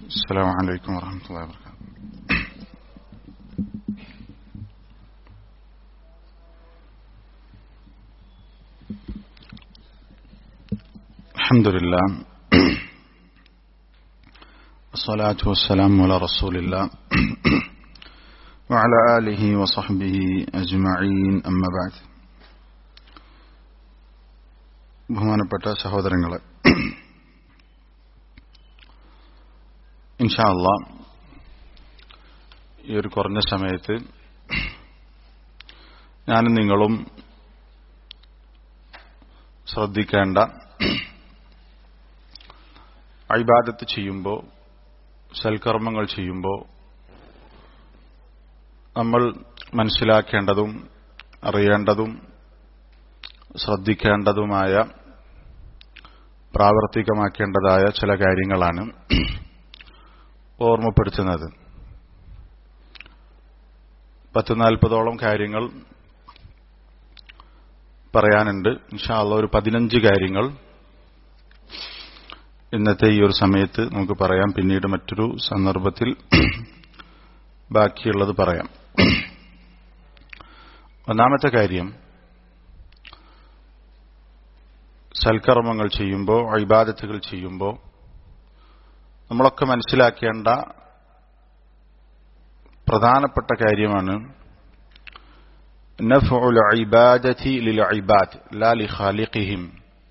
السلام عليكم ورحمة الله وبركاته الحمد لله الصلاة والسلام على رسول الله وعلى آله وصحبه أجمعين أما بعد ബഹുമാനപ്പെട്ട സഹോദരങ്ങളെ ഇൻഷാല്ല ഈ ഒരു കുറഞ്ഞ സമയത്ത് ഞാനും നിങ്ങളും ശ്രദ്ധിക്കേണ്ട അഴിബാദത്ത് ചെയ്യുമ്പോൾ സൽക്കർമ്മങ്ങൾ ചെയ്യുമ്പോൾ നമ്മൾ മനസ്സിലാക്കേണ്ടതും അറിയേണ്ടതും ശ്രദ്ധിക്കേണ്ടതുമായ പ്രാവർത്തികമാക്കേണ്ടതായ ചില കാര്യങ്ങളാണ് ഓർമ്മപ്പെടുത്തുന്നത് പത്ത് നാൽപ്പതോളം കാര്യങ്ങൾ പറയാനുണ്ട് ഇൻഷാല്ല ഒരു പതിനഞ്ച് കാര്യങ്ങൾ ഇന്നത്തെ ഈ ഒരു സമയത്ത് നമുക്ക് പറയാം പിന്നീട് മറ്റൊരു സന്ദർഭത്തിൽ ബാക്കിയുള്ളത് പറയാം ഒന്നാമത്തെ കാര്യം സൽക്കർമ്മങ്ങൾ ചെയ്യുമ്പോൾ അഴിബാദത്തുകൾ ചെയ്യുമ്പോൾ നമ്മളൊക്കെ മനസ്സിലാക്കേണ്ട പ്രധാനപ്പെട്ട കാര്യമാണ് നഫ്ഉൽ ഇബാദതി ലിൽ ഇബാദ് ലാ ലി ഖാലിഖിഹിം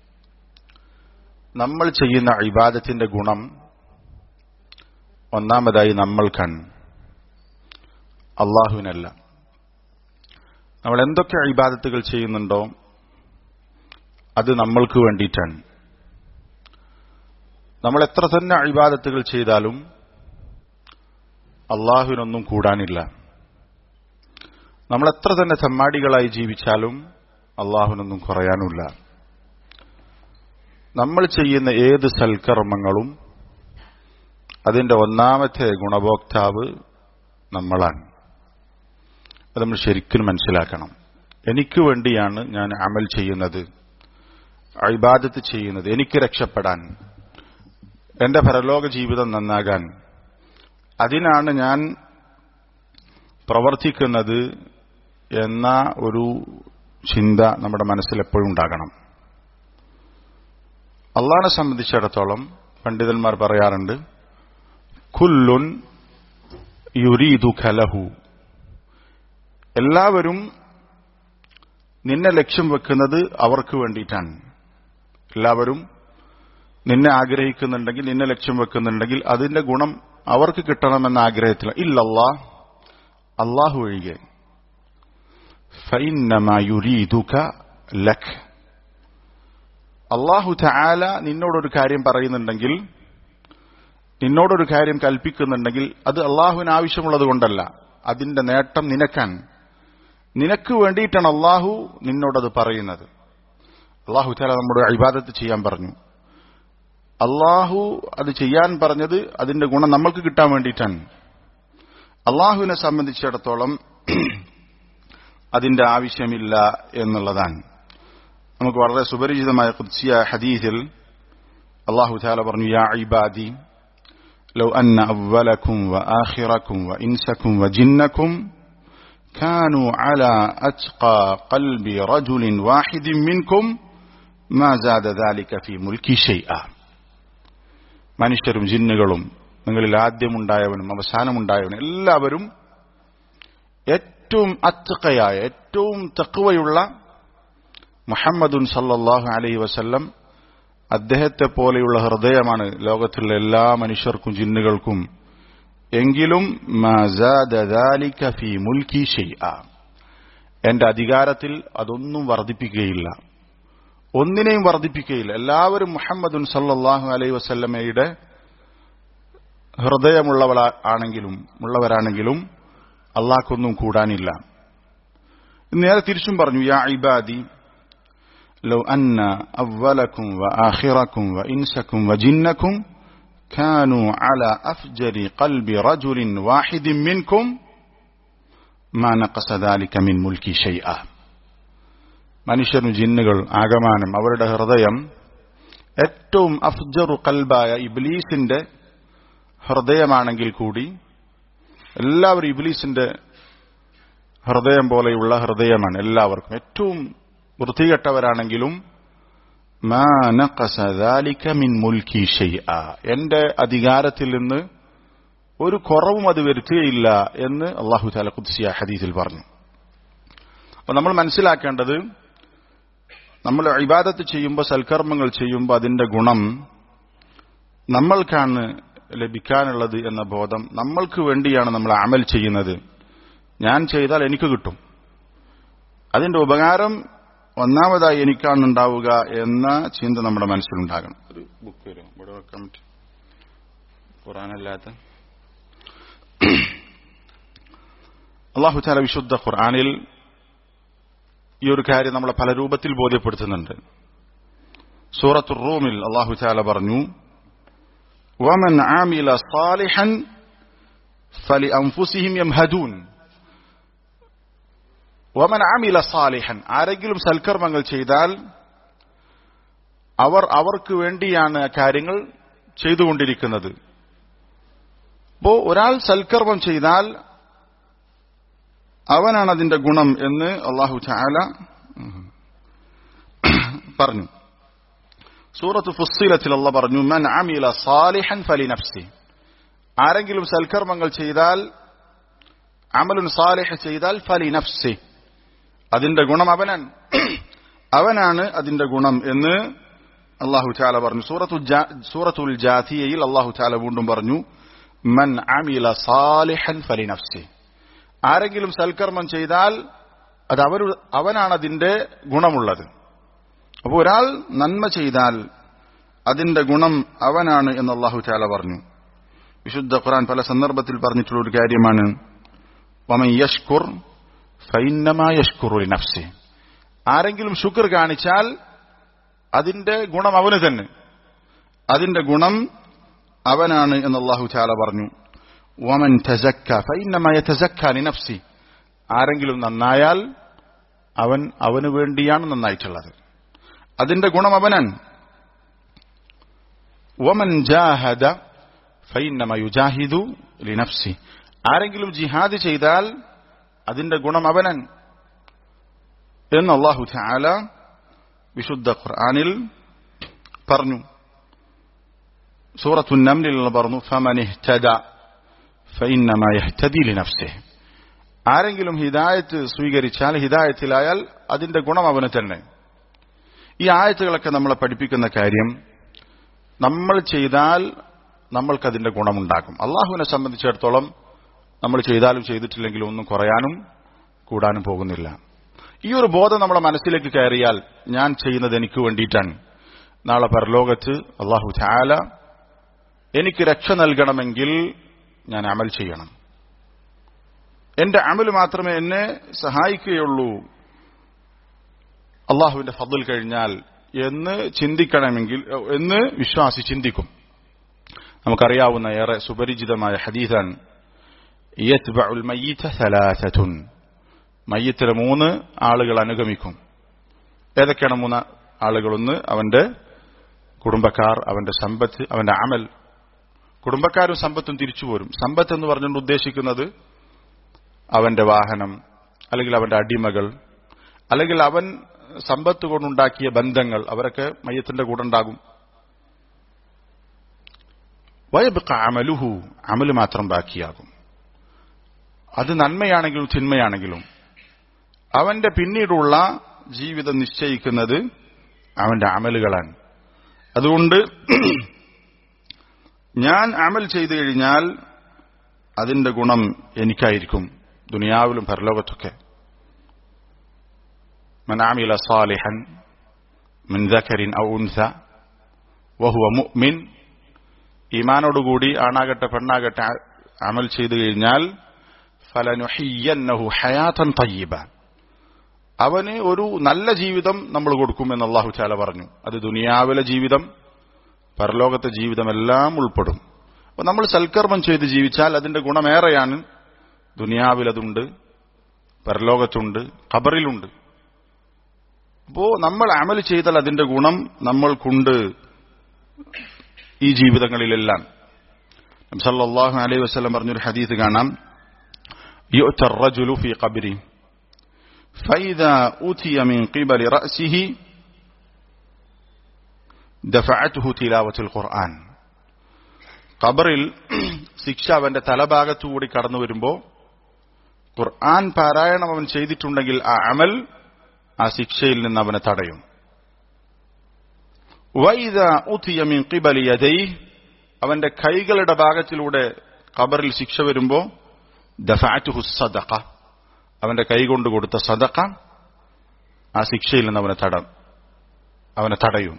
നമ്മൾ ചെയ്യുന്ന ഇബാദത്തിന്റെ ഗുണം ഒന്നാമതായി നമ്മൾക്കാണ് അള്ളാഹുവിനല്ല നമ്മൾ എന്തൊക്കെ ഇബാദത്തുകൾ ചെയ്യുന്നുണ്ടോ അത് നമ്മൾക്ക് വേണ്ടിയിട്ടാണ് നമ്മൾ എത്ര തന്നെ അഴിബാദത്തുകൾ ചെയ്താലും അള്ളാഹുവിനൊന്നും കൂടാനില്ല നമ്മൾ എത്ര തന്നെ ചമ്മാടികളായി ജീവിച്ചാലും അള്ളാഹുവിനൊന്നും കുറയാനുമില്ല നമ്മൾ ചെയ്യുന്ന ഏത് സൽക്കർമ്മങ്ങളും അതിന്റെ ഒന്നാമത്തെ ഗുണഭോക്താവ് നമ്മളാണ് അത് നമ്മൾ ശരിക്കും മനസ്സിലാക്കണം എനിക്ക് വേണ്ടിയാണ് ഞാൻ അമൽ ചെയ്യുന്നത് അഴിബാദത്ത് ചെയ്യുന്നത് എനിക്ക് രക്ഷപ്പെടാൻ എന്റെ പരലോക ജീവിതം നന്നാകാൻ അതിനാണ് ഞാൻ പ്രവർത്തിക്കുന്നത് എന്ന ഒരു ചിന്ത നമ്മുടെ മനസ്സിൽ എപ്പോഴും ഉണ്ടാകണം അള്ളാഹിനെ സംബന്ധിച്ചിടത്തോളം പണ്ഡിതന്മാർ പറയാറുണ്ട് കുല്ലുൻ യുരീദു ഖലഹു എല്ലാവരും നിന്നെ ലക്ഷ്യം വെക്കുന്നത് അവർക്ക് വേണ്ടിയിട്ടാണ് എല്ലാവരും നിന്നെ ആഗ്രഹിക്കുന്നുണ്ടെങ്കിൽ നിന്നെ ലക്ഷ്യം വെക്കുന്നുണ്ടെങ്കിൽ അതിന്റെ ഗുണം അവർക്ക് കിട്ടണമെന്ന ആഗ്രഹത്തിൽ ഇല്ലല്ലാ അള്ളാഹു ഒഴികെ ലഖ് അള്ളാഹു താല നിന്നോടൊരു കാര്യം പറയുന്നുണ്ടെങ്കിൽ നിന്നോടൊരു കാര്യം കൽപ്പിക്കുന്നുണ്ടെങ്കിൽ അത് അള്ളാഹുവിന് ആവശ്യമുള്ളത് കൊണ്ടല്ല അതിന്റെ നേട്ടം നിനക്കാൻ നിനക്ക് വേണ്ടിയിട്ടാണ് അള്ളാഹു നിന്നോടത് പറയുന്നത് അള്ളാഹു താല നമ്മുടെ അഭിബാദത്ത് ചെയ്യാൻ പറഞ്ഞു അള്ളാഹു അത് ചെയ്യാൻ പറഞ്ഞത് അതിന്റെ ഗുണം നമ്മൾക്ക് കിട്ടാൻ വേണ്ടിയിട്ടാണ് അള്ളാഹുവിനെ സംബന്ധിച്ചിടത്തോളം അതിന്റെ ആവശ്യമില്ല എന്നുള്ളതാണ് നമുക്ക് വളരെ സുപരിചിതമായ കുത്സിയ ഹദീസിൽ അള്ളാഹു താല പറഞ്ഞു യാ ഇബാദി لو أن أولكم وآخركم وإنسكم وجنكم كانوا على أتقى قلب رجل واحد منكم ما زاد ذلك في ملكي شيئا മനുഷ്യരും ജിന്നുകളും നിങ്ങളിൽ ആദ്യമുണ്ടായവനും അവസാനമുണ്ടായവനും എല്ലാവരും ഏറ്റവും അത്തക്കയായ ഏറ്റവും തക്കുവയുള്ള മുഹമ്മദുൻ സല്ലാഹു അലൈ വസല്ലം അദ്ദേഹത്തെ പോലെയുള്ള ഹൃദയമാണ് ലോകത്തിലുള്ള എല്ലാ മനുഷ്യർക്കും ജിന്നുകൾക്കും എങ്കിലും മുൽക്കി എന്റെ അധികാരത്തിൽ അതൊന്നും വർദ്ധിപ്പിക്കുകയില്ല ഒന്നിനെയും വർദ്ധിപ്പിക്കുകയില്ല എല്ലാവരും മുഹമ്മദുൻ സല്ലാഹു അലൈ വസല്ലമയുടെ ഹൃദയമുള്ളവ ആണെങ്കിലും ഉള്ളവരാണെങ്കിലും അള്ളാഹ്ക്കൊന്നും കൂടാനില്ല നേരെ തിരിച്ചും പറഞ്ഞു യാ ഇബാദി لو أن أولكم وآخركم وإنسكم وجنكم كانوا على أفجر قلب رجل واحد منكم ما نقص ذلك من ملكي شيئا മനുഷ്യരും ജിന്നുകൾ ആകമാനം അവരുടെ ഹൃദയം ഏറ്റവും അഫ്ജറു കൽബായ ഇബ്ലീസിന്റെ ഹൃദയമാണെങ്കിൽ കൂടി എല്ലാവരും ഇബ്ലീസിന്റെ ഹൃദയം പോലെയുള്ള ഹൃദയമാണ് എല്ലാവർക്കും ഏറ്റവും വൃത്തികെട്ടവരാണെങ്കിലും മാ നഖസ ذلك മിൻ മുൽക്കി ഷൈഅ എന്റെ അധികാരത്തിൽ നിന്ന് ഒരു കുറവും അത് വരുത്തുകയില്ല എന്ന് അള്ളാഹു താല ഖുദ്സിയ ഹദീസിൽ പറഞ്ഞു അപ്പൊ നമ്മൾ മനസ്സിലാക്കേണ്ടത് നമ്മൾ ഇബാദത്ത് ചെയ്യുമ്പോൾ സൽക്കർമ്മങ്ങൾ ചെയ്യുമ്പോൾ അതിന്റെ ഗുണം നമ്മൾക്കാണ് ലഭിക്കാനുള്ളത് എന്ന ബോധം നമ്മൾക്ക് വേണ്ടിയാണ് നമ്മൾ അമൽ ചെയ്യുന്നത് ഞാൻ ചെയ്താൽ എനിക്ക് കിട്ടും അതിന്റെ ഉപകാരം ഒന്നാമതായി എനിക്കാണ് ഉണ്ടാവുക എന്ന ചിന്ത നമ്മുടെ മനസ്സിലുണ്ടാകണം ഒരു ബുക്ക് വരും ഇവിടെ വെക്കാൻ പറ്റും ഖുറാനല്ലാത്ത അള്ളാഹു താല വിശുദ്ധ ഖുർആാനിൽ ഈ ഒരു കാര്യം നമ്മളെ പല രൂപത്തിൽ ബോധ്യപ്പെടുത്തുന്നുണ്ട് സൂറത്തു റൂമിൽ അള്ളാഹു താല പറഞ്ഞു ومن عمل صالحا فلأنفسهم يمهدون വമൻ ആമില സാലിഹൻ ആരെങ്കിലും സൽക്കർമ്മങ്ങൾ ചെയ്താൽ അവർ അവർക്ക് വേണ്ടിയാണ് കാര്യങ്ങൾ ചെയ്തുകൊണ്ടിരിക്കുന്നത് അപ്പോ ഒരാൾ സൽക്കർമ്മം ചെയ്താൽ അവനാണ് അതിന്റെ ഗുണം എന്ന് അള്ളാഹു ചാല പറഞ്ഞു സൂറത്ത് ഫുസ്സിലത്തിൽ അള്ള പറഞ്ഞു മൻ ആമില സാലിഹൻ ഫലി നഫ്സി ആരെങ്കിലും സൽക്കർമ്മങ്ങൾ ചെയ്താൽ അമലുൻ സാലിഹ് ചെയ്താൽ ഫലി നഫ്സി അതിന്റെ ഗുണം അവനാണ് അവനാണ് അതിന്റെ ഗുണം എന്ന് അള്ളാഹു ചാല പറഞ്ഞു സൂറത്തു സൂറത്തുൽ ജാഥിയയിൽ അള്ളാഹു ചാല വീണ്ടും പറഞ്ഞു മൻ അമില സാലിഹൻ ഫലി നഫ്സി ആരെങ്കിലും സൽക്കർമ്മം ചെയ്താൽ അത് അവർ അവനാണ് അതിന്റെ ഗുണമുള്ളത് അപ്പോൾ ഒരാൾ നന്മ ചെയ്താൽ അതിന്റെ ഗുണം അവനാണ് എന്ന് അള്ളാഹു ചാല പറഞ്ഞു വിശുദ്ധ ഖുറാൻ പല സന്ദർഭത്തിൽ പറഞ്ഞിട്ടുള്ള ഒരു കാര്യമാണ് വമൻ യഷ്കുർ ഫൈന്നമായഷ്കുറുലി നഫ്സി ആരെങ്കിലും ശുക്ർ കാണിച്ചാൽ അതിന്റെ ഗുണം അവന് തന്നെ അതിന്റെ ഗുണം അവനാണ് എന്ന് അള്ളാഹു ചാല പറഞ്ഞു വമൻ തസക്ക ഫൈന്നമായ തസക്കാലി നഫ്സി ആരെങ്കിലും നന്നായാൽ അവൻ അവന് വേണ്ടിയാണ് നന്നായിട്ടുള്ളത് അതിന്റെ ഗുണം അവനാണ് വമൻ ജാഹദ ഫൈന്നമ യുജാഹിദു ലിനഫ്സി ആരെങ്കിലും ജിഹാദ് ചെയ്താൽ അതിന്റെ ഗുണം അവനൻ എന്ന് അള്ളാഹു ചാല വിശുദ്ധ ഖുർആാനിൽ പറഞ്ഞു സൂറത്തു നംലിൽ പറഞ്ഞു ഫമനിഹ്തദ ഫഇന്നമ യഹ്തദി ലിനഫ്സിഹ് ആരെങ്കിലും ഹിദായത്ത് സ്വീകരിച്ചാൽ ഹിദായത്തിലായാൽ അതിന്റെ ഗുണം അവന് തന്നെ ഈ ആയത്തുകളൊക്കെ നമ്മളെ പഠിപ്പിക്കുന്ന കാര്യം നമ്മൾ ചെയ്താൽ നമ്മൾക്കതിന്റെ ഗുണമുണ്ടാകും അള്ളാഹുവിനെ സംബന്ധിച്ചിടത്തോളം നമ്മൾ ചെയ്താലും ചെയ്തിട്ടില്ലെങ്കിലും ഒന്നും കുറയാനും കൂടാനും പോകുന്നില്ല ഈ ഒരു ബോധം നമ്മുടെ മനസ്സിലേക്ക് കയറിയാൽ ഞാൻ ചെയ്യുന്നത് എനിക്ക് വേണ്ടിയിട്ടാണ് നാളെ പരലോകത്ത് അള്ളാഹു ചാല എനിക്ക് രക്ഷ നൽകണമെങ്കിൽ ഞാൻ അമൽ ചെയ്യണം എന്റെ അമൽ മാത്രമേ എന്നെ സഹായിക്കുകയുള്ളൂ അള്ളാഹുവിന്റെ ഫضൽ കഴിഞ്ഞാൽ എന്ന് ചിന്തിക്കണമെങ്കിൽ എന്ന് വിശ്വാസി ചിന്തിക്കും നമുക്കറിയാവുന്ന ഏറെ സുപരിചിതമായ ഹദീസാണ് യത്ബഉൽ മയ്യിത സലാസതുൻ മയ്യത്തിലെ മൂന്ന് ആളുകൾ അനുഗമിക്കും ഏതൊക്കെയാണ് മൂന്ന് ആളുകളൊന്ന് അവന്റെ കുടുംബക്കാർ അവന്റെ സമ്പത്ത് അവന്റെ അമൽ കുടുംബക്കാരും സമ്പത്തും തിരിച്ചു പോരും സമ്പത്ത് എന്ന് പറഞ്ഞുകൊണ്ട് ഉദ്ദേശിക്കുന്നത് അവന്റെ വാഹനം അല്ലെങ്കിൽ അവന്റെ അടിമകൾ അല്ലെങ്കിൽ അവൻ സമ്പത്ത് കൊണ്ടുണ്ടാക്കിയ ബന്ധങ്ങൾ അവരൊക്കെ മയ്യത്തിന്റെ കൂടെ ഉണ്ടാകും വയബക്ക അമലുഹു അമല് മാത്രം ബാക്കിയാകും അത് നന്മയാണെങ്കിലും തിന്മയാണെങ്കിലും അവന്റെ പിന്നീടുള്ള ജീവിതം നിശ്ചയിക്കുന്നത് അവന്റെ അമലുകളാണ് അതുകൊണ്ട് ഞാൻ അമൽ ചെയ്തു കഴിഞ്ഞാൽ അതിന്റെ ഗുണം എനിക്കായിരിക്കും ദുനിയാവിലും പരലോകത്തൊക്കെ من عمل صالحا من ذكر أو أنثى وهو مؤمن ഈമാനോടുകൂടി ആണാകട്ടെ പെണ്ണാകട്ടെ അമൽ ചെയ്തു കഴിഞ്ഞാൽ ഫലനുഹിയന്നഹു ഹയാത്തൻ തയ്യബ അവന് ഒരു നല്ല ജീവിതം നമ്മൾ കൊടുക്കുമെന്ന് അള്ളാഹു ചാല പറഞ്ഞു അത് ദുനിയാവിലെ ജീവിതം പരലോകത്തെ ജീവിതമെല്ലാം ഉൾപ്പെടും അപ്പൊ നമ്മൾ സൽക്കർമ്മം ചെയ്ത് ജീവിച്ചാൽ അതിന്റെ ഗുണമേറെയാണ് ദുനിയാവിലതുണ്ട് പരലോകത്തുണ്ട് ഖബറിലുണ്ട് അപ്പോ നമ്മൾ അമൽ ചെയ്താൽ അതിന്റെ ഗുണം നമ്മൾക്കുണ്ട് ഈ ജീവിതങ്ങളിലെല്ലാം സല്ലല്ലാഹു അലൈഹി വസല്ലം പറഞ്ഞൊരു ഹദീസ് കാണാം يؤتى الرجل في قبره فإذا أوتي من قبل رأسه دفعته تلاوة القرآن ഖബറിൽ ശിക്ഷ അവന്റെ തലഭാഗത്തുകൂടി കടന്നു വരുമ്പോ ഖുർആൻ പാരായണം അവൻ ചെയ്തിട്ടുണ്ടെങ്കിൽ ആ അമൽ ആ ശിക്ഷയിൽ നിന്ന് അവനെ തടയും വൈദ ഉത്തിയ മിൻ ഖിബലി യദൈഹി അവന്റെ കൈകളുടെ ഭാഗത്തിലൂടെ ഖബറിൽ ശിക്ഷ വരുമ്പോ ദഫഅത്തുഹു സദഖ അവന്റെ കൈകൊണ്ട് കൊടുത്ത സദഖ ആ ശിക്ഷയിൽ നിന്ന് അവനെ തട അവനെ തടയും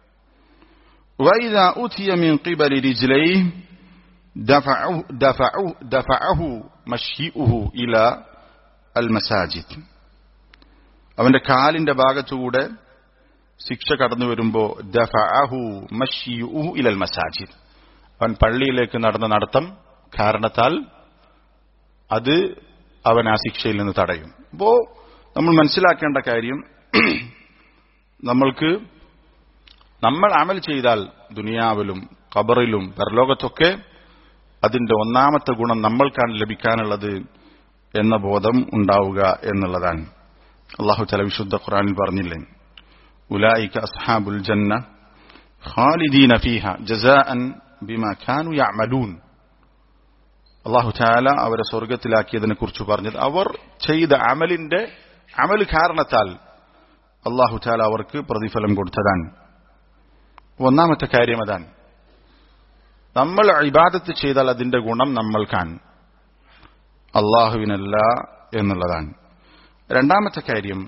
وإذا أوتي من قبل رجليه دفعه, دفعه, دفعه مشيئه إلى المساجد അവന്റെ കാലിന്റെ ഭാഗത്തുകൂടെ ശിക്ഷ കടന്നു വരുമ്പോ ദഫഅഹു മഷ്യുഹു ഇലൽ മസാജിദ് അവൻ പള്ളിയിലേക്ക് നടന്ന നടത്തം കാരണത്താൽ അത് അവൻ ആ ശിക്ഷയിൽ നിന്ന് തടയും അപ്പോ നമ്മൾ മനസ്സിലാക്കേണ്ട കാര്യം നമ്മൾക്ക് നമ്മൾ അമൽ ചെയ്താൽ ദുനിയാവിലും ഖബറിലും പരലോകത്തൊക്കെ അതിന്റെ ഒന്നാമത്തെ ഗുണം നമ്മൾക്കാണ് ലഭിക്കാനുള്ളത് എന്ന ബോധം ഉണ്ടാവുക എന്നുള്ളതാണ് അള്ളാഹു തല വിശുദ്ധ ഖുറാനിൽ പറഞ്ഞില്ലേ ഉലായിക അസ്ഹാബുൽ ജന്ന ഖാലിദീന ഫീഹ ജസാഅൻ ബിമാ കാനു യഅമലൂൻ അള്ളാഹു ചാല അവരെ സ്വർഗത്തിലാക്കിയതിനെ കുറിച്ച് പറഞ്ഞത് അവർ ചെയ്ത അമലിന്റെ അമൽ കാരണത്താൽ അള്ളാഹു ചാല അവർക്ക് പ്രതിഫലം കൊടുത്തതാണ് ഒന്നാമത്തെ കാര്യം അതാണ് നമ്മൾ ഇബാദത്ത് ചെയ്താൽ അതിന്റെ ഗുണം നമ്മൾക്കാണ് അള്ളാഹുവിനല്ല എന്നുള്ളതാണ് രണ്ടാമത്തെ കാര്യം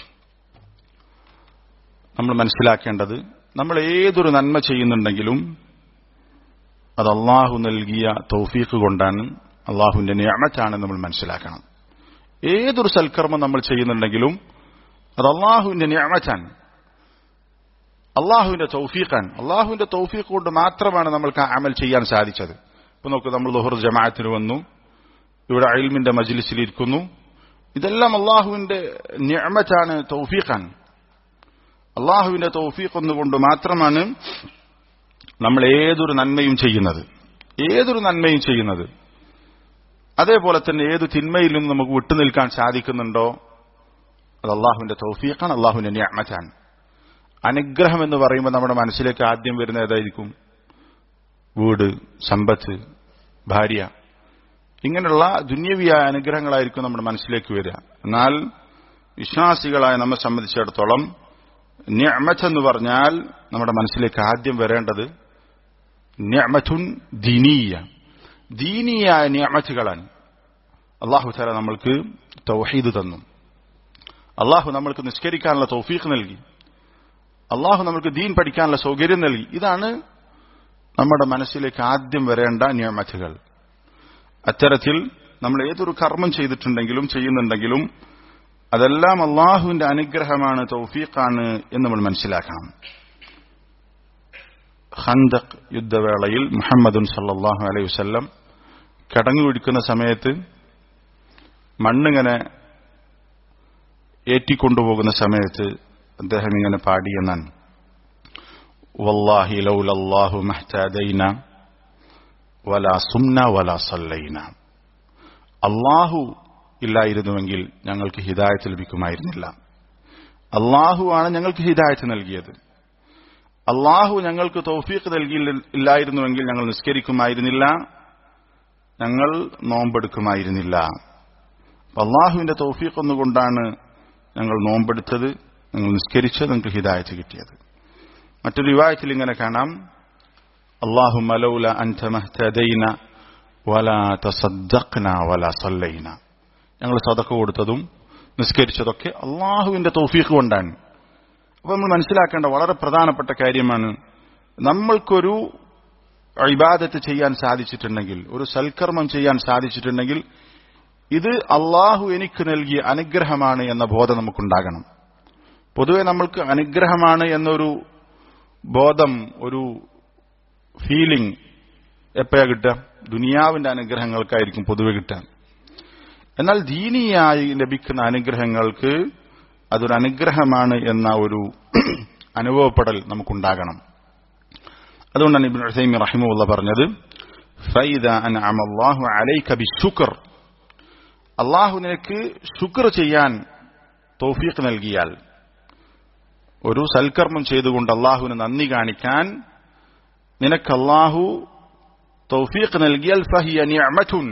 നമ്മൾ മനസ്സിലാക്കേണ്ടത് നമ്മൾ ഏതൊരു നന്മ ചെയ്യുന്നുണ്ടെങ്കിലും അത് അള്ളാഹു നൽകിയ തൗഫീഖ് കൊണ്ടാണ് അള്ളാഹുവിന്റെ നിയമറ്റാണ് നമ്മൾ മനസ്സിലാക്കണം ഏതൊരു സൽക്കർമ്മം നമ്മൾ ചെയ്യുന്നുണ്ടെങ്കിലും അത് അള്ളാഹുവിന്റെ നിയമറ്റാണ് അള്ളാഹുവിന്റെ തൗഫീഖാണ് അള്ളാഹുവിന്റെ തൗഫീഖ് കൊണ്ട് മാത്രമാണ് നമ്മൾക്ക് ആ അമൽ ചെയ്യാൻ സാധിച്ചത് ഇപ്പൊ നോക്കൂ നമ്മൾ ദുഹർ ജമാഅത്തിന് വന്നു ഇവിടെ അയിൽമിന്റെ മജ്ലിസിൽ ഇരിക്കുന്നു ഇതെല്ലാം അള്ളാഹുവിന്റെ നിയമറ്റാണ് തൗഫീഖാണ് അള്ളാഹുവിന്റെ തൗഫീഖ് ഒന്നുകൊണ്ട് മാത്രമാണ് നമ്മൾ ഏതൊരു നന്മയും ചെയ്യുന്നത് ഏതൊരു നന്മയും ചെയ്യുന്നത് അതേപോലെ തന്നെ ഏത് തിന്മയിൽ നിന്നും നമുക്ക് വിട്ടുനിൽക്കാൻ സാധിക്കുന്നുണ്ടോ അത് അള്ളാഹുവിന്റെ തൗഫീഖാണ് അള്ളാഹുവിന്റെ നിയമറ്റാണ് അനുഗ്രഹം എന്ന് പറയുമ്പോൾ നമ്മുടെ മനസ്സിലേക്ക് ആദ്യം വരുന്ന ഏതായിരിക്കും വീട് സമ്പത്ത് ഭാര്യ ഇങ്ങനെയുള്ള ദുന്യവിയായ അനുഗ്രഹങ്ങളായിരിക്കും നമ്മുടെ മനസ്സിലേക്ക് വരിക എന്നാൽ വിശ്വാസികളായ നമ്മെ സംബന്ധിച്ചിടത്തോളം നിയമത്ത് എന്ന് പറഞ്ഞാൽ നമ്മുടെ മനസ്സിലേക്ക് ആദ്യം വരേണ്ടത് നിയമത്തുൻ ദീനീയ ദീനീയായ നിയമത്തുകളാണ് അള്ളാഹു താല നമ്മൾക്ക് തൗഹീദ് തന്നു അള്ളാഹു നമ്മൾക്ക് നിസ്കരിക്കാനുള്ള തൗഫീഖ് നൽകി അള്ളാഹു നമുക്ക് ദീൻ പഠിക്കാനുള്ള സൗകര്യം നൽകി ഇതാണ് നമ്മുടെ മനസ്സിലേക്ക് ആദ്യം വരേണ്ട നിയമത്തുകൾ അത്തരത്തിൽ നമ്മൾ ഏതൊരു കർമ്മം ചെയ്തിട്ടുണ്ടെങ്കിലും ചെയ്യുന്നുണ്ടെങ്കിലും അതെല്ലാം അള്ളാഹുവിന്റെ അനുഗ്രഹമാണ് തൗഫീഖാണ് എന്ന് നമ്മൾ മനസ്സിലാക്കണം ഹന്തക് യുദ്ധവേളയിൽ മുഹമ്മദുൻ സല്ലാഹു അലൈഹി വസ്ല്ലം കടങ്ങു പിടിക്കുന്ന സമയത്ത് മണ്ണിങ്ങനെ ഏറ്റിക്കൊണ്ടുപോകുന്ന സമയത്ത് അദ്ദേഹം ഇങ്ങനെ പാടിയെന്നാണ് വല്ലാഹി ലൗലല്ലാഹു മഹ്തദൈന വല സുംന വല സല്ലൈന അള്ളാഹു ഇല്ലായിരുന്നുവെങ്കിൽ ഞങ്ങൾക്ക് ഹിദായത്ത് ലഭിക്കുമായിരുന്നില്ല അള്ളാഹുവാണ് ഞങ്ങൾക്ക് ഹിദായത്ത് നൽകിയത് അള്ളാഹു ഞങ്ങൾക്ക് തൗഫീഖ് നൽകിയില്ലായിരുന്നുവെങ്കിൽ ഞങ്ങൾ നിസ്കരിക്കുമായിരുന്നില്ല ഞങ്ങൾ നോമ്പെടുക്കുമായിരുന്നില്ല അള്ളാഹുവിന്റെ തൗഫീഖ് ഒന്നുകൊണ്ടാണ് ഞങ്ങൾ നോമ്പെടുത്തത് ഞങ്ങൾ നിസ്കരിച്ചത് ഞങ്ങൾക്ക് ഹിദായത്ത് കിട്ടിയത് മറ്റൊരു വിവാഹത്തിൽ ഇങ്ങനെ കാണാം അള്ളാഹു മലൗല അൻതമഹ്തദൈന വല തസദ്ദഖ്ന വല സല്ലൈന ഞങ്ങൾ സദക്ക കൊടുത്തതും നിസ്കരിച്ചതൊക്കെ അള്ളാഹുവിന്റെ തൗഫീഖ് കൊണ്ടാണ് അപ്പൊ നമ്മൾ മനസ്സിലാക്കേണ്ട വളരെ പ്രധാനപ്പെട്ട കാര്യമാണ് നമ്മൾക്കൊരു ഇബാദത്ത് ചെയ്യാൻ സാധിച്ചിട്ടുണ്ടെങ്കിൽ ഒരു സൽക്കർമ്മം ചെയ്യാൻ സാധിച്ചിട്ടുണ്ടെങ്കിൽ ഇത് അള്ളാഹു എനിക്ക് നൽകിയ അനുഗ്രഹമാണ് എന്ന ബോധം നമുക്കുണ്ടാകണം പൊതുവെ നമ്മൾക്ക് അനുഗ്രഹമാണ് എന്നൊരു ബോധം ഒരു ഫീലിംഗ് എപ്പോഴാ കിട്ടുക ദുനിയാവിന്റെ അനുഗ്രഹങ്ങൾക്കായിരിക്കും പൊതുവെ കിട്ടുക എന്നാൽ ദീനിയായി ലഭിക്കുന്ന അനുഗ്രഹങ്ങൾക്ക് അതൊരു അനുഗ്രഹമാണ് എന്ന ഒരു അനുഭവപ്പെടൽ നമുക്കുണ്ടാകണം അതുകൊണ്ടാണ് ഇബിൻ ഹുസൈമി റഹിമുള്ള പറഞ്ഞത് ഫൈദ അൻഅമ അല്ലാഹു അലൈക ബിശുക്ർ അള്ളാഹു നിനക്ക് ശുക്ർ ചെയ്യാൻ തൗഫീഖ് നൽകിയാൽ ഒരു സൽക്കർമ്മം ചെയ്തുകൊണ്ട് അള്ളാഹുവിന് നന്ദി കാണിക്കാൻ നിനക്ക് അള്ളാഹു തൗഫീഖ് നൽകിയാൽ ഫഹിയ നിഅമതുൻ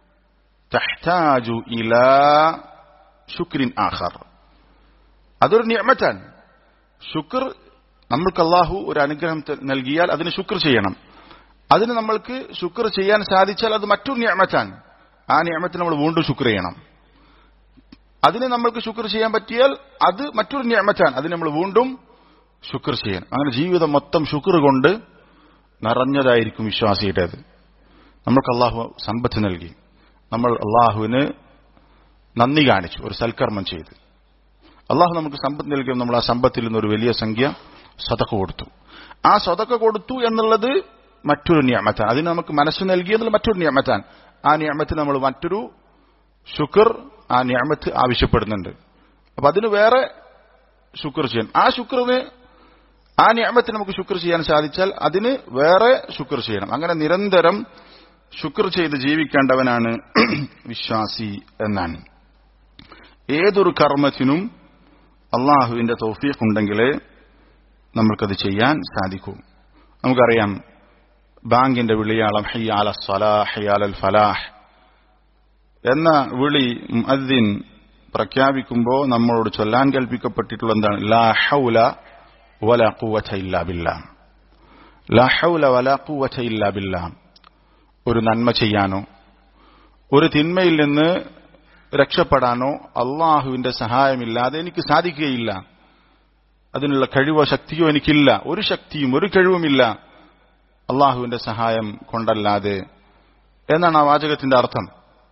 തഹ്താജു ഇലാ ശുക്രിൻ ആഖർ അതൊരു നിഅമത്താൻ ശുക്ർ നമ്മൾക്ക് അള്ളാഹു ഒരു അനുഗ്രഹം ത- നൽകിയാൽ അതിന് ശുക്ർ ചെയ്യണം അതിന് നമ്മൾക്ക് ശുക്ർ ചെയ്യാൻ സാധിച്ചാൽ അത് മറ്റൊരു നിയമത്താൻ ആ നിയമത്തിന് നമ്മൾ വീണ്ടും ശുക്ർ ചെയ്യണം അതിന് നമ്മൾക്ക് ശുക്ർ ചെയ്യാൻ പറ്റിയാൽ അത് മറ്റൊരു നിയമത്താൻ അതിന് നമ്മൾ വീണ്ടും ശുക്ർ ചെയ്യണം അങ്ങനെ ജീവിതം മൊത്തം ശുക്ർ കൊണ്ട് നിറഞ്ഞതായിരിക്കും വിശ്വാസിയുടേത് നമ്മൾക്ക് അള്ളാഹു സമ്പത്ത് നൽകി നമ്മൾ അള്ളാഹുവിന് നന്ദി കാണിച്ചു ഒരു സൽക്കർമ്മം ചെയ്ത് അള്ളാഹു നമുക്ക് സമ്പത്ത് നൽകിയപ്പോൾ നമ്മൾ ആ സമ്പത്തിൽ നിന്ന് ഒരു വലിയ സംഖ്യ സ്വതക്ക കൊടുത്തു ആ സ്വതക്ക കൊടുത്തു എന്നുള്ളത് മറ്റൊരു നിയമത്താൻ അതിന് നമുക്ക് മനസ്സ് നൽകി എന്നുള്ള മറ്റൊരു നിയമത്താൻ ആ നിയമത്തിന് നമ്മൾ മറ്റൊരു ശുക്ർ ആ നിയമത്ത് ആവശ്യപ്പെടുന്നുണ്ട് അപ്പൊ അതിന് വേറെ ശുക്ർ ചെയ്യണം ആ ശുക്റിന് ആ നിയമത്തിന് നമുക്ക് ശുക്ർ ചെയ്യാൻ സാധിച്ചാൽ അതിന് വേറെ ശുക്ർ ചെയ്യണം അങ്ങനെ നിരന്തരം ശുക്ർ ചെയ്ത് ജീവിക്കേണ്ടവനാണ് വിശ്വാസി എന്നാണ് ഏതൊരു കർമ്മത്തിനും അള്ളാഹുവിന്റെ തൗഫീഖ് ഉണ്ടെങ്കിലേ നമ്മൾക്കത് ചെയ്യാൻ സാധിക്കൂ നമുക്കറിയാം ബാങ്കിന്റെ വിളിയാളം ഹയ്യാല സ്വലാഹ് ഹയ്യാലൽ ഫലാഹ് എന്ന വിളി മുഅദ്ദിൻ പ്രഖ്യാപിക്കുമ്പോൾ നമ്മളോട് ചൊല്ലാൻ കൽപ്പിക്കപ്പെട്ടിട്ടുള്ള എന്താണ് ലാ ഹൗല വല ഖുവത ഇല്ലാ ബില്ലാ ലാ ഹൗല വല ഖുവത ഇല്ലാ ബില്ലാ ഒരു നന്മ ചെയ്യാനോ ഒരു തിന്മയിൽ നിന്ന് രക്ഷപ്പെടാനോ അള്ളാഹുവിന്റെ സഹായമില്ലാതെ എനിക്ക് സാധിക്കുകയില്ല അതിനുള്ള കഴിവോ ശക്തിയോ എനിക്കില്ല ഒരു ശക്തിയും ഒരു കഴിവുമില്ല അള്ളാഹുവിന്റെ സഹായം കൊണ്ടല്ലാതെ എന്നാണ് ആ വാചകത്തിന്റെ അർത്ഥം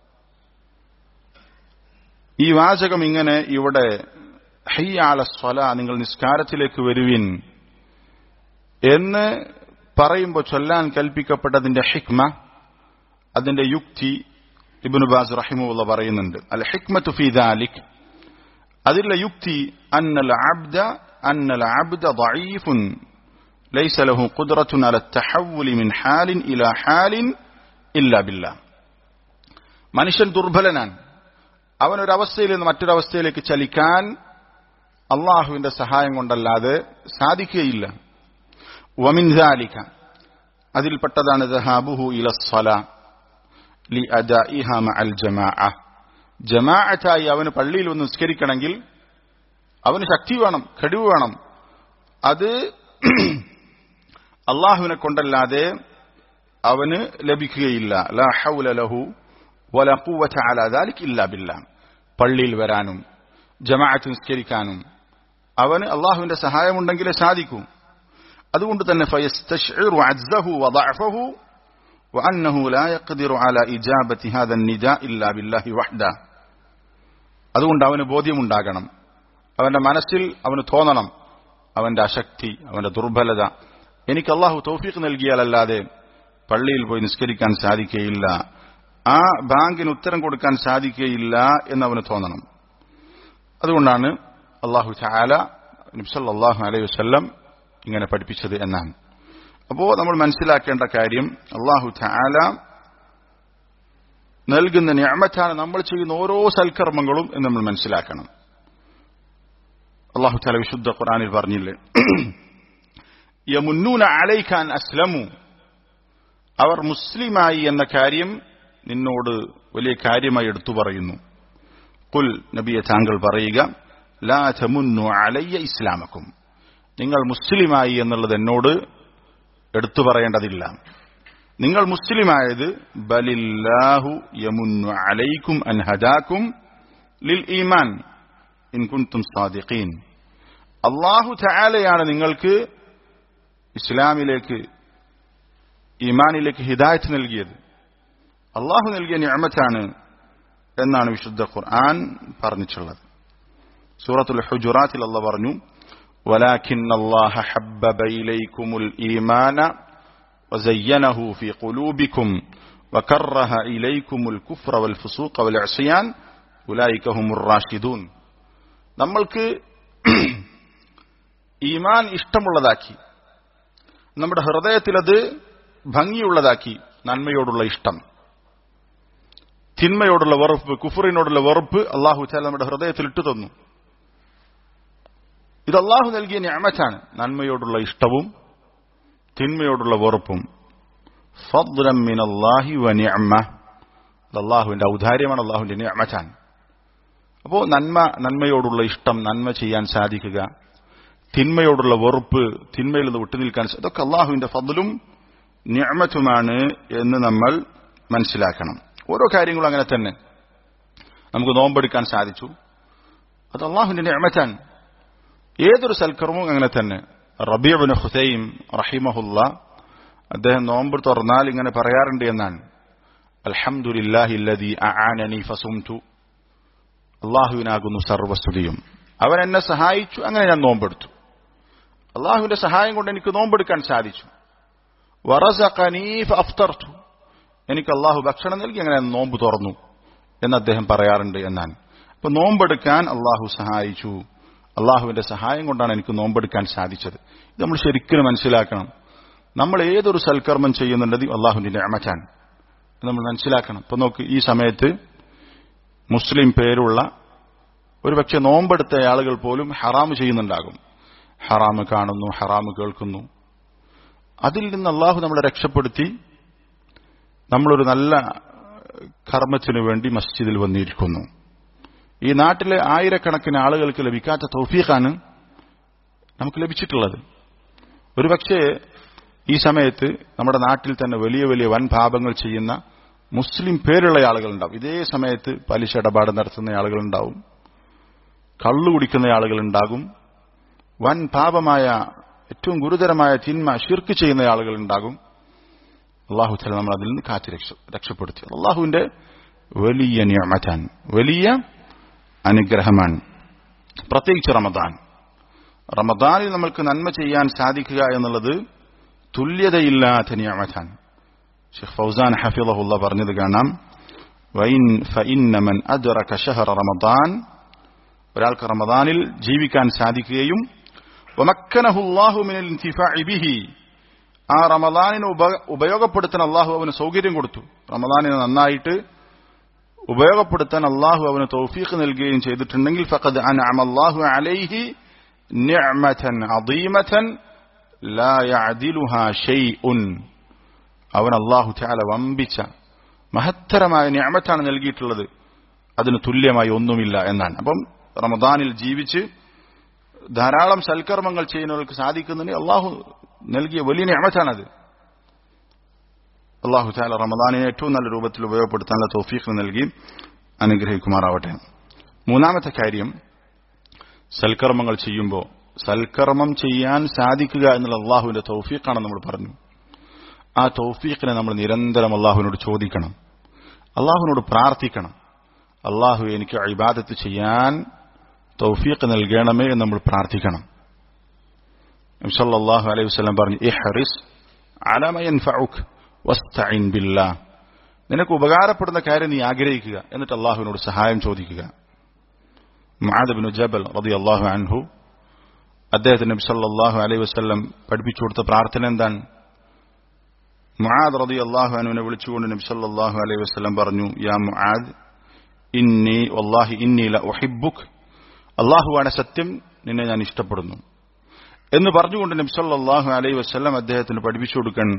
ഈ വാചകം ഇങ്ങനെ ഇവിടെ ഹയ്യാല സ്വല നിങ്ങൾ നിസ്കാരത്തിലേക്ക് വരുവിൻ എന്ന് പറയുമ്പോൾ ചൊല്ലാൻ കൽപ്പിക്കപ്പെട്ടതിന്റെ ഹിക്മ അതിന്റെ യുക്തി ഇബ്നു ബാസ് റഹിമുള്ള പറയുന്നുണ്ട് അൽ ഹിക്മത്തു ഫി ദാലിക് അതിലുള്ള യുക്തി അന്നൽ അബ്ദ അന്നൽ അബ്ദ ضعيف ليس له قدرة على التحول من حال إلى حال إلا بالله മനുഷ്യൻ ദുർബലനാണ് അവൻ ഒരു അവസ്ഥയിൽ നിന്ന് മറ്റൊരവസ്ഥയിലേക്ക് ചലിക്കാൻ അള്ളാഹുവിന്റെ സഹായം കൊണ്ടല്ലാതെ സാധിക്കുകയില്ല വമിൻ ذلك അതിൽപ്പെട്ടതാണ് ദഹാബുഹു ഇല സ്വല ലി അദാഇഹ മഅൽ ജമാഅ ജമാഅത്തായി അവന് പള്ളിയിൽ ഒന്ന് നിസ്കരിക്കണമെങ്കിൽ അവന് ശക്തി വേണം കഴിവ് വേണം അത് അള്ളാഹുവിനെ കൊണ്ടല്ലാതെ അവന് ലഭിക്കുകയില്ല ലാ ഹൗല ലഹു വല ഖുവത അലാ ദാലിക് ഇല്ലാ ബില്ലാ പള്ളിയിൽ വരാനും ജമാഅത്ത് നിസ്കരിക്കാനും അവന് അള്ളാഹുവിന്റെ സഹായമുണ്ടെങ്കിലേ സാധിക്കൂ അതുകൊണ്ട് തന്നെ فيستشعر عجزه وضعفه وأنه لا يقدر على إجابة هذا النداء إلا بالله وحده അതുകൊണ്ട് അവന് ബോധ്യമുണ്ടാകണം അവന്റെ മനസ്സിൽ അവന് തോന്നണം അവന്റെ അശക്തി അവന്റെ ദുർബലത എനിക്ക് അള്ളാഹു തൗഫീഖ് നൽകിയാലല്ലാതെ പള്ളിയിൽ പോയി നിസ്കരിക്കാൻ സാധിക്കുകയില്ല ആ ബാങ്കിന് ഉത്തരം കൊടുക്കാൻ സാധിക്കുകയില്ല എന്ന് അവന് തോന്നണം അതുകൊണ്ടാണ് അള്ളാഹു ചാല നിബ്സല്ലാഹു അലൈഹി വസ്ല്ലം ഇങ്ങനെ പഠിപ്പിച്ചത് എന്നാണ് അപ്പോ നമ്മൾ മനസ്സിലാക്കേണ്ട കാര്യം അള്ളാഹു ചാല നൽകുന്ന ഞാമത്താണ് നമ്മൾ ചെയ്യുന്ന ഓരോ സൽക്കർമ്മങ്ങളും എന്ന് നമ്മൾ മനസ്സിലാക്കണം അള്ളാഹു ചാല വിശുദ്ധ ഖുറാനിൽ പറഞ്ഞില്ലേ യമുന്നൂന അലൈഖാൻ അസ്ലമു അവർ മുസ്ലിമായി എന്ന കാര്യം നിന്നോട് വലിയ കാര്യമായി എടുത്തു പറയുന്നു കുൽ നബിയെ താങ്കൾ പറയുക ലാ തമുന്നു അലയ്യ ഇസ്ലാമക്കും നിങ്ങൾ മുസ്ലിമായി എന്നുള്ളത് എന്നോട് എടുത്തു പറയേണ്ടതില്ല നിങ്ങൾ മുസ്ലിമായത് ബലില്ലാഹു യമുന്നു അലൈക്കും അൻഹദാക്കും ലിൽ ഈമാൻ ഇൻ കുൻതും സാദിഖീൻ അള്ളാഹു ചായാലയാണ് നിങ്ങൾക്ക് ഇസ്ലാമിലേക്ക് ഈമാനിലേക്ക് ഹിദായത്ത് നൽകിയത് അള്ളാഹു നൽകിയ ഞാമത്താണ് എന്നാണ് വിശുദ്ധ ഖുർആൻ പറഞ്ഞിട്ടുള്ളത് സൂറത്തുൽ ഹുജുറാത്തിൽ അള്ള പറഞ്ഞു ولكن الله حبب إليكم الإيمان وزينه في قلوبكم وكره إليكم الكفر والفسوق والعصيان أولئك هم الراشدون നമ്മൾക്ക് ഈമാൻ ഇഷ്ടമുള്ളതാക്കി നമ്മുടെ ഹൃദയത്തിൽ അത് ഭംഗിയുള്ളതാക്കി നന്മയോടുള്ള ഇഷ്ടം തിന്മയോടുള്ള വെറുപ്പ് കുഫറിനോടുള്ള വെറുപ്പ് അള്ളാഹു ചാല നമ്മുടെ ഹൃദയത്തിൽ ഇട്ടു തന്നു ഇത് അള്ളാഹു നൽകിയ ഞാമച്ചാണ് നന്മയോടുള്ള ഇഷ്ടവും തിന്മയോടുള്ള വെറുപ്പും ഫദ്ലം മിനല്ലാഹി വ നിഅമ അത് അള്ളാഹുവിന്റെ ഔദാര്യമാണ് അള്ളാഹുവിന്റെ നിഅമച്ചാൻ അപ്പോൾ നന്മ നന്മയോടുള്ള ഇഷ്ടം നന്മ ചെയ്യാൻ സാധിക്കുക തിന്മയോടുള്ള വെറുപ്പ് തിന്മയിൽ നിന്ന് വിട്ടുനിൽക്കാൻ സാ- ഇതൊക്കെ അള്ളാഹുവിന്റെ ഫضലും നിഅമത്തുമാണ് എന്ന് നമ്മൾ മനസ്സിലാക്കണം ഓരോ കാര്യങ്ങളും അങ്ങനെ തന്നെ നമുക്ക് നോമ്പെടുക്കാൻ സാധിച്ചു അത് അള്ളാഹുവിന്റെ നിഅമത്താൻ ഏതൊരു സൽക്കർമ്മവും അങ്ങനെ തന്നെ റബിയബിന് ഹുസൈം റഹിമഹുല്ല അദ്ദേഹം നോമ്പ് തുറന്നാൽ ഇങ്ങനെ പറയാറുണ്ട് എന്നാണ് അൽഹംദുലില്ലാഹില്ലദി അആനനി ഫസുംതു അള്ളാഹുവിനാകുന്നു സർവസ്തുതിയും അവൻ എന്നെ സഹായിച്ചു അങ്ങനെ ഞാൻ നോമ്പെടുത്തു അള്ളാഹുവിന്റെ സഹായം കൊണ്ട് എനിക്ക് നോമ്പെടുക്കാൻ സാധിച്ചു വറസഖനീ ഫഅഫ്തർതു എനിക്ക് അള്ളാഹു ഭക്ഷണം നൽകി അങ്ങനെ ഞാൻ നോമ്പ് തുറന്നു എന്ന് അദ്ദേഹം പറയാറുണ്ട് എന്നാണ് അപ്പൊ നോമ്പെടുക്കാൻ അള്ളാഹു സഹായിച്ചു അള്ളാഹുവിന്റെ സഹായം കൊണ്ടാണ് എനിക്ക് നോമ്പെടുക്കാൻ സാധിച്ചത് ഇത് നമ്മൾ ശരിക്കും മനസ്സിലാക്കണം നമ്മൾ ഏതൊരു സൽക്കർമ്മം ചെയ്യുന്നുണ്ടെങ്കിൽ അള്ളാഹുവിന്റെ അമച്ചാൻ നമ്മൾ മനസ്സിലാക്കണം ഇപ്പൊ നോക്ക് ഈ സമയത്ത് മുസ്ലിം പേരുള്ള ഒരുപക്ഷെ നോമ്പെടുത്ത ആളുകൾ പോലും ഹറാമ് ചെയ്യുന്നുണ്ടാകും ഹറാമ് കാണുന്നു ഹറാമ് കേൾക്കുന്നു അതിൽ നിന്ന് അള്ളാഹു നമ്മളെ രക്ഷപ്പെടുത്തി നമ്മളൊരു നല്ല കർമ്മത്തിനു വേണ്ടി മസ്ജിദിൽ വന്നിരിക്കുന്നു ഈ നാട്ടിലെ ആയിരക്കണക്കിന് ആളുകൾക്ക് ലഭിക്കാത്ത തൗഫീഖാണ് നമുക്ക് ലഭിച്ചിട്ടുള്ളത് ഒരുപക്ഷെ ഈ സമയത്ത് നമ്മുടെ നാട്ടിൽ തന്നെ വലിയ വലിയ വൻ പാപങ്ങൾ ചെയ്യുന്ന മുസ്ലിം പേരുള്ള ആളുകളുണ്ടാവും ഇതേ സമയത്ത് പലിശ ഇടപാട് നടത്തുന്ന ആളുകളുണ്ടാവും കള്ളു കുടിക്കുന്ന ആളുകളുണ്ടാകും വൻ പാപമായ ഏറ്റവും ഗുരുതരമായ തിന്മ ഷിർക്ക് ചെയ്യുന്ന ആളുകളുണ്ടാകും അള്ളാഹു തല നമ്മൾ അതിൽ നിന്ന് കാറ്റ് രക്ഷ രക്ഷപ്പെടുത്തി അള്ളാഹുവിന്റെ വലിയ നിയമറ്റാൻ വലിയ അനുഗ്രഹമാണ് പ്രത്യേകിച്ച് റമദാൻ റമദാനിൽ നമ്മൾക്ക് നന്മ ചെയ്യാൻ സാധിക്കുക എന്നുള്ളത് തുല്യതയില്ലാത്ത നിയമറ്റാൻ ഷെയ്ഖ് ഫൗസാൻ ഹഫിളഹുല്ല പറഞ്ഞത് കാണാം വൈൻ ഫഇന്നമൻ അദ്റക ഷഹറ റമദാൻ ഒരാൾക്ക് റമദാനിൽ ജീവിക്കാൻ സാധിക്കുകയും വമക്കനഹുല്ലാഹു മിനൽ ഇന്തിഫാഇ ബിഹി ആ റമദാനിനെ ഉപ- ഉപയോഗപ്പെടുത്താൻ അള്ളാഹു അവന് സൗകര്യം കൊടുത്തു റമദാനിനെ നന്നായിട്ട് ഉപയോഗപ്പെടുത്താൻ അള്ളാഹു അവന് തൗഫീഖ് നൽകുകയും ചെയ്തിട്ടുണ്ടെങ്കിൽ ഫഖദ് അൻഅമ അല്ലാഹു അലൈഹി നിഅമതൻ അദീമതൻ ലാ യഅദിലുഹാ ഷൈഉൻ അവൻ അള്ളാഹു തആല വമ്പിച്ച മഹത്തരമായ നിഅമത്താണ് നൽകിയിട്ടുള്ളത് അതിന് തുല്യമായി ഒന്നുമില്ല എന്നാണ് അപ്പം റമദാനിൽ ജീവിച്ച് ധാരാളം സൽക്കർമ്മങ്ങൾ ചെയ്യുന്നവർക്ക് സാധിക്കുന്നതിന് അള്ളാഹു നൽകിയ വലിയ നിയമത്താണത് അള്ളാഹു താല റമദാനിനെ ഏറ്റവും നല്ല രൂപത്തിൽ ഉപയോഗപ്പെടുത്താനുള്ള തൗഫീഖ് നൽകി അനുഗ്രഹിക്കുമാറാവട്ടെ മൂന്നാമത്തെ കാര്യം സൽക്കർമ്മങ്ങൾ ചെയ്യുമ്പോൾ സൽക്കർമ്മം ചെയ്യാൻ സാധിക്കുക എന്നുള്ള അള്ളാഹുവിന്റെ തൗഫീഖാണ് നമ്മൾ പറഞ്ഞു ആ തൗഫീഖിനെ നമ്മൾ നിരന്തരം അള്ളാഹുവിനോട് ചോദിക്കണം അള്ളാഹുവിനോട് പ്രാർത്ഥിക്കണം അള്ളാഹു എനിക്ക് ഇബാദത്ത് ചെയ്യാൻ തൗഫീഖ് നൽകണമേ എന്ന് നമ്മൾ പ്രാർത്ഥിക്കണം സല്ലല്ലാഹു അലൈഹി വസല്ലം പറഞ്ഞു ഇഹ്റിസ് അലാ മ യൻഫഉക് വസ്തഈൻ ബില്ലാഹ് നിനക്ക് ഉപകാരപ്പെടുന്ന കാര്യം നീ ആഗ്രഹിക്കുക എന്നിട്ട് അള്ളാഹുവിനോട് സഹായം ചോദിക്കുക മുആദ് ബിൻ ജബൽ റളിയല്ലാഹു അൻഹു അദ്ദേഹത്തിന് നബി സല്ലല്ലാഹു അലൈഹി വസല്ലം പഠിപ്പിച്ചു കൊടുത്ത പ്രാർത്ഥന എന്താണ് മുആദ് റളിയല്ലാഹു അൻഹുവിനെ വിളിച്ചുകൊണ്ട് നബി സല്ലല്ലാഹു അലൈഹി വസല്ലം പറഞ്ഞു യാ മുആദ് ഇന്നി വല്ലാഹി ഇന്നി ല ഉഹിബ്ബുക് അള്ളാഹുവാണ് സത്യം നിന്നെ ഞാൻ ഇഷ്ടപ്പെടുന്നു എന്ന് പറഞ്ഞുകൊണ്ട് നബി സല്ലല്ലാഹു അലൈഹി വസല്ലം അദ്ദേഹത്തിന് പഠിപ്പിച്ചു കൊടുക്കാൻ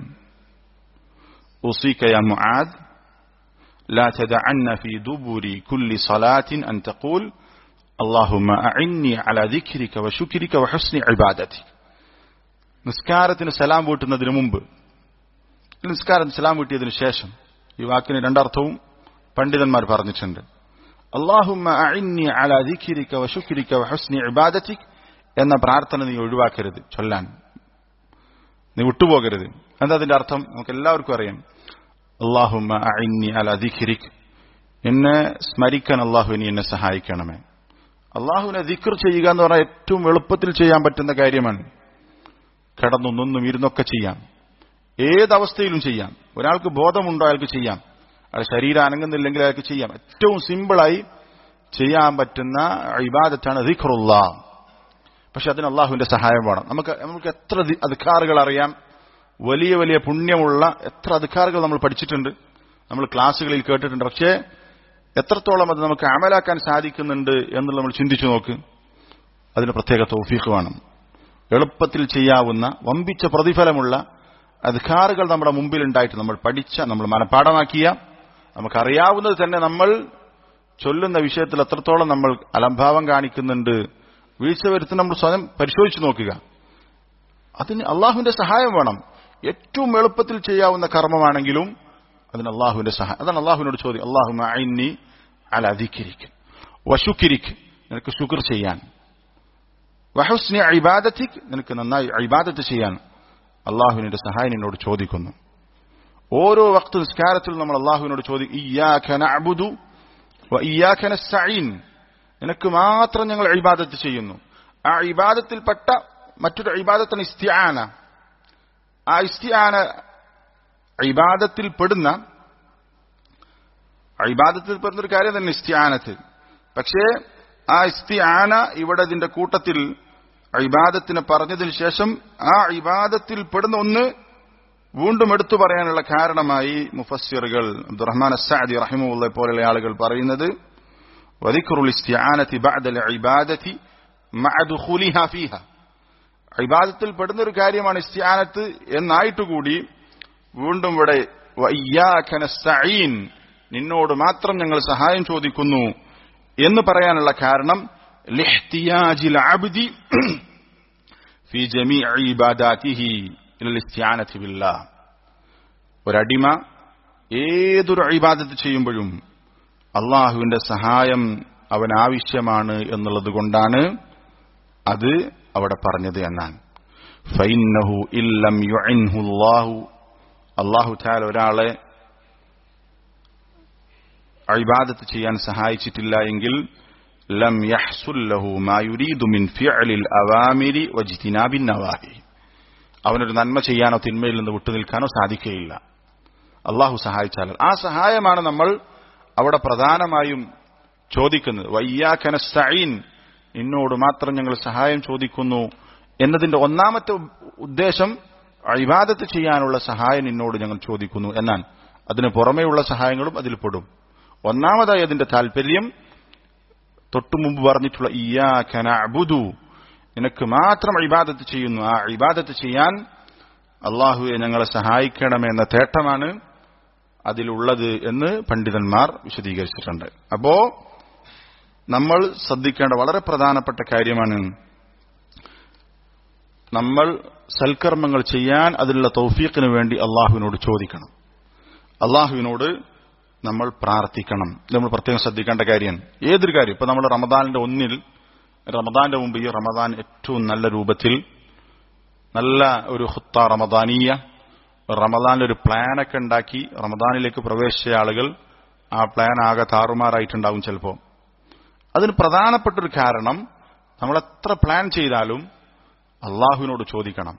أوصيك يا معاذ لا تدعن في دبر كل صلاة أن تقول اللهم أعني على ذكرك وشكرك وحسن عبادتك നിസ്കാരത്തിന് സലാം വീട്ടുന്നതിന് മുമ്പ് നിസ്കാരത്തിന് സലാം വീട്ടിയതിനു ശേഷം ഈ വാക്കിന് രണ്ടർത്ഥവും പണ്ഡിതന്മാർ പറഞ്ഞിട്ടുണ്ട് അള്ളാഹുമ്മ അഇന്നി അലാ ദിക്രിക വശുക്രിക വഹുസ്നി ഇബാദതിക് എന്ന പ്രാർത്ഥന നീ ഒഴിവാക്കരുത് ചൊല്ലാൻ നീ വിട്ടുപോകരുത് എന്താ അതിന്റെ അർത്ഥം നമുക്ക് എല്ലാവർക്കും അറിയാം അള്ളാഹുമ്മ അഇന്നി അലാ ദിക്രിക് എന്നെ സ്മരിക്കാൻ അള്ളാഹു ഇനി എന്നെ സഹായിക്കണമേ അള്ളാഹുവിനെ ദിക്ർ ചെയ്യുക എന്ന് പറഞ്ഞാൽ ഏറ്റവും എളുപ്പത്തിൽ ചെയ്യാൻ പറ്റുന്ന കാര്യമാണ് കിടന്നും നിന്നും ഇരുന്നൊക്കെ ചെയ്യാം ഏതവസ്ഥയിലും ചെയ്യാം ഒരാൾക്ക് ബോധമുണ്ടോ അയാൾക്ക് ചെയ്യാം അയാൾ ശരീരം അനങ്ങുന്നില്ലെങ്കിൽ അയാൾക്ക് ചെയ്യാം ഏറ്റവും സിമ്പിളായി ചെയ്യാൻ പറ്റുന്ന ഇബാദത്താണ് ദിഖറുള്ള പക്ഷെ അതിന് അള്ളാഹുവിന്റെ സഹായം വേണം നമുക്ക് നമുക്ക് എത്ര അധികാറുകൾ അറിയാം വലിയ വലിയ പുണ്യമുള്ള എത്ര അധികാരികൾ നമ്മൾ പഠിച്ചിട്ടുണ്ട് നമ്മൾ ക്ലാസ്സുകളിൽ കേട്ടിട്ടുണ്ട് പക്ഷേ എത്രത്തോളം അത് നമുക്ക് അമലാക്കാൻ സാധിക്കുന്നുണ്ട് എന്നുള്ളത് നമ്മൾ ചിന്തിച്ചു നോക്ക് അതിന് പ്രത്യേക തൗഫീഖ് വേണം എളുപ്പത്തിൽ ചെയ്യാവുന്ന വമ്പിച്ച പ്രതിഫലമുള്ള അധികാറുകൾ നമ്മുടെ മുമ്പിൽ ഉണ്ടായിട്ട് നമ്മൾ പഠിച്ച നമ്മൾ മനഃപ്പാടമാക്കിയ നമുക്കറിയാവുന്നത് തന്നെ നമ്മൾ ചൊല്ലുന്ന വിഷയത്തിൽ എത്രത്തോളം നമ്മൾ അലംഭാവം കാണിക്കുന്നുണ്ട് വീഴ്ച വരുത്തുന്ന നമ്മൾ സ്വയം പരിശോധിച്ചു നോക്കുക അതിന് അള്ളാഹുവിന്റെ സഹായം വേണം ഏറ്റവും എളുപ്പത്തിൽ ചെയ്യാവുന്ന കർമ്മമാണെങ്കിലും അതിന് അള്ളാഹുവിന്റെ സഹായം അതാണ് അള്ളാഹുവിനോട് ചോദ്യം അള്ളാഹു അയിന്നി അല അധികരിക്ക് വശുക്കിരിക്ക് നിനക്ക് ശുക്ർ ചെയ്യാൻ വഹുസ്നി ഇബാദത്തിക് നിനക്ക് നന്നായി ഇബാദത്ത് ചെയ്യാൻ അള്ളാഹുവിന്റെ സഹായം നിന്നോട് ചോദിക്കുന്നു ഓരോ വക്ത് നിസ്കാരത്തിൽ നമ്മൾ അള്ളാഹുവിനോട് ചോദിക്കും ഇയ്യാഖ നഅ്ബുദു വ ഇയ്യാഖ നസ്തഈൻ നിനക്ക് മാത്രം ഞങ്ങൾ ഇബാദത്ത് ചെയ്യുന്നു ആ ഇബാദത്തിൽപ്പെട്ട മറ്റൊരു ഇബാദത്താണ് ഇസ്തിആന ആ ഇസ്തിആന ഇബാദത്തിൽ പെടുന്ന ഇബാദത്തിൽ പെടുന്ന ഒരു കാര്യം തന്നെ ഇസ്തിആനത്ത് പക്ഷേ ആ ഇസ്തിആന ഇവിടെ ഇതിന്റെ കൂട്ടത്തിൽ ഇബാദത്തിനെ പറഞ്ഞതിന് ശേഷം ആ ഇബാദത്തിൽ പെടുന്ന ഒന്ന് വീണ്ടും എടുത്തു പറയാനുള്ള കാരണമായി മുഫസ്സിറുകൾ അബ്ദുറഹ്മാൻ അസാദി റഹിമുള്ള പോലെയുള്ള ആളുകൾ പറയുന്നത് വദിഖറുൽ ഇസ്തിആനത്തി ബഅദൽ ഇബാദത്തി മഅ ദുഖൂലിഹാ ഫീഹ ഇബാദത്തിൽ പെടുന്ന ഒരു കാര്യമാണ് ഇസ്തിആനത്ത് എന്നായിട്ടുകൂടി വീണ്ടും ഇവിടെ വഇയ്യാക നസ്തഈൻ നിന്നോട് മാത്രം ഞങ്ങൾ സഹായം ചോദിക്കുന്നു എന്ന് പറയാനുള്ള കാരണം ലിഹ്തിയാജിൽ അബ്ദി ഫി ജമീഇ ഇബാദാതിഹി ഇലൽ ഇസ്തിആനതി ബില്ലാഹ് ഒരടിമ ഏതൊരു ഇബാദത്ത് ചെയ്യുമ്പോഴും അള്ളാഹുവിന്റെ സഹായം അവൻ ആവശ്യമാണ് എന്നുള്ളത് കൊണ്ടാണ് അത് അവിടെ പറഞ്ഞത് എന്നാണ് ഫൈന്നഹു ഇല്ലം യുഇൻഹു അല്ലാഹു അള്ളാഹു താല ഒരാളെ ഇബാദത്ത് ചെയ്യാൻ സഹായിച്ചിട്ടില്ല എങ്കിൽ ലം യഹ്സുല്ലഹു മാ യുരീദു മിൻ ഫിഅലിൽ അവാമിരി വജ്തിനാബിൻ നവാഹി അവനൊരു നന്മ ചെയ്യാനോ തിന്മയിൽ നിന്ന് വിട്ടുനിൽക്കാനോ സാധിക്കുകയില്ല അള്ളാഹു സഹായിച്ചാൽ ആ സഹായമാണ് നമ്മൾ അവിടെ പ്രധാനമായും ചോദിക്കുന്നത് വയ്യാഖനസ്തഈൻ നിന്നോട് മാത്രം ഞങ്ങൾ സഹായം ചോദിക്കുന്നു എന്നതിന്റെ ഒന്നാമത്തെ ഉദ്ദേശം ഇബാദത്ത് ചെയ്യാനുള്ള സഹായം നിന്നോട് ഞങ്ങൾ ചോദിക്കുന്നു എന്നാണ് അതിന് പുറമെയുള്ള സഹായങ്ങളും അതിൽ പെടും ഒന്നാമതായി അതിന്റെ താല്പര്യം തൊട്ടു മുമ്പ് പറഞ്ഞിട്ടുള്ള ഇയാഖന അബുദു നിനക്ക് മാത്രം ഇബാദത്ത് ചെയ്യുന്നു ആ ഇബാദത്ത് ചെയ്യാൻ അള്ളാഹുവെ ഞങ്ങളെ സഹായിക്കണമെന്ന തേട്ടമാണ് അതിലുള്ളത് എന്ന് പണ്ഡിതന്മാർ വിശദീകരിച്ചിട്ടുണ്ട് അപ്പോ നമ്മൾ ശ്രദ്ധിക്കേണ്ട വളരെ പ്രധാനപ്പെട്ട കാര്യമാണ് നമ്മൾ സൽക്കർമ്മങ്ങൾ ചെയ്യാൻ അതിലുള്ള തൗഫീഖിന് വേണ്ടി അള്ളാഹുവിനോട് ചോദിക്കണം അള്ളാഹുവിനോട് നമ്മൾ പ്രാർത്ഥിക്കണം ഇത് നമ്മൾ പ്രത്യേകം ശ്രദ്ധിക്കേണ്ട കാര്യമാണ് ഏതൊരു കാര്യം ഇപ്പൊ നമ്മൾ റമദാനിന്റെ ഒന്നിൽ റമദാന്റെ മുമ്പ് ഈ റമദാൻ ഏറ്റവും നല്ല രൂപത്തിൽ നല്ല ഒരു ഹുത്ത റമദാനീയ റമദാനിൽ ഒരു പ്ലാനൊക്കെ ഉണ്ടാക്കി റമദാനിലേക്ക് പ്രവേശിച്ച ആളുകൾ ആ പ്ലാൻ ആകെ താറുമാറായിട്ടുണ്ടാവും ചിലപ്പോൾ അതിന് പ്രധാനപ്പെട്ട ഒരു കാരണം നമ്മൾ എത്ര പ്ലാൻ ചെയ്താലും അള്ളാഹുവിനോട് ചോദിക്കണം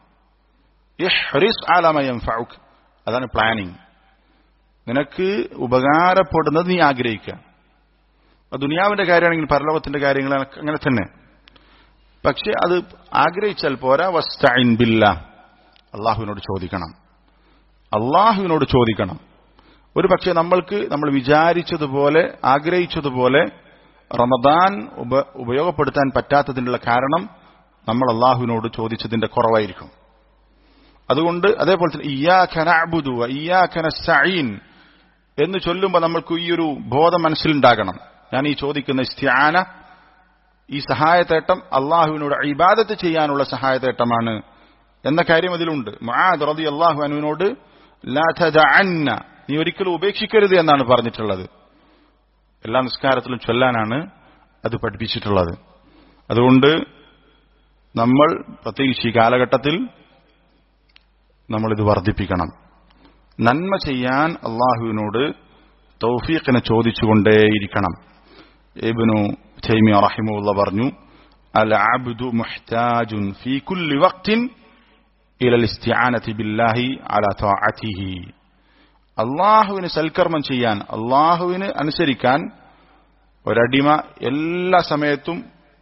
അതാണ് പ്ലാനിങ് നിനക്ക് ഉപകാരപ്പെടുന്നത് നീ ആഗ്രഹിക്കുക ദുനിയാവിന്റെ കാര്യമാണെങ്കിൽ പരലോകത്തിന്റെ കാര്യങ്ങൾ അങ്ങനെ തന്നെ പക്ഷെ അത് ആഗ്രഹിച്ചാൽ പോരാ വസ്തൈൻ ബില്ല അള്ളാഹുവിനോട് ചോദിക്കണം അള്ളാഹുവിനോട് ചോദിക്കണം ഒരു പക്ഷെ നമ്മൾക്ക് നമ്മൾ വിചാരിച്ചതുപോലെ ആഗ്രഹിച്ചതുപോലെ റമദാൻ ഉപ ഉപയോഗപ്പെടുത്താൻ പറ്റാത്തതിനുള്ള കാരണം നമ്മൾ അള്ളാഹുവിനോട് ചോദിച്ചതിന്റെ കുറവായിരിക്കും അതുകൊണ്ട് അതേപോലെ തന്നെ ഇയാഖനബുദു ഇയാഖനസ്തഈൻ എന്ന് ചൊല്ലുമ്പോൾ നമ്മൾക്ക് ഈ ഒരു ബോധം മനസ്സിലുണ്ടാകണം ഞാൻ ഈ ചോദിക്കുന്ന ഇസ്ത്യാന ഈ സഹായത്തേട്ടം അള്ളാഹുവിനോട് ഇബാദത്ത് ചെയ്യാനുള്ള സഹായത്തേട്ടമാണ് എന്ന കാര്യം അതിലുണ്ട് മഹാദ് റതി അള്ളാഹു അനുവിനോട് അന്ന നീ ഒരിക്കലും ഉപേക്ഷിക്കരുത് എന്നാണ് പറഞ്ഞിട്ടുള്ളത് എല്ലാ നിസ്കാരത്തിലും ചൊല്ലാനാണ് അത് പഠിപ്പിച്ചിട്ടുള്ളത് അതുകൊണ്ട് നമ്മൾ പ്രത്യേകിച്ച് ഈ കാലഘട്ടത്തിൽ നമ്മളിത് വർദ്ധിപ്പിക്കണം നന്മ ചെയ്യാൻ അള്ളാഹുവിനോട് തൗഫീഖിനെ ചോദിച്ചുകൊണ്ടേയിരിക്കണം ഇബ്നു തൈമിയ റഹിമുള്ള പറഞ്ഞു അൽ അബ്ദു മുഹ്താജുൻ ഫീ കുല്ലി വഖ്തിൻ ഇല ഇസ്തിആനതി ബില്ലാഹി അലാ തആതിഹി അള്ളാഹുവിന് സൽക്കർമ്മം ചെയ്യാൻ അള്ളാഹുവിന് അനുസരിക്കാൻ ഒരടിമ എല്ലാ സമയത്തും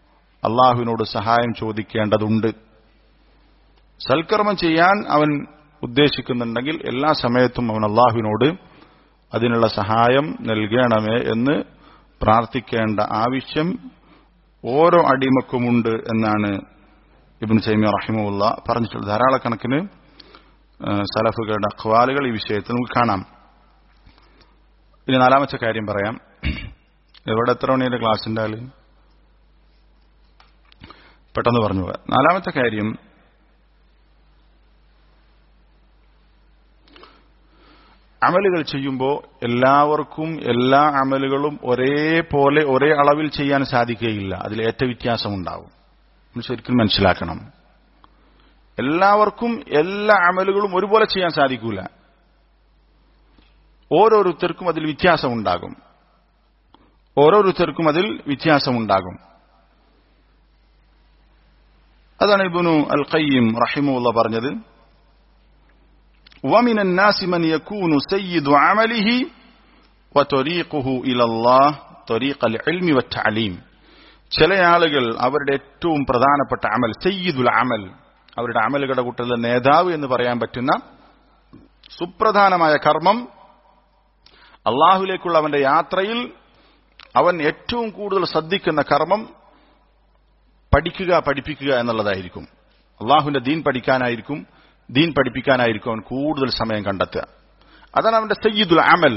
അള്ളാഹുവിനോട് സഹായം ചോദിക്കേണ്ടതുണ്ട് സൽക്കർമ്മം ചെയ്യാൻ അവൻ ഉദ്ദേശിക്കുന്നുണ്ടെങ്കിൽ എല്ലാ സമയത്തും അവൻ അള്ളാഹുവിനോട് അതിനുള്ള സഹായം നൽകണമേ എന്ന് പ്രാർത്ഥിക്കേണ്ട ആവശ്യം ഓരോ അടിമക്കുമുണ്ട് എന്നാണ് ഇബിൻ സൈമിയ റഹിമുള്ള പറഞ്ഞിട്ടുള്ളത് ധാരാളക്കണക്കിന് സലഫുകളുടെ അഖ്വാലുകൾ ഈ വിഷയത്തിൽ നമുക്ക് കാണാം ഇനി നാലാമത്തെ കാര്യം പറയാം എവിടെ എത്ര മണിയുടെ ക്ലാസ് ഉണ്ടായാലും പെട്ടെന്ന് പറഞ്ഞു പോകാം നാലാമത്തെ കാര്യം അമലുകൾ ചെയ്യുമ്പോൾ എല്ലാവർക്കും എല്ലാ അമലുകളും ഒരേപോലെ ഒരേ അളവിൽ ചെയ്യാൻ സാധിക്കുകയില്ല അതിൽ ഏറ്റ വ്യത്യാസമുണ്ടാവും നമ്മൾ ശരിക്കും മനസ്സിലാക്കണം എല്ലാവർക്കും എല്ലാ അമലുകളും ഒരുപോലെ ചെയ്യാൻ സാധിക്കൂല ഓരോരുത്തർക്കും അതിൽ വ്യത്യാസമുണ്ടാകും ഓരോരുത്തർക്കും അതിൽ വ്യത്യാസമുണ്ടാകും അതാണ് ഇബുനു അൽ ഖയ്യിം റഹിമുള്ള പറഞ്ഞത് ومن الناس من يكون سيد عمله وطريقه إلى الله طريق العلم والتعليم ചില ആളുകൾ അവരുടെ ഏറ്റവും പ്രധാനപ്പെട്ട അമൽ സയ്യിദുൽ അമൽ അവരുടെ അമലുകളുടെ കൂട്ടത്തിലെ നേതാവ് എന്ന് പറയാൻ പറ്റുന്ന സുപ്രധാനമായ കർമ്മം അള്ളാഹുലേക്കുള്ള അവന്റെ യാത്രയിൽ അവൻ ഏറ്റവും കൂടുതൽ ശ്രദ്ധിക്കുന്ന കർമ്മം പഠിക്കുക പഠിപ്പിക്കുക എന്നുള്ളതായിരിക്കും അള്ളാഹുവിന്റെ ദീൻ പഠിക്കാനായിരിക്കും ദീൻ പഠിപ്പിക്കാനായിരിക്കും അവൻ കൂടുതൽ സമയം കണ്ടെത്തുക അതാണ് അവന്റെ സയ്യിദുൽ അമൽ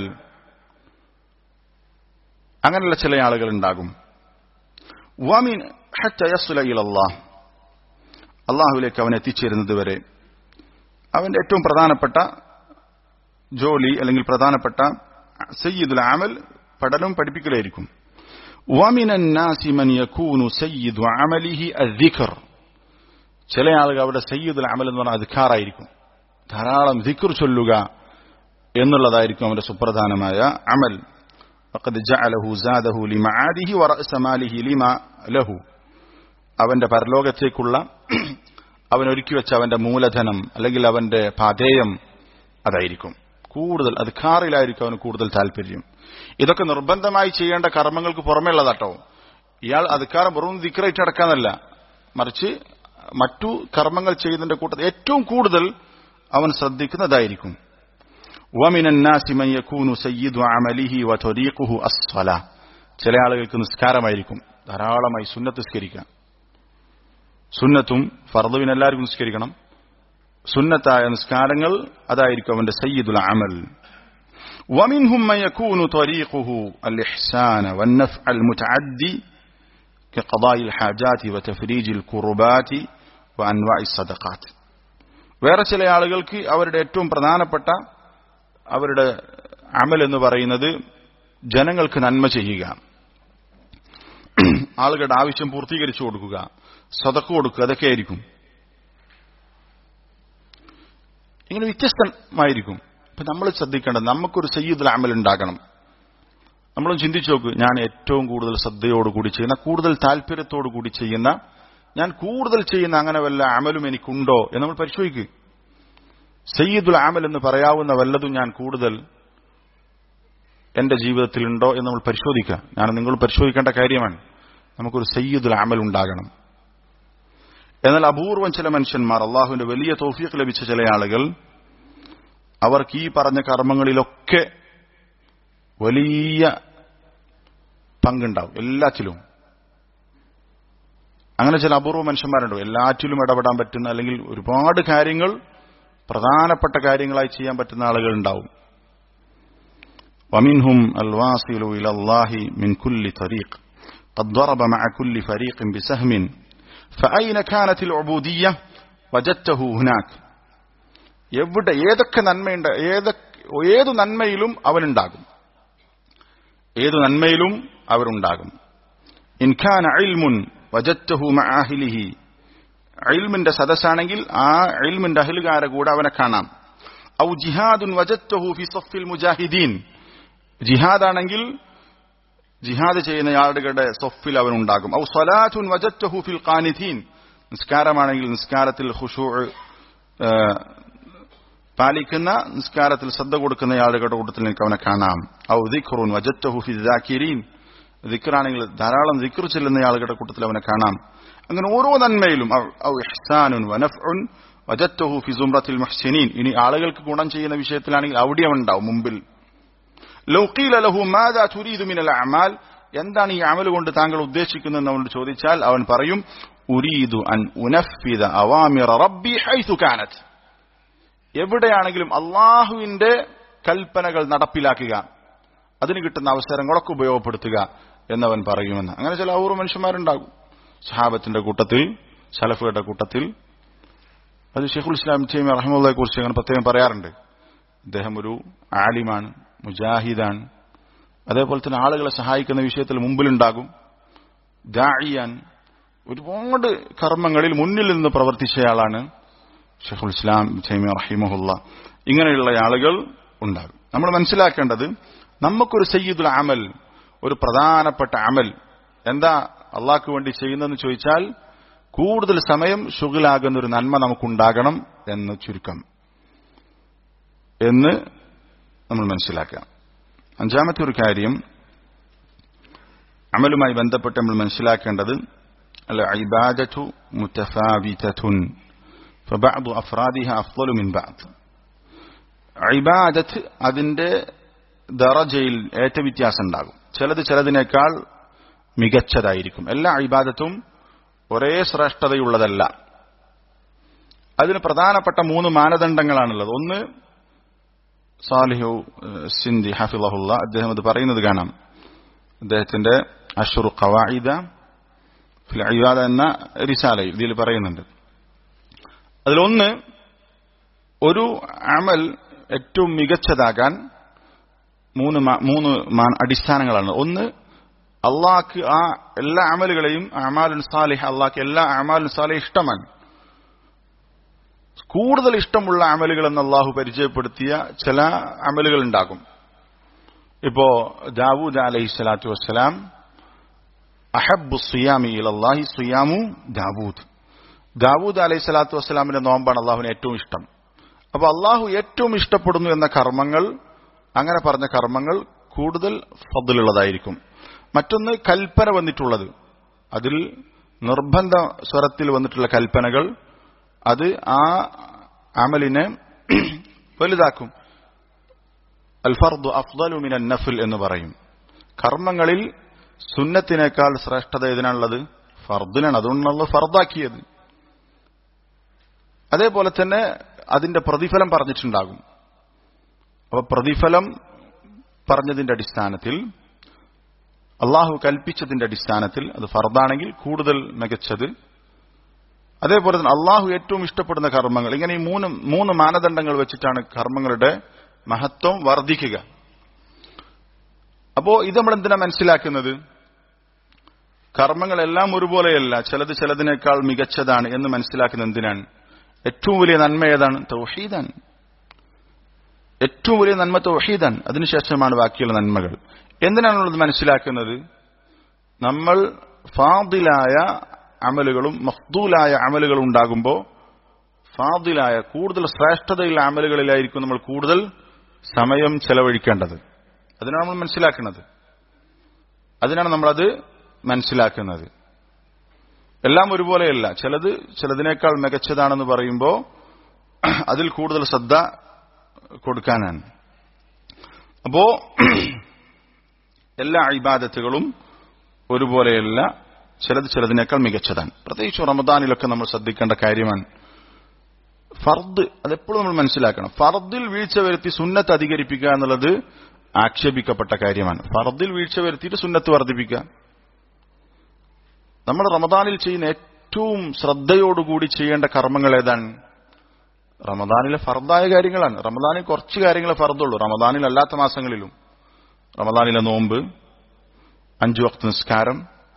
അങ്ങനെയുള്ള ചില ആളുകൾ ഉണ്ടാകും വമീൻ അള്ളാഹ് അള്ളാഹുലേക്ക് അവൻ എത്തിച്ചേരുന്നത് വരെ അവന്റെ ഏറ്റവും പ്രധാനപ്പെട്ട ജോലി അല്ലെങ്കിൽ പ്രധാനപ്പെട്ട സയ്യിദുൽ അമൽ പഠനവും പഠിപ്പിക്കലായിരിക്കും ومن الناس من يكون سيد عمله الذكر ചില ആളുകൾ അവരുടെ സയ്യിദുൽ അമൽ എന്ന് പറഞ്ഞാൽ അധികാറായിരിക്കും ധാരാളം ദിക്ർ ചൊല്ലുക എന്നുള്ളതായിരിക്കും അവന്റെ സുപ്രധാനമായ അമൽ فقد جعله زاده لمعاده ورأس ماله لما له അവന്റെ പരലോകത്തേക്കുള്ള അവൻ ഒരുക്കി വെച്ച അവന്റെ മൂലധനം അല്ലെങ്കിൽ അവന്റെ പാതേയം അതായിരിക്കും കൂടുതൽ അധികാറിലായിരിക്കും അവന് കൂടുതൽ താല്പര്യം ഇതൊക്കെ നിർബന്ധമായി ചെയ്യേണ്ട കർമ്മങ്ങൾക്ക് പുറമേയുള്ളതാട്ടോ ഇയാൾ അധികാരം വെറും ദിക്റേറ്റ് അടക്കാന്നല്ല മറിച്ച് മറ്റു കർമ്മങ്ങൾ ചെയ്യുന്നതിന്റെ കൂട്ടത്തിൽ ഏറ്റവും കൂടുതൽ അവൻ ശ്രദ്ധിക്കുന്നതായിരിക്കും ചില ആളുകൾക്ക് നിസ്കാരമായിരിക്കും ധാരാളമായി സുന്നത്ത് നിസ്കരിക്കാം സുന്നത്തും ഫർദുവിന് എല്ലാവർക്കും നിസ്കരിക്കണം സുന്നത്തായ നിസ്കാരങ്ങൾ അതായിരിക്കും അവന്റെ സയ്യിദുൽ അമൽ ومنهم من يكون طريقه الإحسان والنفع المتعدي كقضاء الحاجات وتفريج الكربات وأنواع الصدقات വേറെ ചില ആളുകൾക്ക് അവരുടെ ഏറ്റവും പ്രധാനപ്പെട്ട അവരുടെ അമൽ എന്ന് പറയുന്നത് ജനങ്ങൾക്ക് നന്മ ചെയ്യുക ആളുകളുടെ ആവശ്യം പൂർത്തീകരിച്ചു കൊടുക്കുക സ്വതക്ക് കൊടുക്കുക അതൊക്കെ ആയിരിക്കും ഇങ്ങനെ വ്യത്യസ്തമായിരിക്കും അപ്പൊ നമ്മൾ ശ്രദ്ധിക്കേണ്ടത് നമുക്കൊരു സയ്യിദുൽ അമൽ ഉണ്ടാകണം നമ്മളും ചിന്തിച്ചു നോക്ക് ഞാൻ ഏറ്റവും കൂടുതൽ ശ്രദ്ധയോടുകൂടി ചെയ്യുന്ന കൂടുതൽ താല്പര്യത്തോടു കൂടി ചെയ്യുന്ന ഞാൻ കൂടുതൽ ചെയ്യുന്ന അങ്ങനെ വല്ല അമലും എനിക്കുണ്ടോ എന്ന് നമ്മൾ പരിശോധിക്കുക സയ്യിദുൽ അമൽ എന്ന് പറയാവുന്ന വല്ലതും ഞാൻ കൂടുതൽ എന്റെ ജീവിതത്തിലുണ്ടോ എന്ന് നമ്മൾ പരിശോധിക്കുക ഞാൻ നിങ്ങൾ പരിശോധിക്കേണ്ട കാര്യമാണ് നമുക്കൊരു സയ്യിദുൽ അമൽ ഉണ്ടാകണം എന്നാൽ അപൂർവം ചില മനുഷ്യന്മാർ അള്ളാഹുവിന്റെ വലിയ തോഫീക്ക് ലഭിച്ച ചില ആളുകൾ അവർക്ക് ഈ പറഞ്ഞ കർമ്മങ്ങളിലൊക്കെ വലിയ പങ്കുണ്ടാവും എല്ലാറ്റിലും അങ്ങനെ ചില അപൂർവ മനുഷ്യന്മാരുണ്ട് എല്ലാറ്റിലും ഇടപെടാൻ പറ്റുന്ന അല്ലെങ്കിൽ ഒരുപാട് കാര്യങ്ങൾ പ്രധാനപ്പെട്ട കാര്യങ്ങളായി ചെയ്യാൻ പറ്റുന്ന ആളുകൾ ഉണ്ടാവും ومنهم الواصل إلى الله من كل طريق قد ضرب مع كل فريق بسهم فأين كانت العبودية وجدته هناك എവിടെ ഏതൊക്കെ നന്മയുണ്ട് ഏതൊക്കെ ഏതു നന്മയിലും അവനുണ്ടാകും ഏതു നന്മയിലും അവരുണ്ടാകും ഇൻഖാൻ അയിൽമുൻ വജറ്റഹു മഅഹിലിഹി അയിൽമിന്റെ സദസ്സാണെങ്കിൽ ആ അയിൽമിന്റെ അഹിലുകാരെ കൂടെ അവനെ കാണാം ഔ ജിഹാദുൻ വജറ്റഹു ഫി സഫിൽ മുജാഹിദീൻ ജിഹാദാണെങ്കിൽ ജിഹാദ് ചെയ്യുന്ന ആളുകളുടെ സൊഫിൽ അവനുണ്ടാകും ഔ സ്വലാത്തുൻ വജറ്റഹു ഫിൽ ഖാനിഥീൻ നിസ്കാരമാണെങ്കിൽ നിസ്കാരത്തിൽ ഖുശൂ പാലിക്കുന്ന നിസ്കാരത്തിൽ ശ്രദ്ധ കൊടുക്കുന്ന ആളുകളുടെ കൂട്ടത്തിൽ നിങ്ങൾക്ക് അവനെ കാണാം ഔ ദിഖ്റുൻ വജറ്റഹു ഫി ദാക്കിരീൻ ദിക്റാണെങ്കിൽ ധാരാളം ദിക്ർ ചെല്ലുന്ന ആളുകളുടെ കൂട്ടത്തിൽ അവനെ കാണാം അങ്ങനെ ഓരോ നന്മയിലും ഔ ഇഹ്സാനുൻ വനഫ്ഉൻ വജത്തുഹു ഫി സുംറത്തിൽ മുഹ്സിനീൻ ഇനി ആളുകൾക്ക് ഗുണം ചെയ്യുന്ന വിഷയത്തിലാണെങ്കിൽ അവിടെ അവൻ ഉണ്ടാവും മുമ്പിൽ ലൗഖീല ലഹു മാദാ തുരീദു മിനൽ അഅമാൽ എന്താണ് ഈ അമൽ കൊണ്ട് താങ്കൾ ഉദ്ദേശിക്കുന്നതെന്ന് അവനോട് ചോദിച്ചാൽ അവൻ പറയും ഉരീദു അൻ ഉനഫിദ അവാമിറ റബ്ബി ഹൈസു കാനത്ത് എവിടെയാണെങ്കിലും അള്ളാഹുവിന്റെ കൽപ്പനകൾ നടപ്പിലാക്കുക അതിന് കിട്ടുന്ന അവസരങ്ങളൊക്കെ ഉപയോഗപ്പെടുത്തുക എന്നവൻ പറയുമെന്ന് അങ്ങനെ ചില ഔറു മനുഷ്യന്മാരുണ്ടാകും സഹാബത്തിന്റെ കൂട്ടത്തിൽ സലഫുകളുടെ കൂട്ടത്തിൽ അത് ഷെയ്ഖുൽ ഇസ്ലാം ടീമി റഹ്മുള്ളയെ കുറിച്ച് അങ്ങനെ പ്രത്യേകം പറയാറുണ്ട് അദ്ദേഹം ഒരു ആലിമാണ് മുജാഹിദാണ് അതേപോലെ തന്നെ ആളുകളെ സഹായിക്കുന്ന വിഷയത്തിൽ മുമ്പിലുണ്ടാകും ദാഴിയാൻ ഒരുപാട് കർമ്മങ്ങളിൽ മുന്നിൽ നിന്ന് പ്രവർത്തിച്ചയാളാണ് ഷെയ്ഖുൽ ഇസ്ലാം ടൈമി റഹിമഹുല്ല ഇങ്ങനെയുള്ള ആളുകൾ ഉണ്ടാകും നമ്മൾ മനസ്സിലാക്കേണ്ടത് നമുക്കൊരു സയ്യിദുൽ അമൽ ഒരു പ്രധാനപ്പെട്ട അമൽ എന്താ അള്ളാഹ്ക്ക് വേണ്ടി ചെയ്യുന്നതെന്ന് ചോദിച്ചാൽ കൂടുതൽ സമയം ഷുഗിലാകുന്ന ഒരു നന്മ നമുക്കുണ്ടാകണം എന്ന് ചുരുക്കം എന്ന് നമ്മൾ മനസ്സിലാക്കാം അഞ്ചാമത്തെ ഒരു കാര്യം അമലുമായി ബന്ധപ്പെട്ട് നമ്മൾ മനസ്സിലാക്കേണ്ടത് അല്ല ഇബാദത്തു മുത്തഫാവിതത്തുൻ فبعض أفرادها أفضل من بعض ഇബാദത്ത് അതിന്റെ ദറജയിൽ ഏറ്റ വ്യത്യാസം ഉണ്ടാകും ചിലത് ചിലതിനേക്കാൾ മികച്ചതായിരിക്കും എല്ലാ ഇബാദത്തും ഒരേ ശ്രേഷ്ഠതയുള്ളതല്ല അതിന് പ്രധാനപ്പെട്ട മൂന്ന് മാനദണ്ഡങ്ങളാണുള്ളത് ഒന്ന് സാലിഹു സിന്ധി ഹഫിളഹുല്ല അദ്ദേഹം അത് പറയുന്നത് കാണാം അദ്ദേഹത്തിന്റെ അഷുർ ഖവായിദ ഫിൽ ഇബാദ എന്ന റിസാലയിൽ ഇതിൽ പറയുന്നുണ്ട് അതിലൊന്ന് ഒരു അമൽ ഏറ്റവും മികച്ചതാകാൻ മൂന്ന് മൂന്ന് അടിസ്ഥാനങ്ങളാണ് ഒന്ന് അള്ളാഹ്ക്ക് ആ എല്ലാ അമലുകളെയും അമാലുൻ സാലിഹ് അള്ളാഹ്ക്ക് എല്ലാ അമാലുൻ സാലിഹ് ഇഷ്ടമാണ് കൂടുതൽ ഇഷ്ടമുള്ള അമലുകൾ എന്ന് അള്ളാഹു പരിചയപ്പെടുത്തിയ ചില അമലുകൾ ഉണ്ടാകും ഇപ്പോ ദാവൂദ് അലൈഹി സ്വലാത്തു വസ്സലാം അഹബു സുയാമി ഇലല്ലാഹി സുയാമു ദാവൂദ് ദാവൂദ് അലൈഹി സ്വലാത്തു വസ്സലാമിന്റെ നോമ്പാണ് അള്ളാഹുവിന് ഏറ്റവും ഇഷ്ടം അപ്പൊ അള്ളാഹു ഏറ്റവും ഇഷ്ടപ്പെടുന്നു എന്ന കർമ്മങ്ങൾ അങ്ങനെ പറഞ്ഞ കർമ്മങ്ങൾ കൂടുതൽ ഫضലുള്ളതായിരിക്കും മറ്റൊന്ന് കൽപ്പന വന്നിട്ടുള്ളത് അതിൽ നിർബന്ധ സ്വരത്തിൽ വന്നിട്ടുള്ള കൽപ്പനകൾ അത് ആ അമലിനെ വലുതാക്കും അൽ ഫർദു അഫ്ദലു മിനൻ നഫിൽ എന്ന് പറയും കർമ്മങ്ങളിൽ സുന്നത്തിനേക്കാൾ ശ്രേഷ്ഠത ഏതിനാണുള്ളത് ഫർദിനാണ് അതുകൊണ്ടാണല്ലോ ഫർദാക്കിയത് അതേപോലെ തന്നെ അതിന്റെ പ്രതിഫലം പറഞ്ഞിട്ടുണ്ടാകും അപ്പൊ പ്രതിഫലം പറഞ്ഞതിന്റെ അടിസ്ഥാനത്തിൽ അള്ളാഹു കൽപ്പിച്ചതിന്റെ അടിസ്ഥാനത്തിൽ അത് ഫർദാണെങ്കിൽ കൂടുതൽ മികച്ചത് അതേപോലെ തന്നെ അള്ളാഹു ഏറ്റവും ഇഷ്ടപ്പെടുന്ന കർമ്മങ്ങൾ ഇങ്ങനെ ഈ മൂന്ന് മൂന്ന് മാനദണ്ഡങ്ങൾ വെച്ചിട്ടാണ് കർമ്മങ്ങളുടെ മഹത്വം വർദ്ധിക്കുക അപ്പോ ഇത് നമ്മൾ എന്തിനാ മനസ്സിലാക്കുന്നത് കർമ്മങ്ങളെല്ലാം ഒരുപോലെയല്ല ചിലത് ചിലതിനേക്കാൾ മികച്ചതാണ് എന്ന് മനസ്സിലാക്കുന്നത് എന്തിനാണ് ഏറ്റവും വലിയ നന്മ ഏതാണ് തൗഹീദാൻ ഏറ്റവും വലിയ നന്മ തൗഹീദാൻ അതിനുശേഷമാണ് ബാക്കിയുള്ള നന്മകൾ എന്തിനാണുള്ളത് മനസ്സിലാക്കുന്നത് നമ്മൾ ഫാദിലായ അമലുകളും മഫ്ദൂലായ അമലുകളും ഉണ്ടാകുമ്പോൾ ഫാദിലായ കൂടുതൽ ശ്രേഷ്ഠതയുള്ള അമലുകളിലായിരിക്കും നമ്മൾ കൂടുതൽ സമയം ചെലവഴിക്കേണ്ടത് അതിനാണ് നമ്മൾ മനസ്സിലാക്കുന്നത് അതിനാണ് നമ്മളത് മനസ്സിലാക്കുന്നത് എല്ലാം ഒരുപോലെയല്ല ചിലത് ചിലതിനേക്കാൾ മികച്ചതാണെന്ന് പറയുമ്പോൾ അതിൽ കൂടുതൽ ശ്രദ്ധ കൊടുക്കാനാണ് അപ്പോ എല്ലാ ഇബാദത്തുകളും ഒരുപോലെയല്ല ചിലത് ചിലതിനേക്കാൾ മികച്ചതാണ് പ്രത്യേകിച്ച് റമദാനിലൊക്കെ നമ്മൾ ശ്രദ്ധിക്കേണ്ട കാര്യമാണ് ഫർദ് അതെപ്പോഴും നമ്മൾ മനസ്സിലാക്കണം ഫർദിൽ വീഴ്ച വരുത്തി സുന്നത്ത് അധികരിപ്പിക്കുക എന്നുള്ളത് ആക്ഷേപിക്കപ്പെട്ട കാര്യമാണ് ഫർദിൽ വീഴ്ച വരുത്തിയിട്ട് സുന്നത്ത് വർദ്ധിപ്പിക്കുക നമ്മൾ റമദാനിൽ ചെയ്യുന്ന ഏറ്റവും ശ്രദ്ധയോടുകൂടി ചെയ്യേണ്ട കർമ്മങ്ങൾ ഏതാണ് റമദാനിലെ ഫർദായ കാര്യങ്ങളാണ് റമദാനിൽ കുറച്ച് കാര്യങ്ങളെ ഫർദുള്ളൂ റമദാനിൽ അല്ലാത്ത മാസങ്ങളിലും റമദാനിലെ നോമ്പ് അഞ്ചു വക്ത നിസ്കാരം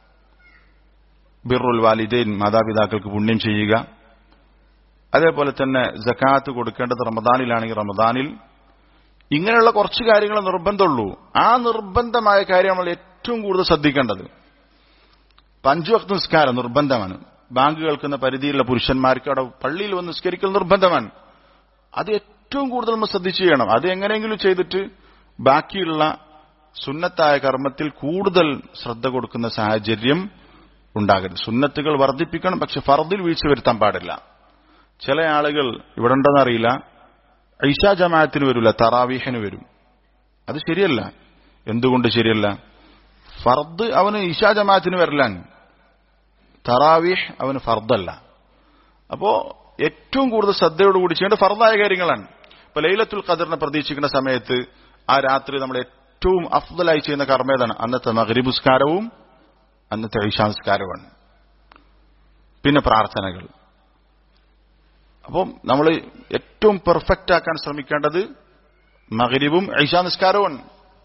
ബിറുൽ വാലിദൈൻ മാതാപിതാക്കൾക്ക് പുണ്യം ചെയ്യുക അതേപോലെ തന്നെ ജക്കാത്ത് കൊടുക്കേണ്ടത് റമദാനിലാണെങ്കിൽ റമദാനിൽ ഇങ്ങനെയുള്ള കുറച്ച് കാര്യങ്ങൾ നിർബന്ധമുള്ളൂ ആ നിർബന്ധമായ കാര്യം നമ്മൾ ഏറ്റവും കൂടുതൽ ശ്രദ്ധിക്കേണ്ടത് അഞ്ചു വക്ത നിസ്കാരം നിർബന്ധമാണ് ബാങ്ക് കേൾക്കുന്ന പരിധിയിലുള്ള പുരുഷന്മാർക്ക് അവിടെ പള്ളിയിൽ വന്ന് നിസ്കരിക്കൽ നിർബന്ധമാണ് അത് ഏറ്റവും കൂടുതൽ നമ്മൾ ശ്രദ്ധിച്ചു ചെയ്യണം അത് എങ്ങനെയെങ്കിലും ചെയ്തിട്ട് ബാക്കിയുള്ള സുന്നത്തായ കർമ്മത്തിൽ കൂടുതൽ ശ്രദ്ധ കൊടുക്കുന്ന സാഹചര്യം ഉണ്ടാകരുത് സുന്നത്തുകൾ വർദ്ധിപ്പിക്കണം പക്ഷെ ഫർദിൽ വീഴ്ച വരുത്താൻ പാടില്ല ചില ആളുകൾ ഇവിടെ ഉണ്ടെന്നറിയില്ല ഐഷ ജമാഅത്തിന് വരില്ല തറാവീഹിന് വരും അത് ശരിയല്ല എന്തുകൊണ്ട് ശരിയല്ല ഫർദ് അവന് ഇഷാ ജമാഅത്തിന് വരലാൻ തറാവീഹ് അവന് ഫർദല്ല അപ്പോ ഏറ്റവും കൂടുതൽ ശ്രദ്ധയോടുകൂടി ചെയ്യേണ്ട ഫർദായ കാര്യങ്ങളാണ് ഇപ്പൊ ലൈലത്തുൽ ഖദറിനെ പ്രതീക്ഷിക്കുന്ന സമയത്ത് ആ രാത്രി നമ്മൾ ഏറ്റവും അഫ്ദലായി ചെയ്യുന്ന കർമ്മ ഏതാണ് അന്നത്തെ മഗ്രിബുസ്കാരവും അന്നത്തെ ഐഷാംസ്കാരവുമാണ് പിന്നെ പ്രാർത്ഥനകൾ അപ്പം നമ്മൾ ഏറ്റവും പെർഫെക്റ്റ് ആക്കാൻ ശ്രമിക്കേണ്ടത് മകരിവും ഐഷാ നിസ്കാരവും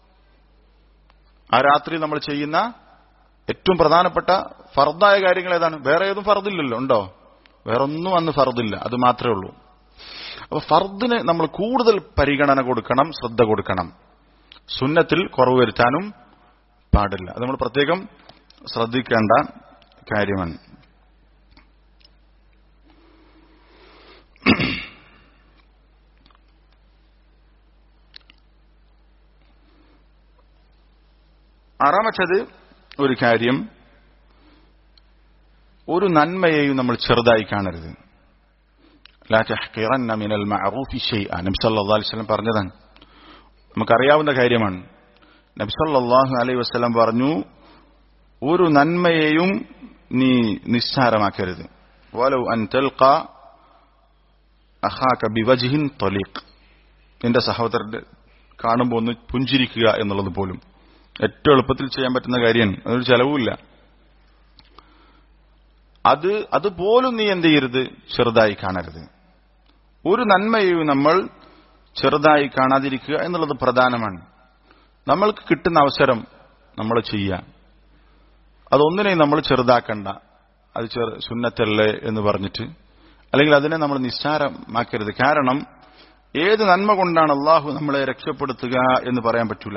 ആ രാത്രി നമ്മൾ ചെയ്യുന്ന ഏറ്റവും പ്രധാനപ്പെട്ട ഫർദായ കാര്യങ്ങൾ ഏതാണ് വേറെ ഏതും ഫർദില്ലല്ലോ ഉണ്ടോ വേറെ ഒന്നും അന്ന് ഫർദില്ല അത് മാത്രമേ ഉള്ളൂ അപ്പൊ ഫർദിന് നമ്മൾ കൂടുതൽ പരിഗണന കൊടുക്കണം ശ്രദ്ധ കൊടുക്കണം സുന്നത്തിൽ കുറവ് വരുത്താനും പാടില്ല അത് നമ്മൾ പ്രത്യേകം ശ്രദ്ധിക്കേണ്ട കാര്യമാണ് ആറാമത്തത് ഒരു കാര്യം ഒരു നന്മയെയും നമ്മൾ ചെറുതായി കാണരുത് മിനൽ മഅറൂഫി ഷൈഅ നബി സല്ലല്ലാഹു അലൈഹി വസല്ലം പറഞ്ഞതാണ് നമുക്കറിയാവുന്ന കാര്യമാണ് നബി സല്ലല്ലാഹു അലൈഹി വസല്ലം പറഞ്ഞു ഒരു നന്മയെയും നീ നിസ്സാരമാക്കരുത് വലൗ അൻ തൽഖ അഖാക ബിവജ്ഹിൻ തലീഖ് നിന്റെ സഹോദരന്റെ കാണുമ്പോൾ ഒന്ന് പുഞ്ചിരിക്കുക എന്നുള്ളത് പോലും ഏറ്റവും എളുപ്പത്തിൽ ചെയ്യാൻ പറ്റുന്ന കാര്യമാണ് അതൊരു ചെലവുമില്ല അത് അതുപോലും നീ എന്ത് ചെയ്യരുത് ചെറുതായി കാണരുത് ഒരു നന്മയെയും നമ്മൾ ചെറുതായി കാണാതിരിക്കുക എന്നുള്ളത് പ്രധാനമാണ് നമ്മൾക്ക് കിട്ടുന്ന അവസരം നമ്മൾ ചെയ്യാം അതൊന്നിനെയും നമ്മൾ ചെറുതാക്കണ്ട അത് ചെറു സുന്നത്തല്ലേ എന്ന് പറഞ്ഞിട്ട് അല്ലെങ്കിൽ അതിനെ നമ്മൾ നിസ്സാരമാക്കരുത് കാരണം ഏത് നന്മ കൊണ്ടാണ് അള്ളാഹു നമ്മളെ രക്ഷപ്പെടുത്തുക എന്ന് പറയാൻ പറ്റൂല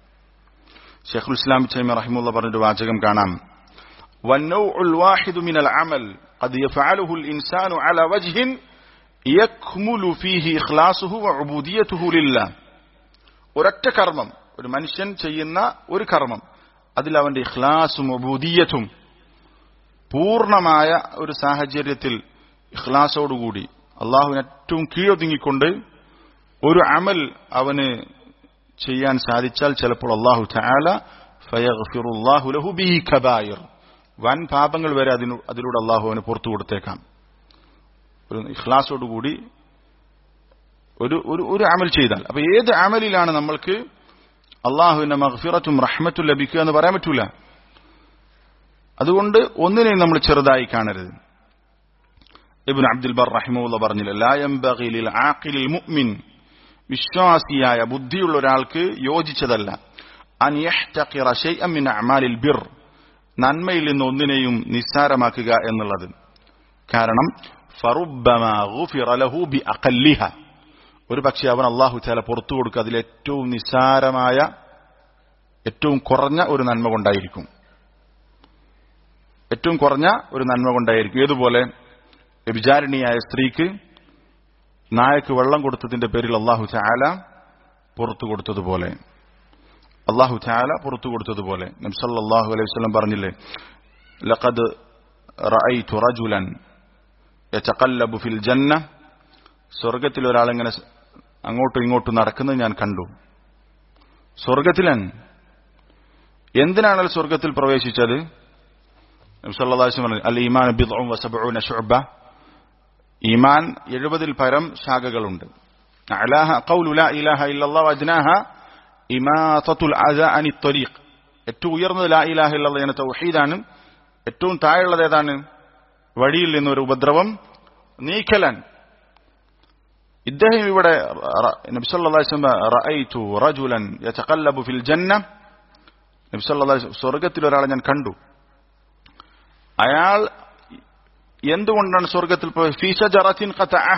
ഷെഖുൽ ഇസ്ലാം ചൈമ റഹിമുള്ള പറഞ്ഞൊരു വാചകം കാണാം والنوع الواحد من العمل قد يفعله الإنسان على وجه يكمل فيه إخلاصه وعبوديته لله ഒരൊറ്റ കർമ്മം ഒരു മനുഷ്യൻ ചെയ്യുന്ന ഒരു കർമ്മം അതിൽ അവന്റെ ഇഖ്ലാസും അബൂദിയത്തും പൂർണ്ണമായ ഒരു സാഹചര്യത്തിൽ ഇഖ്ലാസോടുകൂടി അള്ളാഹുവിന് ഏറ്റവും കീഴൊതുങ്ങിക്കൊണ്ട് ഒരു അമൽ അവന് ചെയ്യാൻ സാധിച്ചാൽ ചിലപ്പോൾ അള്ളാഹു ചാല ഫയഗ്ഫിറുല്ലാഹു ലഹു ബിഹി ഖബായിർ വൻ പാപങ്ങൾ വരെ അതിനു അതിലൂടെ അള്ളാഹു അവന് പുറത്തു കൊടുത്തേക്കാം ഒരു ഇഖ്ലാസോടുകൂടി ഒരു ഒരു ഒരു അമൽ ചെയ്താൽ അപ്പൊ ഏത് അമലിലാണ് നമ്മൾക്ക് അള്ളാഹുവിന്റെ മഹ്ഫിറത്തും റഹ്മത്തും ലഭിക്കുക എന്ന് പറയാൻ പറ്റൂല അതുകൊണ്ട് ഒന്നിനെയും നമ്മൾ ചെറുതായി കാണരുത് ഇബ്നു അബ്ദുൽ ബർ റഹിമുള്ള പറഞ്ഞില്ല ലായംബിൽ ആഖിലിൽ മുഅ്മിൻ വിശ്വാസിയായ ബുദ്ധിയുള്ള ഒരാൾക്ക് യോജിച്ചതല്ല അൻ യഹ്തഖിറ ശൈഅൻ മിൻ അഅമാലിൽ ബിർ നന്മയിൽ നിന്ന് ഒന്നിനെയും നിസ്സാരമാക്കുക എന്നുള്ളത് കാരണം ഫറുബ്ബമാ ഗുഫിറ ലഹു ബി അഖല്ലിഹ ഒരു പക്ഷേ അവൻ അള്ളാഹു ചാല പുറത്തു കൊടുക്കുക അതിൽ ഏറ്റവും നിസ്സാരമായ ഏറ്റവും കുറഞ്ഞ ഒരു നന്മ കൊണ്ടായിരിക്കും ഏറ്റവും കുറഞ്ഞ ഒരു നന്മ കൊണ്ടായിരിക്കും ഏതുപോലെ വ്യഭിചാരിണിയായ സ്ത്രീക്ക് നായക്ക് വെള്ളം കൊടുത്തതിന്റെ പേരിൽ അള്ളാഹു ചാല പുറത്തു കൊടുത്തതുപോലെ അള്ളാഹു ചാല പുറത്തു കൊടുത്തതുപോലെ നബ്സല്ലാഹു അലൈഹി വസല്ലം പറഞ്ഞില്ലേ ലഖദ് റഅയ്തു റജുലൻ യതഖല്ലബു ഫിൽ ജന്ന സ്വർഗത്തിൽ ഒരാളിങ്ങനെ അങ്ങോട്ടും ഇങ്ങോട്ടും നടക്കുന്നത് ഞാൻ കണ്ടു സ്വർഗത്തിലൻ എന്തിനാണ് സ്വർഗത്തിൽ പ്രവേശിച്ചത് അൽ ഈമാൻ ബിദ്ഉം വസബഊന ശുഅബ ഈമാൻ എഴുപതിൽ പരം ശാഖകളുണ്ട് അലാഹ ഖൗലു ലാ ഇലാഹ ഇല്ലല്ലാഹ് വജ്നാഹ ഇമാതത്തുൽ അദാ അനി ത്വരീഖ് ഏറ്റവും ഉയർന്നത് ലാ ഇലാഹ ഇല്ലല്ലാഹ് എന്ന തൗഹീദാണ് ഏറ്റവും താഴെയുള്ളത് ഏതാണ് വഴിയിൽ നിന്നൊരു ഉപദ്രവം നീക്കലാൻ ഇദ്ദേഹം ഇവിടെ റഅയ്തു റജുലൻ യതഖല്ലബു ഫിൽ ജന്ന നബി സല്ലല്ലാഹു അലൈഹി സ്വർഗ്ഗത്തിൽ ഒരാളെ ഞാൻ കണ്ടു അയാൾ എന്തുകൊണ്ടാണ് സ്വർഗത്തിൽ ഫീ ഷജറത്തിൻ ഖതഅഹ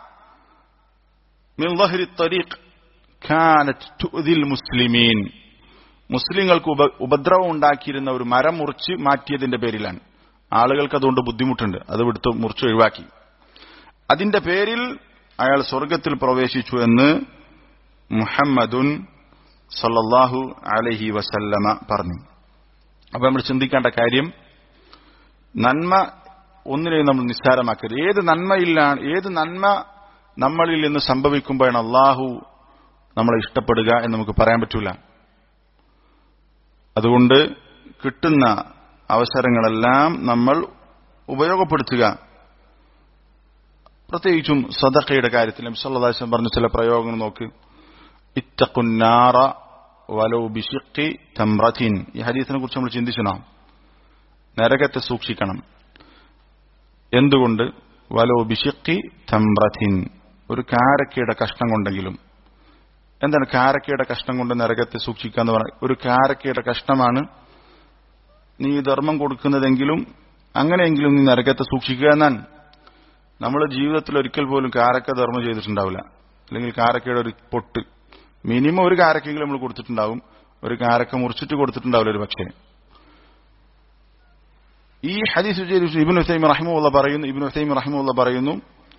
മിൻ ളഹ്രി الطريق كانت تؤذي المسلمين മുസ്ലിങ്ങൾക്ക് ഉപദ്രവം ഉണ്ടാക്കിയിരുന്ന ഒരു മരം മുറിച്ച് മാറ്റിയതിന്റെ പേരിലാണ് ആളുകൾക്ക് അതുകൊണ്ട് ബുദ്ധിമുട്ടുണ്ട് അത് വിടുത്ത് മുറിച്ച് ഒഴിവാക്കി അതിന്റെ പേരിൽ അയാൾ സ്വർഗത്തിൽ പ്രവേശിച്ചു എന്ന് മുഹമ്മദുൻ സല്ലല്ലാഹു അലൈഹി വസല്ലമ പറഞ്ഞു അപ്പൊ നമ്മൾ ചിന്തിക്കേണ്ട കാര്യം നന്മ ഒന്നിനെയും നമ്മൾ നിസ്സാരമാക്കരുത് ഏത് നന്മയിലാണ് ഏത് നന്മ നമ്മളിൽ നിന്ന് സംഭവിക്കുമ്പോഴാണ് അള്ളാഹു നമ്മളെ ഇഷ്ടപ്പെടുക എന്ന് നമുക്ക് പറയാൻ പറ്റൂല അതുകൊണ്ട് കിട്ടുന്ന അവസരങ്ങളെല്ലാം നമ്മൾ ഉപയോഗപ്പെടുത്തുക പ്രത്യേകിച്ചും സദഖയുടെ കാര്യത്തിൽ നബ്സല്ലാസ്ലം പറഞ്ഞ ചില പ്രയോഗങ്ങൾ നോക്ക് ഇത്തക്കുന്നാറ വലോ ബിഷിഖി തമ്രഥിൻ ഈ ഹദീസിനെ കുറിച്ച് നമ്മൾ ചിന്തിച്ചണം നരകത്തെ സൂക്ഷിക്കണം എന്തുകൊണ്ട് വലോ ബിഷിഖി തമ്രഥിൻ ഒരു കാരക്കയുടെ കഷ്ണം കൊണ്ടെങ്കിലും എന്താണ് കാരക്കയുടെ കഷ്ണം കൊണ്ട് നരകത്തെ സൂക്ഷിക്കുക എന്ന് പറഞ്ഞാൽ ഒരു കാരക്കയുടെ കഷ്ണമാണ് നീ ധർമ്മം കൊടുക്കുന്നതെങ്കിലും അങ്ങനെയെങ്കിലും നീ നരകത്തെ സൂക്ഷിക്കുക എന്നാണ് നമ്മൾ ജീവിതത്തിൽ ഒരിക്കൽ പോലും കാരക്ക ധർമ്മം ചെയ്തിട്ടുണ്ടാവില്ല അല്ലെങ്കിൽ കാരക്കയുടെ ഒരു പൊട്ട് മിനിമം ഒരു കാരക്കെങ്കിലും നമ്മൾ കൊടുത്തിട്ടുണ്ടാവും ഒരു കാരക്ക മുറിച്ചിട്ട് കൊടുത്തിട്ടുണ്ടാവില്ല ഒരു പക്ഷേ ഈ ഹദീസ് ഇബിൻ ഹുസൈം റഹിമുള്ള പറയുന്നു ഇബിൻ ഹുസൈം റഹിമുള്ള പറയുന്നു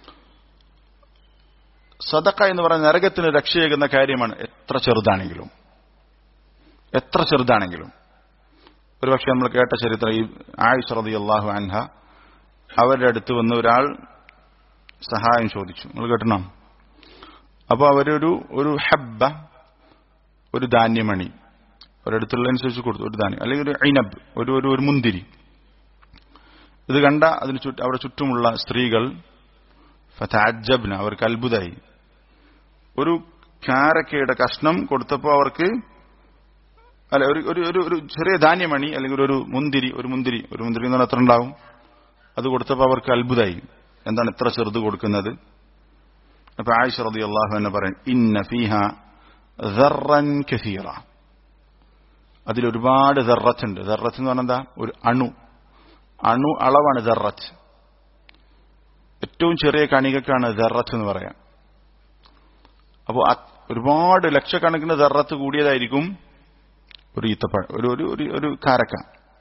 സദക്ക എന്ന് പറയുന്ന നരകത്തിന് രക്ഷയേകുന്ന കാര്യമാണ് എത്ര ചെറുതാണെങ്കിലും എത്ര ചെറുതാണെങ്കിലും ഒരുപക്ഷെ നമ്മൾ കേട്ട ചരിത്രം ഈ ആയിഷ റതി അള്ളാഹു അൻഹ അവരുടെ അടുത്ത് വന്ന് ഒരാൾ സഹായം ചോദിച്ചു നിങ്ങൾ കേട്ടണോ അപ്പോൾ അവരൊരു ഒരു ഹബ്ബ ഒരു ധാന്യമണി ഒരിടത്തുള്ളതനുസരിച്ച് കൊടുത്തു ഒരു ധാന്യം അല്ലെങ്കിൽ ഒരു ഐനബ് ഒരു ഒരു ഒരു മുന്തിരി ഇത് കണ്ട അതിന് ചുറ്റും അവിടെ ചുറ്റുമുള്ള സ്ത്രീകൾ ഫതാജബ്ന അവർക്ക് അത്ഭുതമായി ഒരു കാരക്കയുടെ കഷ്ണം കൊടുത്തപ്പോൾ അവർക്ക് അല്ല ഒരു ഒരു ഒരു ഒരു ചെറിയ ധാന്യമണി അല്ലെങ്കിൽ ഒരു മുന്തിരി ഒരു മുന്തിരി ഒരു മുന്തിരി എന്ന് പറഞ്ഞാൽ എത്ര ഉണ്ടാവും അത് കൊടുത്തപ്പോൾ അവർക്ക് അത്ഭുതമായി എന്താണ് ഇത്ര ചെറുത് കൊടുക്കുന്നത് അപ്പൊ ആയിഷ റതി അള്ളാഹു എന്ന് പറയും ഇന്ന ഫീഹ ദർറൻ കസീറ അതിലൊരുപാട് ദർറത്തുണ്ട് ദർറത്ത് എന്ന് പറഞ്ഞാൽ എന്താ ഒരു അണു അണു അളവാണ് ദർറത്ത് ഏറ്റവും ചെറിയ കണികക്കാണ് ദർറത്ത് എന്ന് പറയാം അപ്പോൾ ഒരുപാട് ലക്ഷക്കണക്കിന് ദർറത്ത് കൂടിയതായിരിക്കും ഒരു ഈത്തപ്പഴം ഒരു ഒരു ഒരു ഒരു കാരക്ക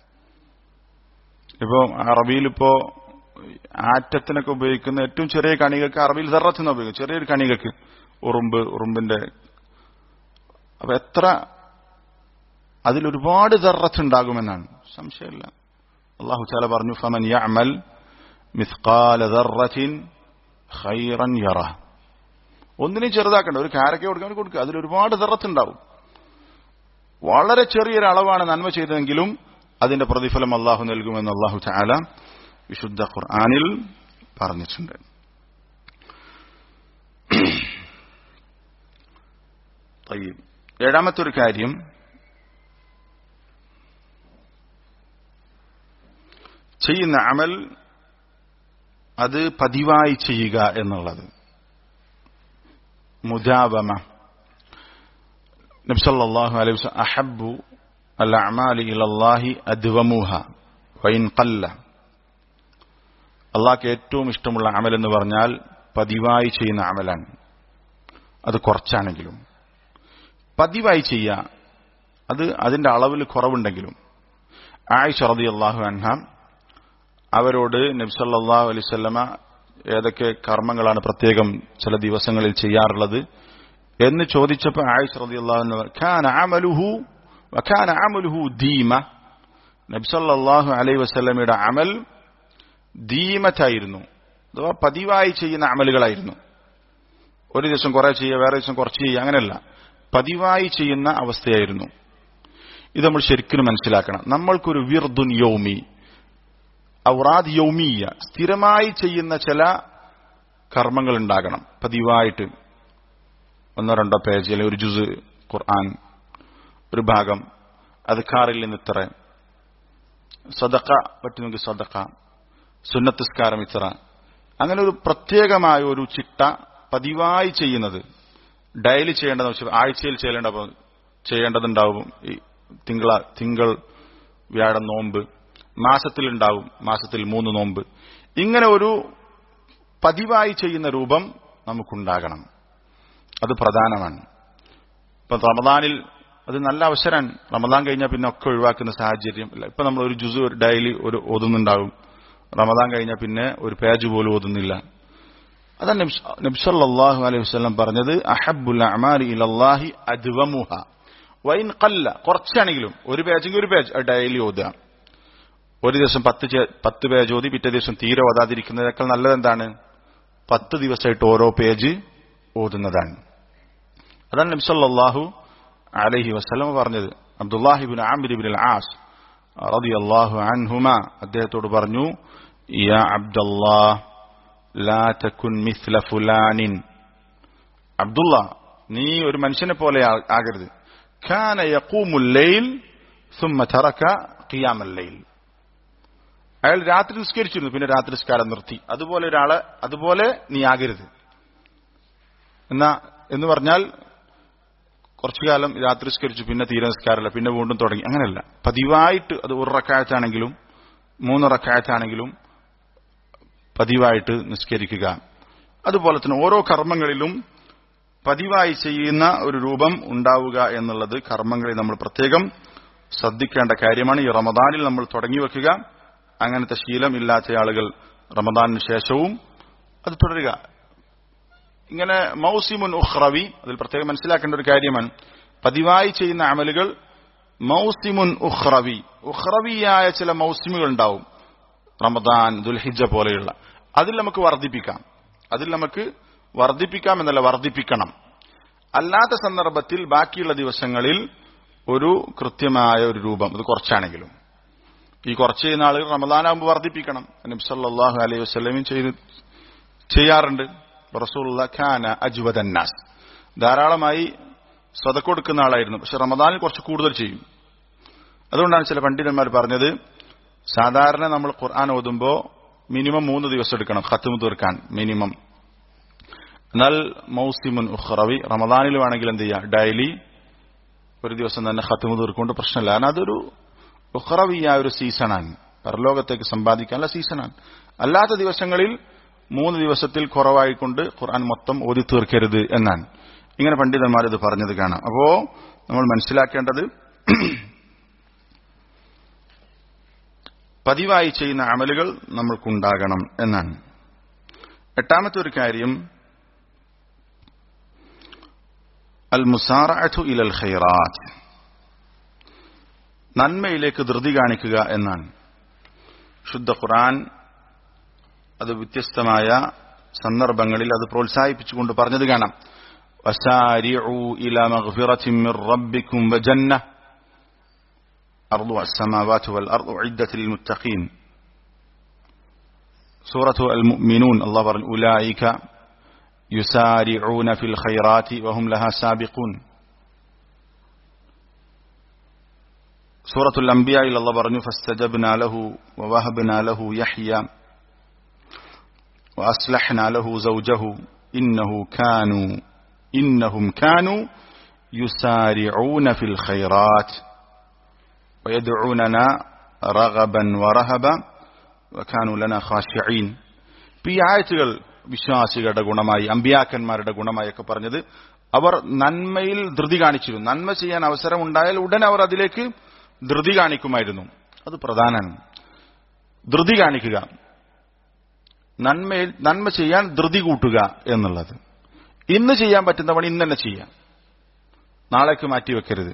ഇപ്പോ അറബിയിൽ ഇപ്പോ ആറ്റത്തിനൊക്കെ ഉപയോഗിക്കുന്ന ഏറ്റവും ചെറിയ കണികക്ക് അറബിയിൽ ദർറത്തിന് ഉപയോഗിക്കും ചെറിയൊരു കണികക്ക് ഉറുമ്പ് ഉറുമ്പിന്റെ അപ്പൊ എത്ര അതിലൊരുപാട് ദർറത്ത് ഉണ്ടാകുമെന്നാണ് സംശയമില്ല അള്ളാഹു ചാല പറഞ്ഞു ഫമൻ യഅമൽ മിസ്കാല ദർറത്തിൻ ഖൈറൻ യറ ഒന്നിനെയും ചെറുതാക്കണ്ട ഒരു കാരക്ക കൊടുക്കാൻ കൊടുക്കുക അതിൽ ഒരുപാട് ദർറത്തുണ്ടാവും വളരെ ചെറിയൊരു അളവാണ് നന്മ ചെയ്തതെങ്കിലും അതിന്റെ പ്രതിഫലം അള്ളാഹു നൽകുമെന്ന് അള്ളാഹു ചാല വിശുദ്ധ ഖുർആാനിൽ പറഞ്ഞിട്ടുണ്ട് ഏഴാമത്തെ ഒരു കാര്യം ചെയ്യുന്ന അമൽ അത് പതിവായി ചെയ്യുക എന്നുള്ളത് മുജാബമ നബ്സല്ലാഹു അലൈഹി വസല്ലം അഹബ്ബു അൽ അഅമാലി ഇലല്ലാഹി അദ്വമുഹ വൈൻ ഖല്ല അള്ളാഹ്ക്ക് ഏറ്റവും ഇഷ്ടമുള്ള അമൽ എന്ന് പറഞ്ഞാൽ പതിവായി ചെയ്യുന്ന അമലാണ് അത് കുറച്ചാണെങ്കിലും പതിവായി ചെയ്യുക അത് അതിന്റെ അളവിൽ കുറവുണ്ടെങ്കിലും ആയിഷ റതി അള്ളാഹു അൻഹ അവരോട് നബ്സല്ലാഹു അലൈവല്ലമ ഏതൊക്കെ കർമ്മങ്ങളാണ് പ്രത്യേകം ചില ദിവസങ്ങളിൽ ചെയ്യാറുള്ളത് എന്ന് ചോദിച്ചപ്പോൾ ആയിഷ റതി അള്ളാഹു വഖാന അമലുഹു ദീമ നബ്സല്ലാഹു അലൈ വസ്ലമയുടെ അമൽ ദീമത്തായിരുന്നു അഥവാ പതിവായി ചെയ്യുന്ന അമലുകളായിരുന്നു ഒരു ദിവസം കുറെ ചെയ്യുക വേറെ ദിവസം കുറച്ച് ചെയ്യുക അങ്ങനെയല്ല പതിവായി ചെയ്യുന്ന അവസ്ഥയായിരുന്നു ഇത് നമ്മൾ ശരിക്കും മനസ്സിലാക്കണം നമ്മൾക്കൊരു വിർദുൻ യൗമി ഔറാദ് യൗമീയ സ്ഥിരമായി ചെയ്യുന്ന ചില കർമ്മങ്ങൾ ഉണ്ടാകണം പതിവായിട്ട് ഒന്നോ രണ്ടോ പേജ് അല്ലെങ്കിൽ ഒരു ജുസ് ഖുർആൻ ഒരു ഭാഗം അത് കാറിൽ നിന്ന് ഇത്ര സദക്ക പറ്റുമെങ്കിൽ സദക്ക സുന്നത്തിസ്കാരം ഇത്ര അങ്ങനെ ഒരു പ്രത്യേകമായ ഒരു ചിട്ട പതിവായി ചെയ്യുന്നത് ഡയലി ചെയ്യേണ്ടത് ആഴ്ചയിൽ ചെയ്യേണ്ട ചെയ്യേണ്ടതുണ്ടാവും ഈ തിങ്കള തിങ്കൾ വ്യാഴം നോമ്പ് മാസത്തിൽ ഉണ്ടാവും മാസത്തിൽ മൂന്ന് നോമ്പ് ഇങ്ങനെ ഒരു പതിവായി ചെയ്യുന്ന രൂപം നമുക്കുണ്ടാകണം അത് പ്രധാനമാണ് ഇപ്പൊ റമദാനിൽ അത് നല്ല അവസരമാണ് റമദാൻ കഴിഞ്ഞാൽ പിന്നെ ഒക്കെ ഒഴിവാക്കുന്ന സാഹചര്യം ഇല്ല ഇപ്പൊ നമ്മൾ ഒരു ജുസു ഒരു ഡെയിലി ഒരു ഓതുന്നുണ്ടാവും റമദാൻ കഴിഞ്ഞാൽ പിന്നെ ഒരു പേജ് പോലും ഓതുന്നില്ല അതാണ് നബ്സല്ലാഹു അലൈഹി വസ്ലം പറഞ്ഞത് അഹബുൽ അമാലി ഇലല്ലാഹി അദ്വമുഹ വൈൻ കല്ല കുറച്ചാണെങ്കിലും ഒരു പേജെങ്കിൽ ഒരു പേജ് ഡെയിലി ഓതുക ഒരു ദിവസം പത്ത് ചെ- പത്ത് പേജ് ഓതി പിറ്റേ ദിവസം തീരെ ഓതാതിരിക്കുന്നതിനേക്കാൾ നല്ലത് എന്താണ് പത്ത് ദിവസമായിട്ട് ഓരോ പേജ് ഓതുന്നതാണ് അതാണ് നബി സല്ലല്ലാഹു അലൈഹി വസല്ലം പറഞ്ഞത് അബ്ദുല്ലാഹിബിൻ ആമിർ ബിൻ ആസ് റളിയല്ലാഹു അൻഹുമ അദ്ദേഹത്തോട് പറഞ്ഞു യാ അബ്ദുല്ലാഹ് ലാ തകുൻ മിസ്ല ഫുലാനിൻ അബ്ദുള്ള നീ ഒരു മനുഷ്യനെ പോലെ ആ- ആകരുത് ഖാന യഖൂമുൽ ലൈൽ ثم ترك قيام الليل അയാൾ രാത്രി നിസ്കരിച്ചിരുന്നു പിന്നെ രാത്രി നിസ്കാരം നിർത്തി അതുപോലെ ഒരാളെ അതുപോലെ നീ ആകരുത് എന്നാ എന്ന് പറഞ്ഞാൽ കുറച്ചു കാലം രാത്രി നിസ്കരിച്ചു പിന്നെ തീരെ നിസ്കാരമല്ല പിന്നെ വീണ്ടും തുടങ്ങി അങ്ങനെയല്ല പതിവായിട്ട് അത് ഒരു റക്കായത്താണെങ്കിലും മൂന്ന് റക്കായത്താണെങ്കിലും പതിവായിട്ട് നിസ്കരിക്കുക അതുപോലെ തന്നെ ഓരോ കർമ്മങ്ങളിലും പതിവായി ചെയ്യുന്ന ഒരു രൂപം ഉണ്ടാവുക എന്നുള്ളത് കർമ്മങ്ങളിൽ നമ്മൾ പ്രത്യേകം ശ്രദ്ധിക്കേണ്ട കാര്യമാണ് ഈ റമദാനിൽ നമ്മൾ തുടങ്ങി വെക്കുക അങ്ങനത്തെ ശീലം ഇല്ലാത്ത ആളുകൾ റമദാനിന് ശേഷവും അത് തുടരുക ഇങ്ങനെ മൗസിമുൻ ഉഖ്റവി അതിൽ പ്രത്യേകം മനസ്സിലാക്കേണ്ട ഒരു കാര്യമാണ് പതിവായി ചെയ്യുന്ന അമലുകൾ മൗസിമുൻ ഉഖ്റവി ഉഖ്റവിയായ ചില മൗസിമുകൾ ഉണ്ടാവും റമദാൻ ദുൽഹിജ പോലെയുള്ള അതിൽ നമുക്ക് വർദ്ധിപ്പിക്കാം അതിൽ നമുക്ക് വർദ്ധിപ്പിക്കാം എന്നല്ല വർദ്ധിപ്പിക്കണം അല്ലാത്ത സന്ദർഭത്തിൽ ബാക്കിയുള്ള ദിവസങ്ങളിൽ ഒരു കൃത്യമായ ഒരു രൂപം അത് കുറച്ചാണെങ്കിലും ഈ കുറച്ച് ചെയ്യുന്ന ആളുകൾ റമദാനാകുമ്പോൾ വർദ്ധിപ്പിക്കണം നബി സല്ലല്ലാഹു അലൈഹി വസല്ലമയും ചെയ്ത് ചെയ്യാറുണ്ട് റസൂലുള്ള ഖാന അജ്വദന്നാസ് ധാരാളമായി സ്വതക്ക് കൊടുക്കുന്ന ആളായിരുന്നു പക്ഷെ റമദാനിൽ കുറച്ച് കൂടുതൽ ചെയ്യും അതുകൊണ്ടാണ് ചില പണ്ഡിതന്മാർ പറഞ്ഞത് സാധാരണ നമ്മൾ ഖുർആൻ ഓതുമ്പോൾ മിനിമം മൂന്ന് ദിവസം എടുക്കണം ഖത്തും തീർക്കാൻ മിനിമം എന്നാൽ മൗസിമുൻ ഉഖ്റവി റമദാനിൽ വേണമെങ്കിൽ എന്ത് ചെയ്യാം ഡെയിലി ഒരു ദിവസം തന്നെ ഖത്തും തീർക്കൊണ്ട് പ്രശ്നമില്ല കാരണം അതൊരു ഉഖ്റവിയായ ഒരു സീസണാണ് പരലോകത്തേക്ക് സമ്പാദിക്കാനുള്ള സീസണാണ് അല്ലാത്ത ദിവസങ്ങളിൽ മൂന്ന് ദിവസത്തിൽ കുറവായിക്കൊണ്ട് ഖുർആൻ മൊത്തം ഓതി തീർക്കരുത് എന്നാണ് ഇങ്ങനെ പണ്ഡിതന്മാർ ഇത് പറഞ്ഞത് കാണാം അപ്പോ നമ്മൾ മനസ്സിലാക്കേണ്ടത് പതിവായി ചെയ്യുന്ന അമലുകൾ നമ്മൾക്കുണ്ടാകണം എന്നാണ് എട്ടാമത്തെ ഒരു കാര്യം അൽ മുസാറു ഇലൽ ഖൈറാത്ത് നന്മയിലേക്ക് ധൃതി കാണിക്കുക എന്നാണ് ശുദ്ധ ഖുർആൻ അത് വ്യത്യസ്തമായ സന്ദർഭങ്ങളിൽ അത് പ്രോത്സാഹിപ്പിച്ചുകൊണ്ട് പറഞ്ഞത് കാണാം وسارعوا إلى مغفرة من ربكم وجنة أرضها السماوات والأرض عدة للمتقين سورة المؤمنون الله بر أولئك يسارعون في الخيرات وهم لها سابقون سورة الأنبياء إلى الله برنو فاستجبنا له ووهبنا له يحيى وأصلحنا له زوجه إنه كانوا إنهم كانوا يسارعون في الخيرات ويدعوننا رغبا ورهبا وكانوا لنا خاشعين ഈ ആയത്തുകൾ വിശ്വാസികളുടെ ഗുണമായി അമ്പിയാക്കന്മാരുടെ ഗുണമായൊക്കെ പറഞ്ഞത് അവർ നന്മയിൽ ധൃതി കാണിച്ചിരുന്നു നന്മ ചെയ്യാൻ അവസരം ഉണ്ടായാൽ ഉടൻ അവർ അതിലേക്ക് ധൃതി കാണിക്കുമായിരുന്നു അത് പ്രധാനമാണ് ധൃതി കാണിക്കുക നന്മയിൽ നന്മ ചെയ്യാൻ ധൃതി കൂട്ടുക എന്നുള്ളത് ഇന്ന് ചെയ്യാൻ പറ്റുന്ന പണി ഇന്ന് തന്നെ ചെയ്യാം നാളേക്ക് മാറ്റിവെക്കരുത്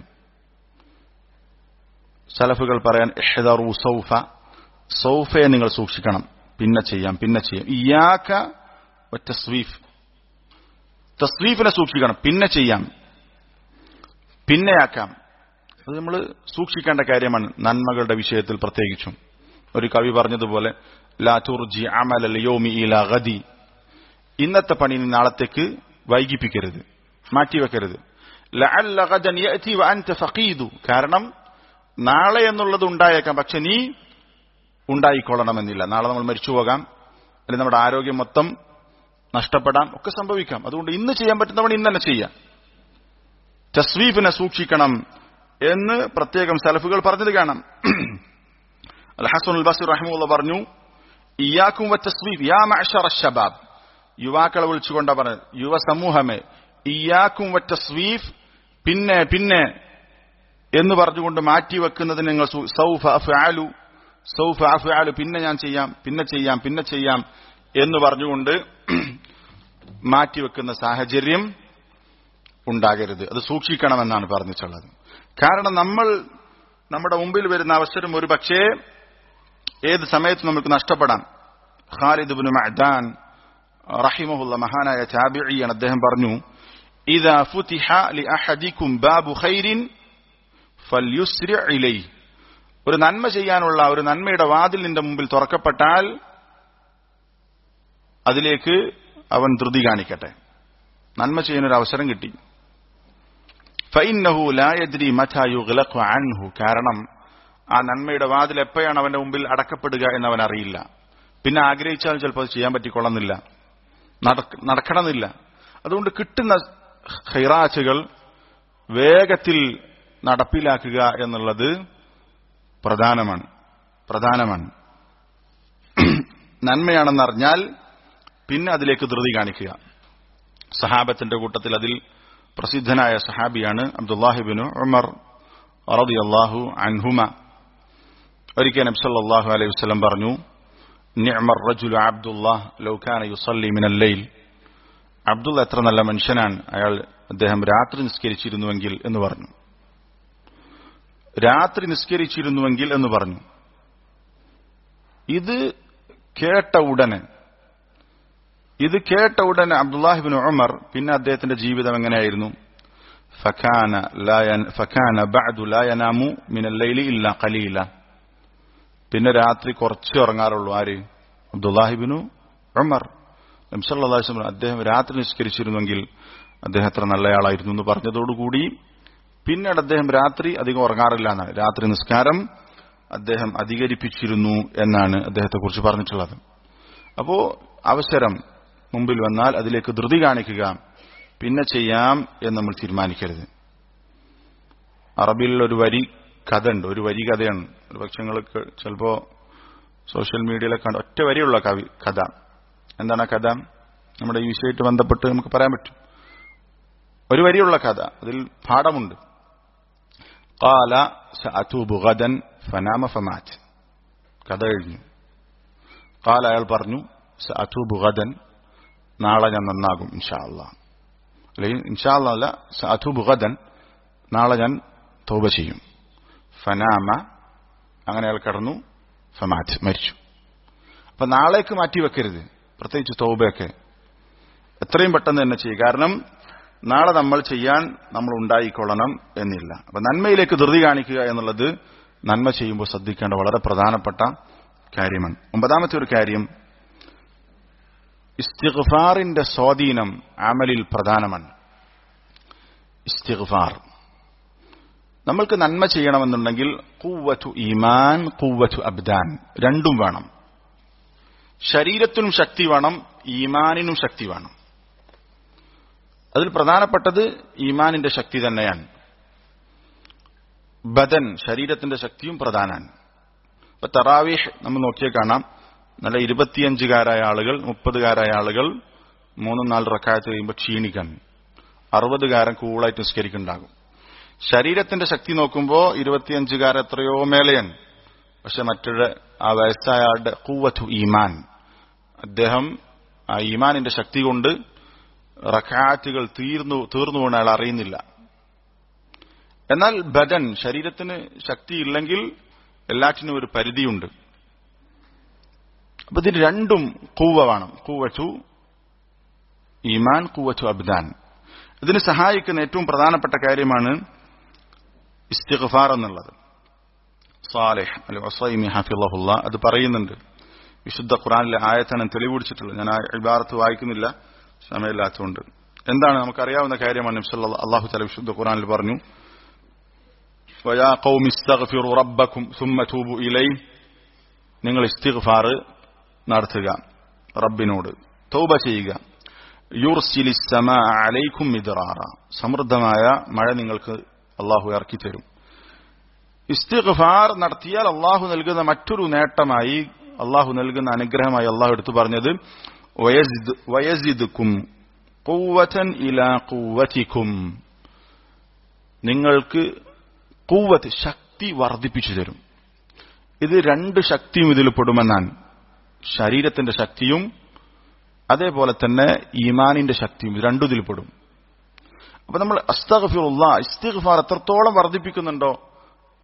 സലഫുകൾ പറയാൻ എഹ്ദറു സൗഫ സൗഫയെ നിങ്ങൾ സൂക്ഷിക്കണം പിന്നെ ചെയ്യാം പിന്നെ ചെയ്യാം ഇയാക്ക തസ്വീഫ് തസ്വീഫിനെ സൂക്ഷിക്കണം പിന്നെ ചെയ്യാം പിന്നെയാക്കാം അത് നമ്മൾ സൂക്ഷിക്കേണ്ട കാര്യമാണ് നന്മകളുടെ വിഷയത്തിൽ പ്രത്യേകിച്ചും ഒരു കവി പറഞ്ഞതുപോലെ ലാ തുർജി അമല യോമി ഇല ഗദി ഇന്നത്തെ പണി നാളത്തേക്ക് വൈകിപ്പിക്കരുത് മാറ്റിവെക്കരുത് ലഅല്ല ഗദൻ യഅതി വഅൻത ഫഖീദു കാരണം നാളെ എന്നുള്ളത് ഉണ്ടായേക്കാം പക്ഷെ നീ ഉണ്ടായിക്കൊള്ളണമെന്നില്ല നാളെ നമ്മൾ മരിച്ചു പോകാം അല്ലെങ്കിൽ നമ്മുടെ ആരോഗ്യം മൊത്തം നഷ്ടപ്പെടാം ഒക്കെ സംഭവിക്കാം അതുകൊണ്ട് ഇന്ന് ചെയ്യാൻ പറ്റുന്നവൺ ഇന്ന് തന്നെ ചെയ്യാം തസ്വീഫിനെ സൂക്ഷിക്കണം എന്ന് പ്രത്യേകം സലഫുകൾ പറഞ്ഞത് കാണാം അൽ ഹസൻ അൽ ബസീർ റഹിമുള്ള പറഞ്ഞു ഇയാക്കും തസ്വീഫ് യാ മഅ്ശറ ശബാബ് യുവാക്കളെ വിളിച്ചുകൊണ്ടാ പറഞ്ഞത് യുവ സമൂഹമേ ഇയാക്കും തസ്വീഫ് പിന്നെ പിന്നെ എന്ന് പറഞ്ഞുകൊണ്ട് മാറ്റിവെക്കുന്നതിന് നിങ്ങൾ സൗഫ അഫ്ആലു സൗഫ അഫ്ആലു പിന്നെ ഞാൻ ചെയ്യാം പിന്നെ ചെയ്യാം പിന്നെ ചെയ്യാം എന്ന് പറഞ്ഞുകൊണ്ട് മാറ്റിവെക്കുന്ന സാഹചര്യം ഉണ്ടാകരുത് അത് സൂക്ഷിക്കണമെന്നാണ് പറഞ്ഞിട്ടുള്ളത് കാരണം നമ്മൾ നമ്മുടെ മുമ്പിൽ വരുന്ന അവസരം ഒരു പക്ഷേ ഏത് സമയത്ത് നമുക്ക് നഷ്ടപ്പെടാം ഖാലിദ് ബിൻ മഅദാൻ റഹിമഹുല്ല മഹാനായ താബിഇയാണ് അദ്ദേഹം പറഞ്ഞു ഇദാ ഫുതിഹ ലിഅഹദികും ബാബു ഖൈരിൻ ഫൽയുസ്രി ഇലൈഹി ഒരു നന്മ ചെയ്യാനുള്ള ഒരു നന്മയുടെ വാതിൽ നിന്റെ മുമ്പിൽ തുറക്കപ്പെട്ടാൽ അതിലേക്ക് അവൻ ധൃതി കാണിക്കട്ടെ നന്മ ചെയ്യാനൊരു അവസരം കിട്ടി ഫൈന്നഹു ലാ യദ്രി മഥാ യുഗ്ലഖു അൻഹു കാരണം ആ നന്മയുടെ വാതിൽ എപ്പോഴാണ് അവന്റെ മുമ്പിൽ അടക്കപ്പെടുക എന്ന് അവൻ അറിയില്ല പിന്നെ ആഗ്രഹിച്ചാൽ ചിലപ്പോൾ അത് ചെയ്യാൻ പറ്റിക്കൊള്ളുന്നില്ല നടക്കണമെന്നില്ല അതുകൊണ്ട് കിട്ടുന്ന ഹൈറാച്ചുകൾ വേഗത്തിൽ നടപ്പിലാക്കുക എന്നുള്ളത് പ്രധാനമാണ് പ്രധാനമാണ് നന്മയാണെന്നറിഞ്ഞാൽ പിന്നെ അതിലേക്ക് ധൃതി കാണിക്കുക സഹാബത്തിന്റെ കൂട്ടത്തിൽ അതിൽ പ്രസിദ്ധനായ സഹാബിയാണ് അബ്ദുല്ലാഹിബിനു ഉമർ റളിയല്ലാഹു അൻഹുമ ഒരിക്കൽ നബി സല്ലല്ലാഹു അലൈഹി വസല്ലം പറഞ്ഞു നിഅമർ റജുലു അബ്ദുല്ലാഹ് ലൗ കാന യുസല്ലി മിനൽ ലൈൽ അബ്ദുള്ള എത്ര നല്ല മനുഷ്യനാണ് അയാൾ അദ്ദേഹം രാത്രി നിസ്കരിച്ചിരുന്നുവെങ്കിൽ എന്ന് പറഞ്ഞു രാത്രി നിസ്കരിച്ചിരുന്നുവെങ്കിൽ എന്ന് പറഞ്ഞു ഇത് കേട്ട ഉടനെ ഇത് കേട്ട ഉടനെ അബ്ദുല്ലാഹിബിൻ ഉമർ പിന്നെ അദ്ദേഹത്തിന്റെ ജീവിതം എങ്ങനെയായിരുന്നു ഫഖാന ഫഖാന ബഅദു ലാ യനാമു മിനൽ ലൈലി ഇല്ല ഖലീല പിന്നെ രാത്രി കുറച്ച് ഉറങ്ങാറുള്ളൂ ആര് അബ്ദുല്ലാഹിബിനു ഉമർ നംസല്ലാസ്ലം അദ്ദേഹം രാത്രി നിസ്കരിച്ചിരുന്നെങ്കിൽ അദ്ദേഹം എത്ര നല്ലയാളായിരുന്നു എന്ന് പറഞ്ഞതോടുകൂടി പിന്നീട് അദ്ദേഹം രാത്രി അധികം ഉറങ്ങാറില്ല എന്നാണ് രാത്രി നിസ്കാരം അദ്ദേഹം അധികരിപ്പിച്ചിരുന്നു എന്നാണ് അദ്ദേഹത്തെ കുറിച്ച് പറഞ്ഞിട്ടുള്ളത് അപ്പോ അവസരം മുമ്പിൽ വന്നാൽ അതിലേക്ക് ധൃതി കാണിക്കുക പിന്നെ ചെയ്യാം എന്ന് നമ്മൾ തീരുമാനിക്കരുത് അറബിയിൽ ഒരു വരി കഥ ഉണ്ട് ഒരു വരി കഥയാണ് ഒരു പക്ഷെ നിങ്ങൾക്ക് ചിലപ്പോ സോഷ്യൽ മീഡിയയിലൊക്കെ കണ്ട ഒറ്റ വരിയുള്ള കവി കഥ എന്താണ് ആ കഥ നമ്മുടെ ഈ വിഷയമായിട്ട് ബന്ധപ്പെട്ട് നമുക്ക് പറയാൻ പറ്റും ഒരു വരിയുള്ള കഥ അതിൽ പാഠമുണ്ട് قال سأتوب غدا فنام فمات കഥ കഴിഞ്ഞു قال അയാൾ പറഞ്ഞു സഅതൂബ് ഗദൻ നാളെ ഞാൻ നന്നാകും ഇൻഷാ അല്ലാ അല്ലെങ്കിൽ ഇൻഷാ അല്ലാ അല്ല സഅതൂബ് ഗദൻ നാളെ ഞാൻ തൗബ ചെയ്യും ഫനാമ അങ്ങനെ അയാൾ കടന്നു ഫമാറ്റ് മരിച്ചു അപ്പൊ നാളേക്ക് മാറ്റി വെക്കരുത് പ്രത്യേകിച്ച് തൗബയൊക്കെ എത്രയും പെട്ടെന്ന് തന്നെ ചെയ്യും കാരണം നാളെ നമ്മൾ ചെയ്യാൻ നമ്മൾ ഉണ്ടായിക്കൊള്ളണം എന്നില്ല അപ്പൊ നന്മയിലേക്ക് ധൃതി കാണിക്കുക എന്നുള്ളത് നന്മ ചെയ്യുമ്പോൾ ശ്രദ്ധിക്കേണ്ട വളരെ പ്രധാനപ്പെട്ട കാര്യമാണ് ഒമ്പതാമത്തെ ഒരു കാര്യം ഇസ്തിഗ്ഫാറിന്റെ സ്വാധീനം അമലിൽ പ്രധാനമാണ് ഇസ്തിഗ്ഫാർ നമ്മൾക്ക് നന്മ ചെയ്യണമെന്നുണ്ടെങ്കിൽ കൂവറ്റു ഈമാൻ കൂവറ്റു അബ്ദാൻ രണ്ടും വേണം ശരീരത്തിനും ശക്തി വേണം ഈമാനിനും ശക്തി വേണം അതിൽ പ്രധാനപ്പെട്ടത് ഈമാനിന്റെ ശക്തി തന്നെയാണ് ബദൻ ശരീരത്തിന്റെ ശക്തിയും പ്രധാനമാണ് ഇപ്പൊ തറാവീഹ് നമ്മൾ നോക്കിയാൽ കാണാം നല്ല ഇരുപത്തിയഞ്ചുകാരായ ആളുകൾ മുപ്പതുകാരായ ആളുകൾ മൂന്നും നാല് റക്കായത്ത് കഴിയുമ്പോൾ ക്ഷീണിക്കാൻ അറുപതുകാരൻ കൂളായിട്ട് നിസ്കരിക്കുന്നുണ്ടാകും ശരീരത്തിന്റെ ശക്തി നോക്കുമ്പോൾ ഇരുപത്തിയഞ്ചുകാരൻ എത്രയോ മേലെയാണ് പക്ഷെ മറ്റൊരു ആ വയസ്സായ ആളുടെ കൂവത്തു ഈമാൻ അദ്ദേഹം ആ ഈമാനിന്റെ ശക്തി കൊണ്ട് റക്കാറ്റുകൾ തീർന്നു തീർന്നു പോണ അയാൾ അറിയുന്നില്ല എന്നാൽ ബദൻ ശരീരത്തിന് ശക്തിയില്ലെങ്കിൽ എല്ലാറ്റിനും ഒരു പരിധിയുണ്ട് അപ്പൊ ഇതിന് രണ്ടും കൂവ വേണം കൂവച്ചു ഈമാൻ കൂവച്ചു അബ്ദാൻ ഇതിന് സഹായിക്കുന്ന ഏറ്റവും പ്രധാനപ്പെട്ട കാര്യമാണ് ഇസ്തിഗ്ഫാർ എന്നുള്ളത് സാലിഹ് അല്ലെ വസൈമി ഹാഫിള്ളാഹുല്ല അത് പറയുന്നുണ്ട് വിശുദ്ധ ഖുറാനിലെ ആയത്താണ് തെളിവുപിടിച്ചിട്ടുള്ളത് ഞാൻ ആ ഇബാറത്ത് വായിക്കുന്നില്ല സമയമില്ലാത്തതുകൊണ്ട് എന്താണ് നമുക്കറിയാവുന്ന കാര്യമാണ് അള്ളാഹു തല വിശുദ്ധ ഖുറാനിൽ പറഞ്ഞു വയാ ഖൗമി ഇസ്തഗ്ഫിറു റബ്ബക്കും സുമ്മ തൂബു ഇലൈ നിങ്ങൾ ഇസ്തിഗ്ഫാർ നടത്തുക റബ്ബിനോട് തൗബ ചെയ്യുക യുർസിലി സമാ അലൈക്കും മിദ്റാറ സമൃദ്ധമായ മഴ നിങ്ങൾക്ക് അള്ളാഹു ഇറക്കി തരും ഇസ്തിഗ്ഫാർ നടത്തിയാൽ അള്ളാഹു നൽകുന്ന മറ്റൊരു നേട്ടമായി അള്ളാഹു നൽകുന്ന അനുഗ്രഹമായി അള്ളാഹു എടുത്തു പറഞ്ഞത് വയസിദുക്കും കൂവത്തൻ ഇലാ കൂവത്തിക്കും നിങ്ങൾക്ക് കൂവത്ത് ശക്തി വർദ്ധിപ്പിച്ചു തരും ഇത് രണ്ട് ശക്തിയും ഇതിൽ പെടുമെന്നാണ് ശരീരത്തിന്റെ ശക്തിയും അതേപോലെ തന്നെ ഈമാനിന്റെ ശക്തിയും ഇത് രണ്ടും ഇതിൽ പെടും അപ്പൊ നമ്മൾ അസ്തഗ്ഫിറുള്ള ഇസ്തിഗ്ഫാർ എത്രത്തോളം വർദ്ധിപ്പിക്കുന്നുണ്ടോ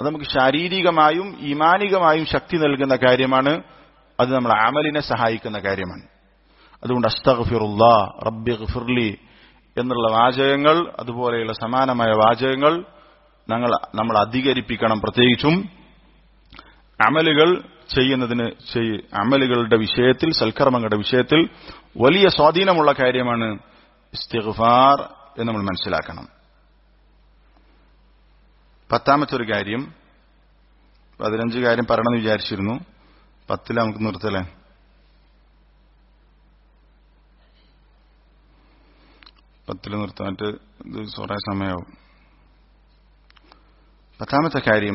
അത് നമുക്ക് ശാരീരികമായും ഈമാനികമായും ശക്തി നൽകുന്ന കാര്യമാണ് അത് നമ്മൾ അമലിനെ സഹായിക്കുന്ന കാര്യമാണ് അതുകൊണ്ട് അസ്തഗ്ഫിറുല്ലാ റബ്ബി ഗഫിർലി എന്നുള്ള വാചകങ്ങൾ അതുപോലെയുള്ള സമാനമായ വാചകങ്ങൾ ഞങ്ങൾ നമ്മൾ അധികരിപ്പിക്കണം പ്രത്യേകിച്ചും അമലുകൾ ചെയ്യുന്നതിന് അമലുകളുടെ വിഷയത്തിൽ സൽക്കർമ്മങ്ങളുടെ വിഷയത്തിൽ വലിയ സ്വാധീനമുള്ള കാര്യമാണ് ഇസ്തിഗ്ഫാർ എന്ന് നമ്മൾ മനസ്സിലാക്കണം പത്താമത്തെ ഒരു കാര്യം പതിനഞ്ച് കാര്യം പറയണമെന്ന് വിചാരിച്ചിരുന്നു പത്തില് നമുക്ക് നിർത്തലേ പത്തില് നിർത്താനായിട്ട് ഇത് കുറെ സമയമാവും പത്താമത്തെ കാര്യം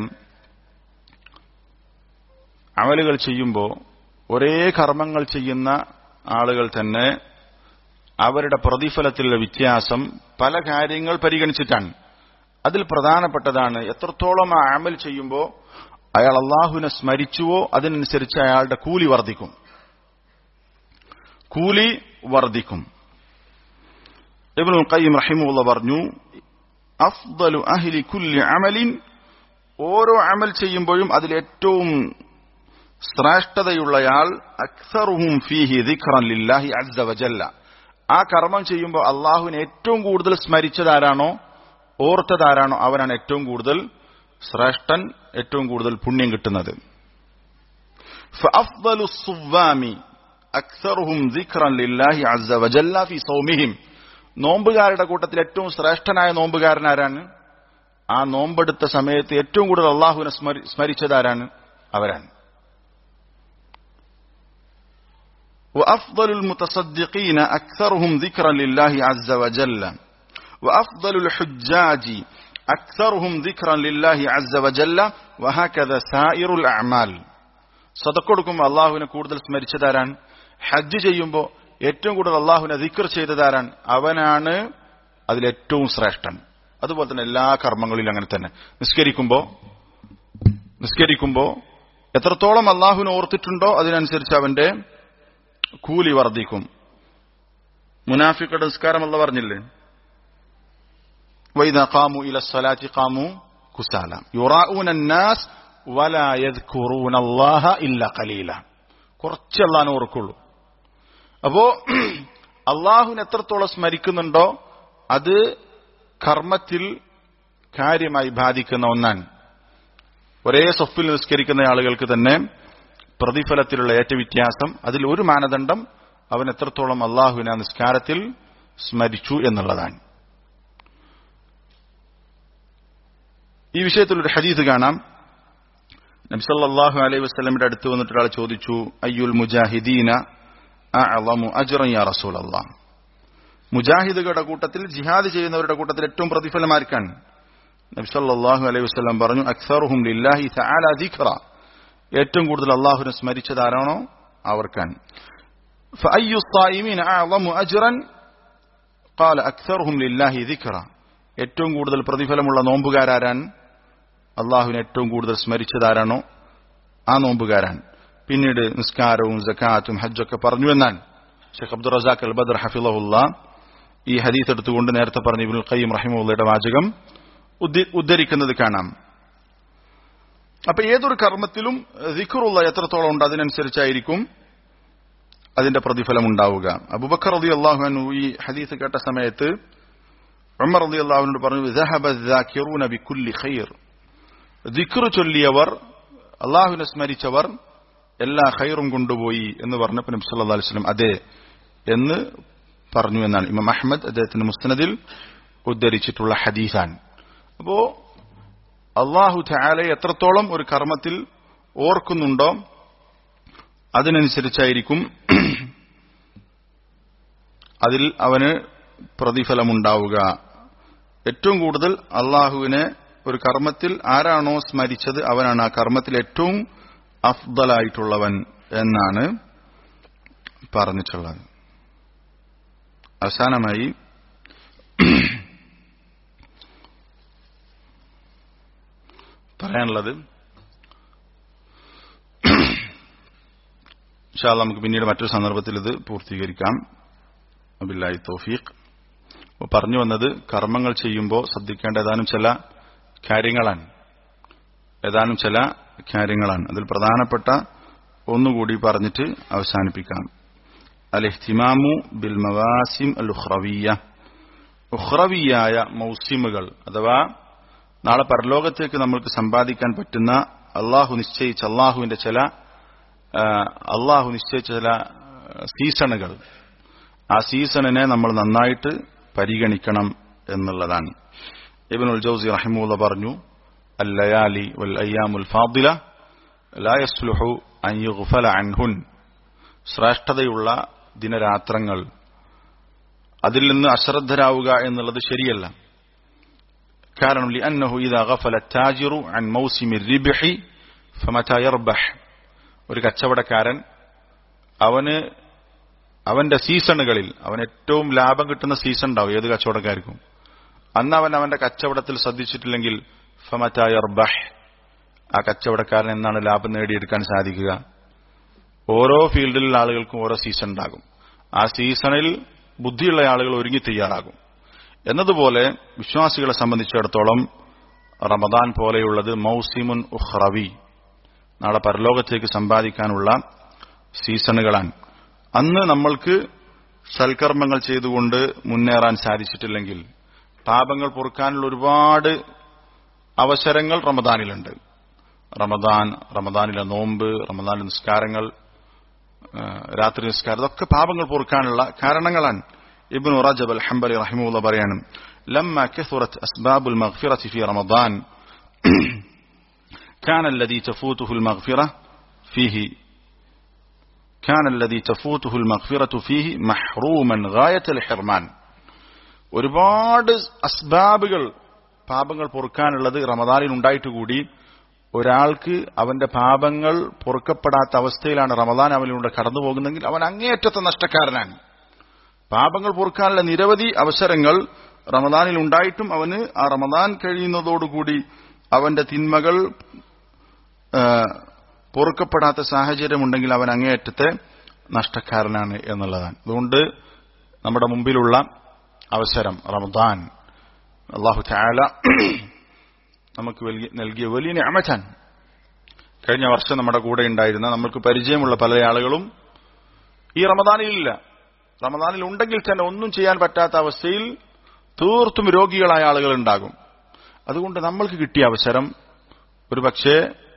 അമലുകൾ ചെയ്യുമ്പോൾ ഒരേ കർമ്മങ്ങൾ ചെയ്യുന്ന ആളുകൾ തന്നെ അവരുടെ പ്രതിഫലത്തിലുള്ള വ്യത്യാസം പല കാര്യങ്ങൾ പരിഗണിച്ചിട്ടാണ് അതിൽ പ്രധാനപ്പെട്ടതാണ് എത്രത്തോളം ആ അമൽ ചെയ്യുമ്പോൾ അയാൾ അള്ളാഹുവിനെ സ്മരിച്ചുവോ അതിനനുസരിച്ച് അയാളുടെ കൂലി വർദ്ധിക്കും കൂലി വർദ്ധിക്കും ഇബ്നുൽ ഖയ്യിം റഹിമുള്ള പറഞ്ഞു അഫ്ദലു അഹ്ലി കുല്ലി അമലിൻ ഓരോ അമൽ ചെയ്യുമ്പോഴും അതിൽ ഏറ്റവും ശ്രേഷ്ഠതയുള്ളയാൾ അക്സറുഹും ഫീഹി ദിഖ്റൻ ലില്ലാഹി അസ്സ വജല്ല ആ കർമ്മം ചെയ്യുമ്പോൾ അള്ളാഹുവിനെ ഏറ്റവും കൂടുതൽ സ്മരിച്ചതാരാണോ ഓർത്തതാരാണോ അവനാണ് ഏറ്റവും കൂടുതൽ ശ്രേഷ്ഠൻ ഏറ്റവും കൂടുതൽ പുണ്യം കിട്ടുന്നത് فأفضل الصوام أكثرهم ذكرا لله عز وجل في صومهم നോമ്പുകാരുടെ കൂട്ടത്തിൽ ഏറ്റവും ശ്രേഷ്ഠനായ നോമ്പുകാരൻ ആരാണ് ആ നോമ്പെടുത്ത സമയത്ത് ഏറ്റവും കൂടുതൽ അള്ളാഹുവിനെ സ്മരിച്ചതാരാണ് അവരാണ് وأفضل المتصدقين أكثرهم ذكرا لله عز وجل وأفضل الحجاج أكثرهم ذكرا لله عز وجل وهكذا سائر الأعمال സതക്കൊടുക്കും അള്ളാഹുവിനെ കൂടുതൽ സ്മരിച്ചതാരാൻ ഹജ്ജ് ചെയ്യുമ്പോൾ ഏറ്റവും കൂടുതൽ അള്ളാഹുവിനെ ദിക്കർ ചെയ്തതാരാൻ അവനാണ് അതിലേറ്റവും ശ്രേഷ്ഠൻ അതുപോലെ തന്നെ എല്ലാ കർമ്മങ്ങളിലും അങ്ങനെ തന്നെ നിസ്കരിക്കുമ്പോ നിസ്കരിക്കുമ്പോ എത്രത്തോളം അള്ളാഹുവിനെ ഓർത്തിട്ടുണ്ടോ അതിനനുസരിച്ച് അവന്റെ കൂലി വർദ്ധിക്കും മുനാഫിക്കയുടെ നിസ്കാരം അല്ല പറഞ്ഞില്ലേ വൈദ കാമു ഇല സ്വലാറ്റി കാമു കുസാല യുറാഊന നാസ് വലാ യദ്കുറൂന അല്ലാഹ ഇല്ല ഖലീല കുറച്ച് അള്ളാഹിനെ ഓർക്കുള്ളൂ അപ്പോ അള്ളാഹുവിനെ എത്രത്തോളം സ്മരിക്കുന്നുണ്ടോ അത് കർമ്മത്തിൽ കാര്യമായി ബാധിക്കുന്ന ഒന്നാണ് ഒരേ സൊഫിൽ നിസ്കരിക്കുന്ന ആളുകൾക്ക് തന്നെ പ്രതിഫലത്തിലുള്ള ഏറ്റ വ്യത്യാസം അതിൽ ഒരു മാനദണ്ഡം അവൻ എത്രത്തോളം അള്ളാഹുവിനെ നിസ്കാരത്തിൽ സ്മരിച്ചു എന്നുള്ളതാണ് ഈ വിഷയത്തിൽ ഒരു ഹദീസ് കാണാം നബ്സല്ലാഹു അലൈഹി വസ്ലമിന്റെ അടുത്ത് വന്നിട്ട് ഒരാൾ ചോദിച്ചു അയ്യുൽ മുജാഹിദീന അഅളമു അജ്റൻ യാ റസൂലല്ലാഹ് മുജാഹിദുകളുടെ കൂട്ടത്തിൽ ജിഹാദ് ചെയ്യുന്നവരുടെ കൂട്ടത്തിൽ ഏറ്റവും പ്രതിഫലമാർക്കാണ് നബ്സല്ലാഹു അലൈഹി വസ്ലം പറഞ്ഞു അക്സറുഹും ലില്ലാഹി തആല ദിക്റ ഏറ്റവും കൂടുതൽ അള്ളാഹുവിനെ സ്മരിച്ചതാരാണോ അവർക്കാണ് فأي الصائمين أعظم أجرا قال أكثرهم لله ذكرا ഏറ്റവും കൂടുതൽ പ്രതിഫലമുള്ള നോമ്പുകാരാരാൻ അള്ളാഹുവിനെ ഏറ്റവും കൂടുതൽ സ്മരിച്ചതാരാണോ ആ നോമ്പുകാരാൻ പിന്നീട് നിസ്കാരവും ജക്കാത്തും ഹജ്ജൊക്കെ പറഞ്ഞു എന്നാൽ ഷെഖ് അബ്ദുൾ റസാഖ് അൽ ബദർ ഹഫിളഹുല്ല ഈ ഹദീസ് എടുത്തുകൊണ്ട് നേരത്തെ പറഞ്ഞ ഇബുൽ ഖയ്യം റഹിമുള്ളയുടെ വാചകം ഉദ്ധരിക്കുന്നത് കാണാം അപ്പൊ ഏതൊരു കർമ്മത്തിലും ദിഖറുള്ള എത്രത്തോളം ഉണ്ട് അതിനനുസരിച്ചായിരിക്കും അതിന്റെ പ്രതിഫലം ഉണ്ടാവുക അബുബക്കർ റതി അള്ളാഹു ഈ ഹദീസ് കേട്ട സമയത്ത് ഉമർ റതി അള്ളാഹുവിനോട് പറഞ്ഞു ബിക്കുല്ലി ഖൈർ ദിക്ർ ചൊല്ലിയവർ അള്ളാഹുവിനെ സ്മരിച്ചവർ എല്ലാ ഖൈറും കൊണ്ടുപോയി എന്ന് പറഞ്ഞപ്പോൾ നബി സല്ലല്ലാഹു അലൈഹി വസല്ലം അതെ എന്ന് പറഞ്ഞു എന്നാണ് ഇമാം അഹമ്മദ് അദ്ദേഹത്തിന്റെ മുസ്തനദിൽ ഉദ്ധരിച്ചിട്ടുള്ള ഹദീസാണ് അപ്പോ അള്ളാഹു ധാലെ എത്രത്തോളം ഒരു കർമ്മത്തിൽ ഓർക്കുന്നുണ്ടോ അതിനനുസരിച്ചായിരിക്കും അതിൽ അവന് പ്രതിഫലമുണ്ടാവുക ഏറ്റവും കൂടുതൽ അള്ളാഹുവിനെ ഒരു കർമ്മത്തിൽ ആരാണോ സ്മരിച്ചത് അവനാണ് ആ കർമ്മത്തിൽ ഏറ്റവും അഫ്ദലായിട്ടുള്ളവൻ എന്നാണ് പറഞ്ഞിട്ടുള്ളത് അവസാനമായി പറയാനുള്ളത് ഇൻഷാല്ല നമുക്ക് പിന്നീട് മറ്റൊരു സന്ദർഭത്തിൽ ഇത് പൂർത്തീകരിക്കാം അബില്ലായി തോഫീഖ് പറഞ്ഞു വന്നത് കർമ്മങ്ങൾ ചെയ്യുമ്പോൾ ശ്രദ്ധിക്കേണ്ട ഏതാനും ചില കാര്യങ്ങളാണ് ഏതാനും ചില കാര്യങ്ങളാണ് അതിൽ പ്രധാനപ്പെട്ട ഒന്നുകൂടി പറഞ്ഞിട്ട് അവസാനിപ്പിക്കാം അൽ ഇഹ്തിമാമു ബിൽ മവാസിം അൽ ഉഖ്റവിയ ഉഖ്റവിയായ മൗസിമുകൾ അഥവാ നാളെ പരലോകത്തേക്ക് നമ്മൾക്ക് സമ്പാദിക്കാൻ പറ്റുന്ന അള്ളാഹു നിശ്ചയിച്ച അള്ളാഹുവിന്റെ ചില അള്ളാഹു നിശ്ചയിച്ച ചില സീസണുകൾ ആ സീസണിനെ നമ്മൾ നന്നായിട്ട് പരിഗണിക്കണം എന്നുള്ളതാണ് ഇബിനുൽ ജൌസി റഹിമുള്ള പറഞ്ഞു الليالي والأيام الفاضلة لا يصلح أن يغفل عنهن ശ്രേഷ്ഠതയുള്ള ദിനരാത്രങ്ങൾ അതിൽ നിന്ന് അശ്രദ്ധരാവുക എന്നുള്ളത് ശരിയല്ല കാരണം لأنه إذا غفل التاجر عن موسم الربح فمتى يربح ഒരു കച്ചവടക്കാരൻ അവന് അവന്റെ സീസണുകളിൽ അവൻ ഏറ്റവും ലാഭം കിട്ടുന്ന സീസൺ ഉണ്ടാവും ഏത് കച്ചവടക്കാർക്കും അന്ന് അവൻ അവന്റെ കച്ചവടത്തിൽ ശ്രദ്ധിച്ചിട്ടില്ലെങ്കിൽ ഫമറ്റായർബഹ് ആ കച്ചവടക്കാരൻ എന്നാണ് ലാഭം നേടിയെടുക്കാൻ സാധിക്കുക ഓരോ ഫീൽഡിലുള്ള ആളുകൾക്കും ഓരോ സീസൺ ഉണ്ടാകും ആ സീസണിൽ ബുദ്ധിയുള്ള ആളുകൾ ഒരുങ്ങി തയ്യാറാകും എന്നതുപോലെ വിശ്വാസികളെ സംബന്ധിച്ചിടത്തോളം റമദാൻ പോലെയുള്ളത് മൗസിമുൻ ഉഹ്റവി നാളെ പരലോകത്തേക്ക് സമ്പാദിക്കാനുള്ള സീസണുകളാണ് അന്ന് നമ്മൾക്ക് സൽക്കർമ്മങ്ങൾ ചെയ്തുകൊണ്ട് മുന്നേറാൻ സാധിച്ചിട്ടില്ലെങ്കിൽ പാപങ്ങൾ പൊറുക്കാനുള്ള ഒരുപാട് അവസരങ്ങൾ റമദാനിലുണ്ട് റമദാൻ റമദാനിലെ നോമ്പ് റമദാനിലെ നിസ്കാരങ്ങൾ രാത്രി നിസ്കാരം ഇതൊക്കെ പാപങ്ങൾ പൊറുക്കാനുള്ള കാരണങ്ങളാണ് ഇബ്നു റജബ് അൽ ഹംബലി റഹിമുള്ള പറയാണ് لما كثرت أسباب المغفرة في رمضان كان الذي تفوته المغفرة فيه كان الذي تفوته المغفرة فيه محروما غاية الحرمان ഒരുപാട് അസ്ബാബുകൾ പാപങ്ങൾ പൊറുക്കാനുള്ളത് റമദാനിൽ ഉണ്ടായിട്ട് കൂടി ഒരാൾക്ക് അവന്റെ പാപങ്ങൾ പൊറുക്കപ്പെടാത്ത അവസ്ഥയിലാണ് റമദാൻ അവനിലൂടെ കടന്നു പോകുന്നതെങ്കിൽ അവൻ അങ്ങേയറ്റത്തെ നഷ്ടക്കാരനാണ് പാപങ്ങൾ പൊറുക്കാനുള്ള നിരവധി അവസരങ്ങൾ റമദാനിൽ ഉണ്ടായിട്ടും അവന് ആ റമദാൻ കഴിയുന്നതോടുകൂടി അവന്റെ തിന്മകൾ പൊറുക്കപ്പെടാത്ത സാഹചര്യമുണ്ടെങ്കിൽ അവൻ അങ്ങേയറ്റത്തെ നഷ്ടക്കാരനാണ് എന്നുള്ളതാണ് അതുകൊണ്ട് നമ്മുടെ മുമ്പിലുള്ള അവസരം റമദാൻ അള്ളാഹു ചായാല നമുക്ക് നൽകിയ വലിയ ഞാമച്ചാൻ കഴിഞ്ഞ വർഷം നമ്മുടെ കൂടെ ഉണ്ടായിരുന്ന നമ്മൾക്ക് പരിചയമുള്ള പല ആളുകളും ഈ റമദാനിലില്ല റമദാനിൽ ഉണ്ടെങ്കിൽ തന്നെ ഒന്നും ചെയ്യാൻ പറ്റാത്ത അവസ്ഥയിൽ തീർത്തും രോഗികളായ ആളുകൾ ഉണ്ടാകും അതുകൊണ്ട് നമ്മൾക്ക് കിട്ടിയ അവസരം ഒരു പക്ഷേ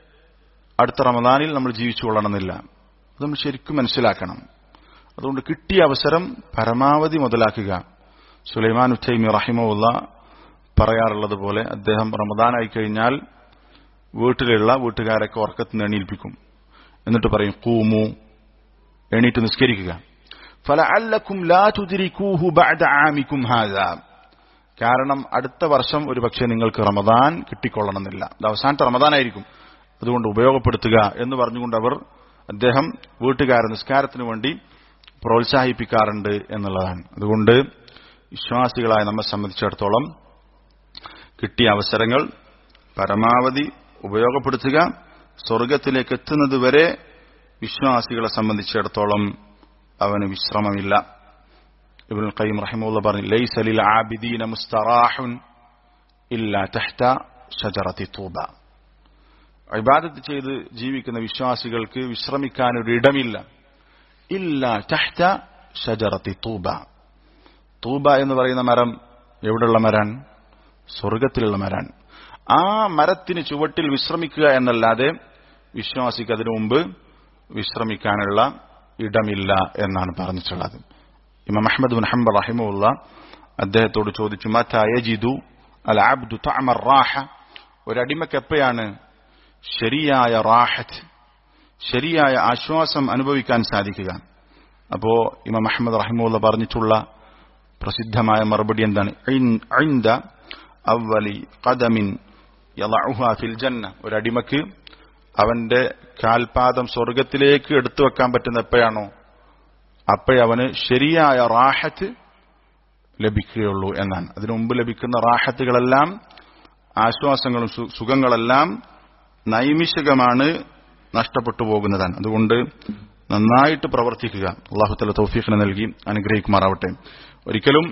അടുത്ത റമദാനിൽ നമ്മൾ ജീവിച്ചു കൊള്ളണമെന്നില്ല അത് നമ്മൾ ശരിക്കും മനസ്സിലാക്കണം അതുകൊണ്ട് കിട്ടിയ അവസരം പരമാവധി മുതലാക്കുക സുലൈമാൻ ഉച്ചൈമി റഹിമുള്ള പറയാറുള്ളത് പോലെ അദ്ദേഹം റമദാനായി കഴിഞ്ഞാൽ വീട്ടിലുള്ള വീട്ടുകാരൊക്കെ ഉറക്കത്തിൽ നിന്ന് എണീൽപ്പിക്കും എന്നിട്ട് പറയും കൂമു എണീറ്റ് നിസ്കരിക്കുക ഫലഅല്ലക്കും ലാ തുദ്രികൂഹു ബഅദ ആമിക്കും ഹാദാ കാരണം അടുത്ത വർഷം ഒരുപക്ഷെ നിങ്ങൾക്ക് റമദാൻ കിട്ടിക്കൊള്ളണമെന്നില്ല അത് അവസാനത്തെ റമദാനായിരിക്കും അതുകൊണ്ട് ഉപയോഗപ്പെടുത്തുക എന്ന് പറഞ്ഞുകൊണ്ട് അവർ അദ്ദേഹം വീട്ടുകാരെ നിസ്കാരത്തിന് വേണ്ടി പ്രോത്സാഹിപ്പിക്കാറുണ്ട് എന്നുള്ളതാണ് അതുകൊണ്ട് വിശ്വാസികളായ നമ്മെ സംബന്ധിച്ചിടത്തോളം കിട്ടിയ അവസരങ്ങൾ പരമാവധി ഉപയോഗപ്പെടുത്തുക സ്വർഗത്തിലേക്ക് എത്തുന്നതുവരെ വിശ്വാസികളെ സംബന്ധിച്ചിടത്തോളം അവന് വിശ്രമമില്ല ഇബ്നുൽ ഖയ്യിം റഹിമുള്ള പറഞ്ഞു ലൈസ ലിൽ ആബിദീന മുസ്തറാഹുൻ ഇല്ല തഹ്ത ഷജറത്തി തൂബ ഇബാദത്ത് ചെയ്ത് ജീവിക്കുന്ന വിശ്വാസികൾക്ക് വിശ്രമിക്കാൻ ഒരു ഇടമില്ല ഇല്ല തഹ്ത ഷജറത്തി തൂബ തൂബ എന്ന് പറയുന്ന മരം എവിടെയുള്ള മരാണ് സ്വർഗത്തിലുള്ള മരാണ് ആ മരത്തിന് ചുവട്ടിൽ വിശ്രമിക്കുക എന്നല്ലാതെ വിശ്വാസിക്ക് അതിനു മുമ്പ് വിശ്രമിക്കാനുള്ള ഇടമില്ല എന്നാണ് പറഞ്ഞിട്ടുള്ളത് ഇമാം അഹമ്മദ് ബിൻ ഹംബർ റഹിമുള്ള അദ്ദേഹത്തോട് ചോദിച്ചു മറ്റു അൽ അബ്ദു തഅമർ റാഹ ഒരടിമക്ക് എപ്പോഴാണ് ശരിയായ റാഹത്ത് ശരിയായ ആശ്വാസം അനുഭവിക്കാൻ സാധിക്കുക അപ്പോ ഇമാം അഹമ്മദ് റഹിമുള്ള പറഞ്ഞിട്ടുള്ള പ്രസിദ്ധമായ മറുപടി എന്താണ് ഐന്ദ അവലി ഖദമിൻ യളഉഹ ഫിൽ ജന്ന ഒരടിമക്ക് അവന്റെ കാൽപാദം സ്വർഗത്തിലേക്ക് എടുത്തു വെക്കാൻ പറ്റുന്ന എപ്പോഴാണോ അപ്പോഴവന് ശരിയായ റാഹത്ത് ലഭിക്കുകയുള്ളൂ എന്നാണ് അതിനു മുമ്പ് ലഭിക്കുന്ന റാഹത്തുകളെല്ലാം ആശ്വാസങ്ങളും സുഖങ്ങളെല്ലാം നൈമിഷികമാണ് നഷ്ടപ്പെട്ടു പോകുന്നതാണ് അതുകൊണ്ട് നന്നായിട്ട് പ്രവർത്തിക്കുക അള്ളാഹുത്തല തൗഫീഖിനെ നൽകി അനുഗ്രഹിക്കുമാറാവട്ടെ ഒരിക്കലും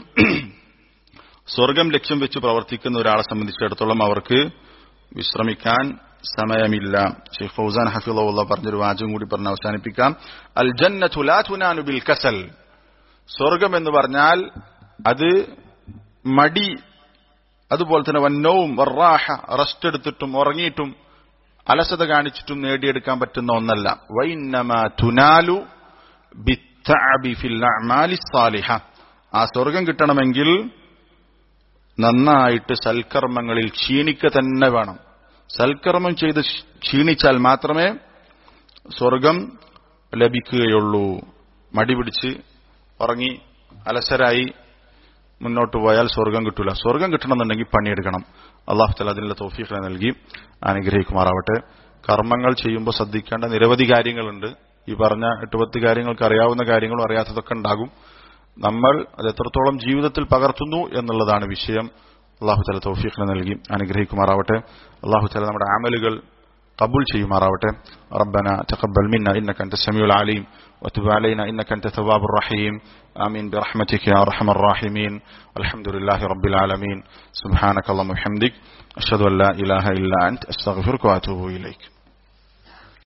സ്വർഗം ലക്ഷ്യം വെച്ച് പ്രവർത്തിക്കുന്ന ഒരാളെ സംബന്ധിച്ചിടത്തോളം അവർക്ക് വിശ്രമിക്കാൻ സമയമില്ല ഷെയ്ഖ് ഫൗസാൻ ഹഫിള്ള പറഞ്ഞൊരു വാചകം കൂടി പറഞ്ഞ് അവസാനിപ്പിക്കാം അൽ ജന്നത്തു ലാ തുനാനു ബിൽ കസൽ സ്വർഗം എന്ന് പറഞ്ഞാൽ അത് മടി അതുപോലെ തന്നെ വന്നവും വറാഹ റെസ്റ്റ് എടുത്തിട്ടും ഉറങ്ങിയിട്ടും അലസത കാണിച്ചിട്ടും നേടിയെടുക്കാൻ പറ്റുന്ന ഒന്നല്ല വൈന്നമ തുനാലു ബിത്തഅബി ഫിൽ അഅമാലി സാലിഹ ആ സ്വർഗം കിട്ടണമെങ്കിൽ നന്നായിട്ട് സൽക്കർമ്മങ്ങളിൽ ക്ഷീണിക്ക തന്നെ വേണം സൽക്കർമ്മം ചെയ്ത് ക്ഷീണിച്ചാൽ മാത്രമേ സ്വർഗം ലഭിക്കുകയുള്ളൂ മടി പിടിച്ച് ഉറങ്ങി അലസരായി മുന്നോട്ട് പോയാൽ സ്വർഗം കിട്ടൂല സ്വർഗം കിട്ടണമെന്നുണ്ടെങ്കിൽ പണിയെടുക്കണം അള്ളാഹു തല അതിനുള്ള തോഫീഖിനെ നൽകി അനുഗ്രഹിക്കുമാറാവട്ടെ കർമ്മങ്ങൾ ചെയ്യുമ്പോൾ ശ്രദ്ധിക്കേണ്ട നിരവധി കാര്യങ്ങളുണ്ട് ഈ പറഞ്ഞ എട്ടുപത്ത് കാര്യങ്ങൾക്ക് അറിയാവുന്ന കാര്യങ്ങളും അറിയാത്തതൊക്കെ ഉണ്ടാകും നമ്മൾ അത് എത്രത്തോളം ജീവിതത്തിൽ പകർത്തുന്നു എന്നുള്ളതാണ് വിഷയം അള്ളാഹു തല തൗഫീഖിനെ നൽകി അനുഗ്രഹിക്കുമാറാവട്ടെ അള്ളാഹു തല നമ്മുടെ ആമലുകൾ قبول شيء مراوته ربنا تقبل منا إنك أنت السميع العليم وتب علينا إنك أنت التواب الرحيم آمين برحمتك يا أرحم الراحمين الحمد لله رب العالمين سبحانك اللهم وبحمدك أشهد أن لا إله إلا أنت أستغفرك وأتوب إليك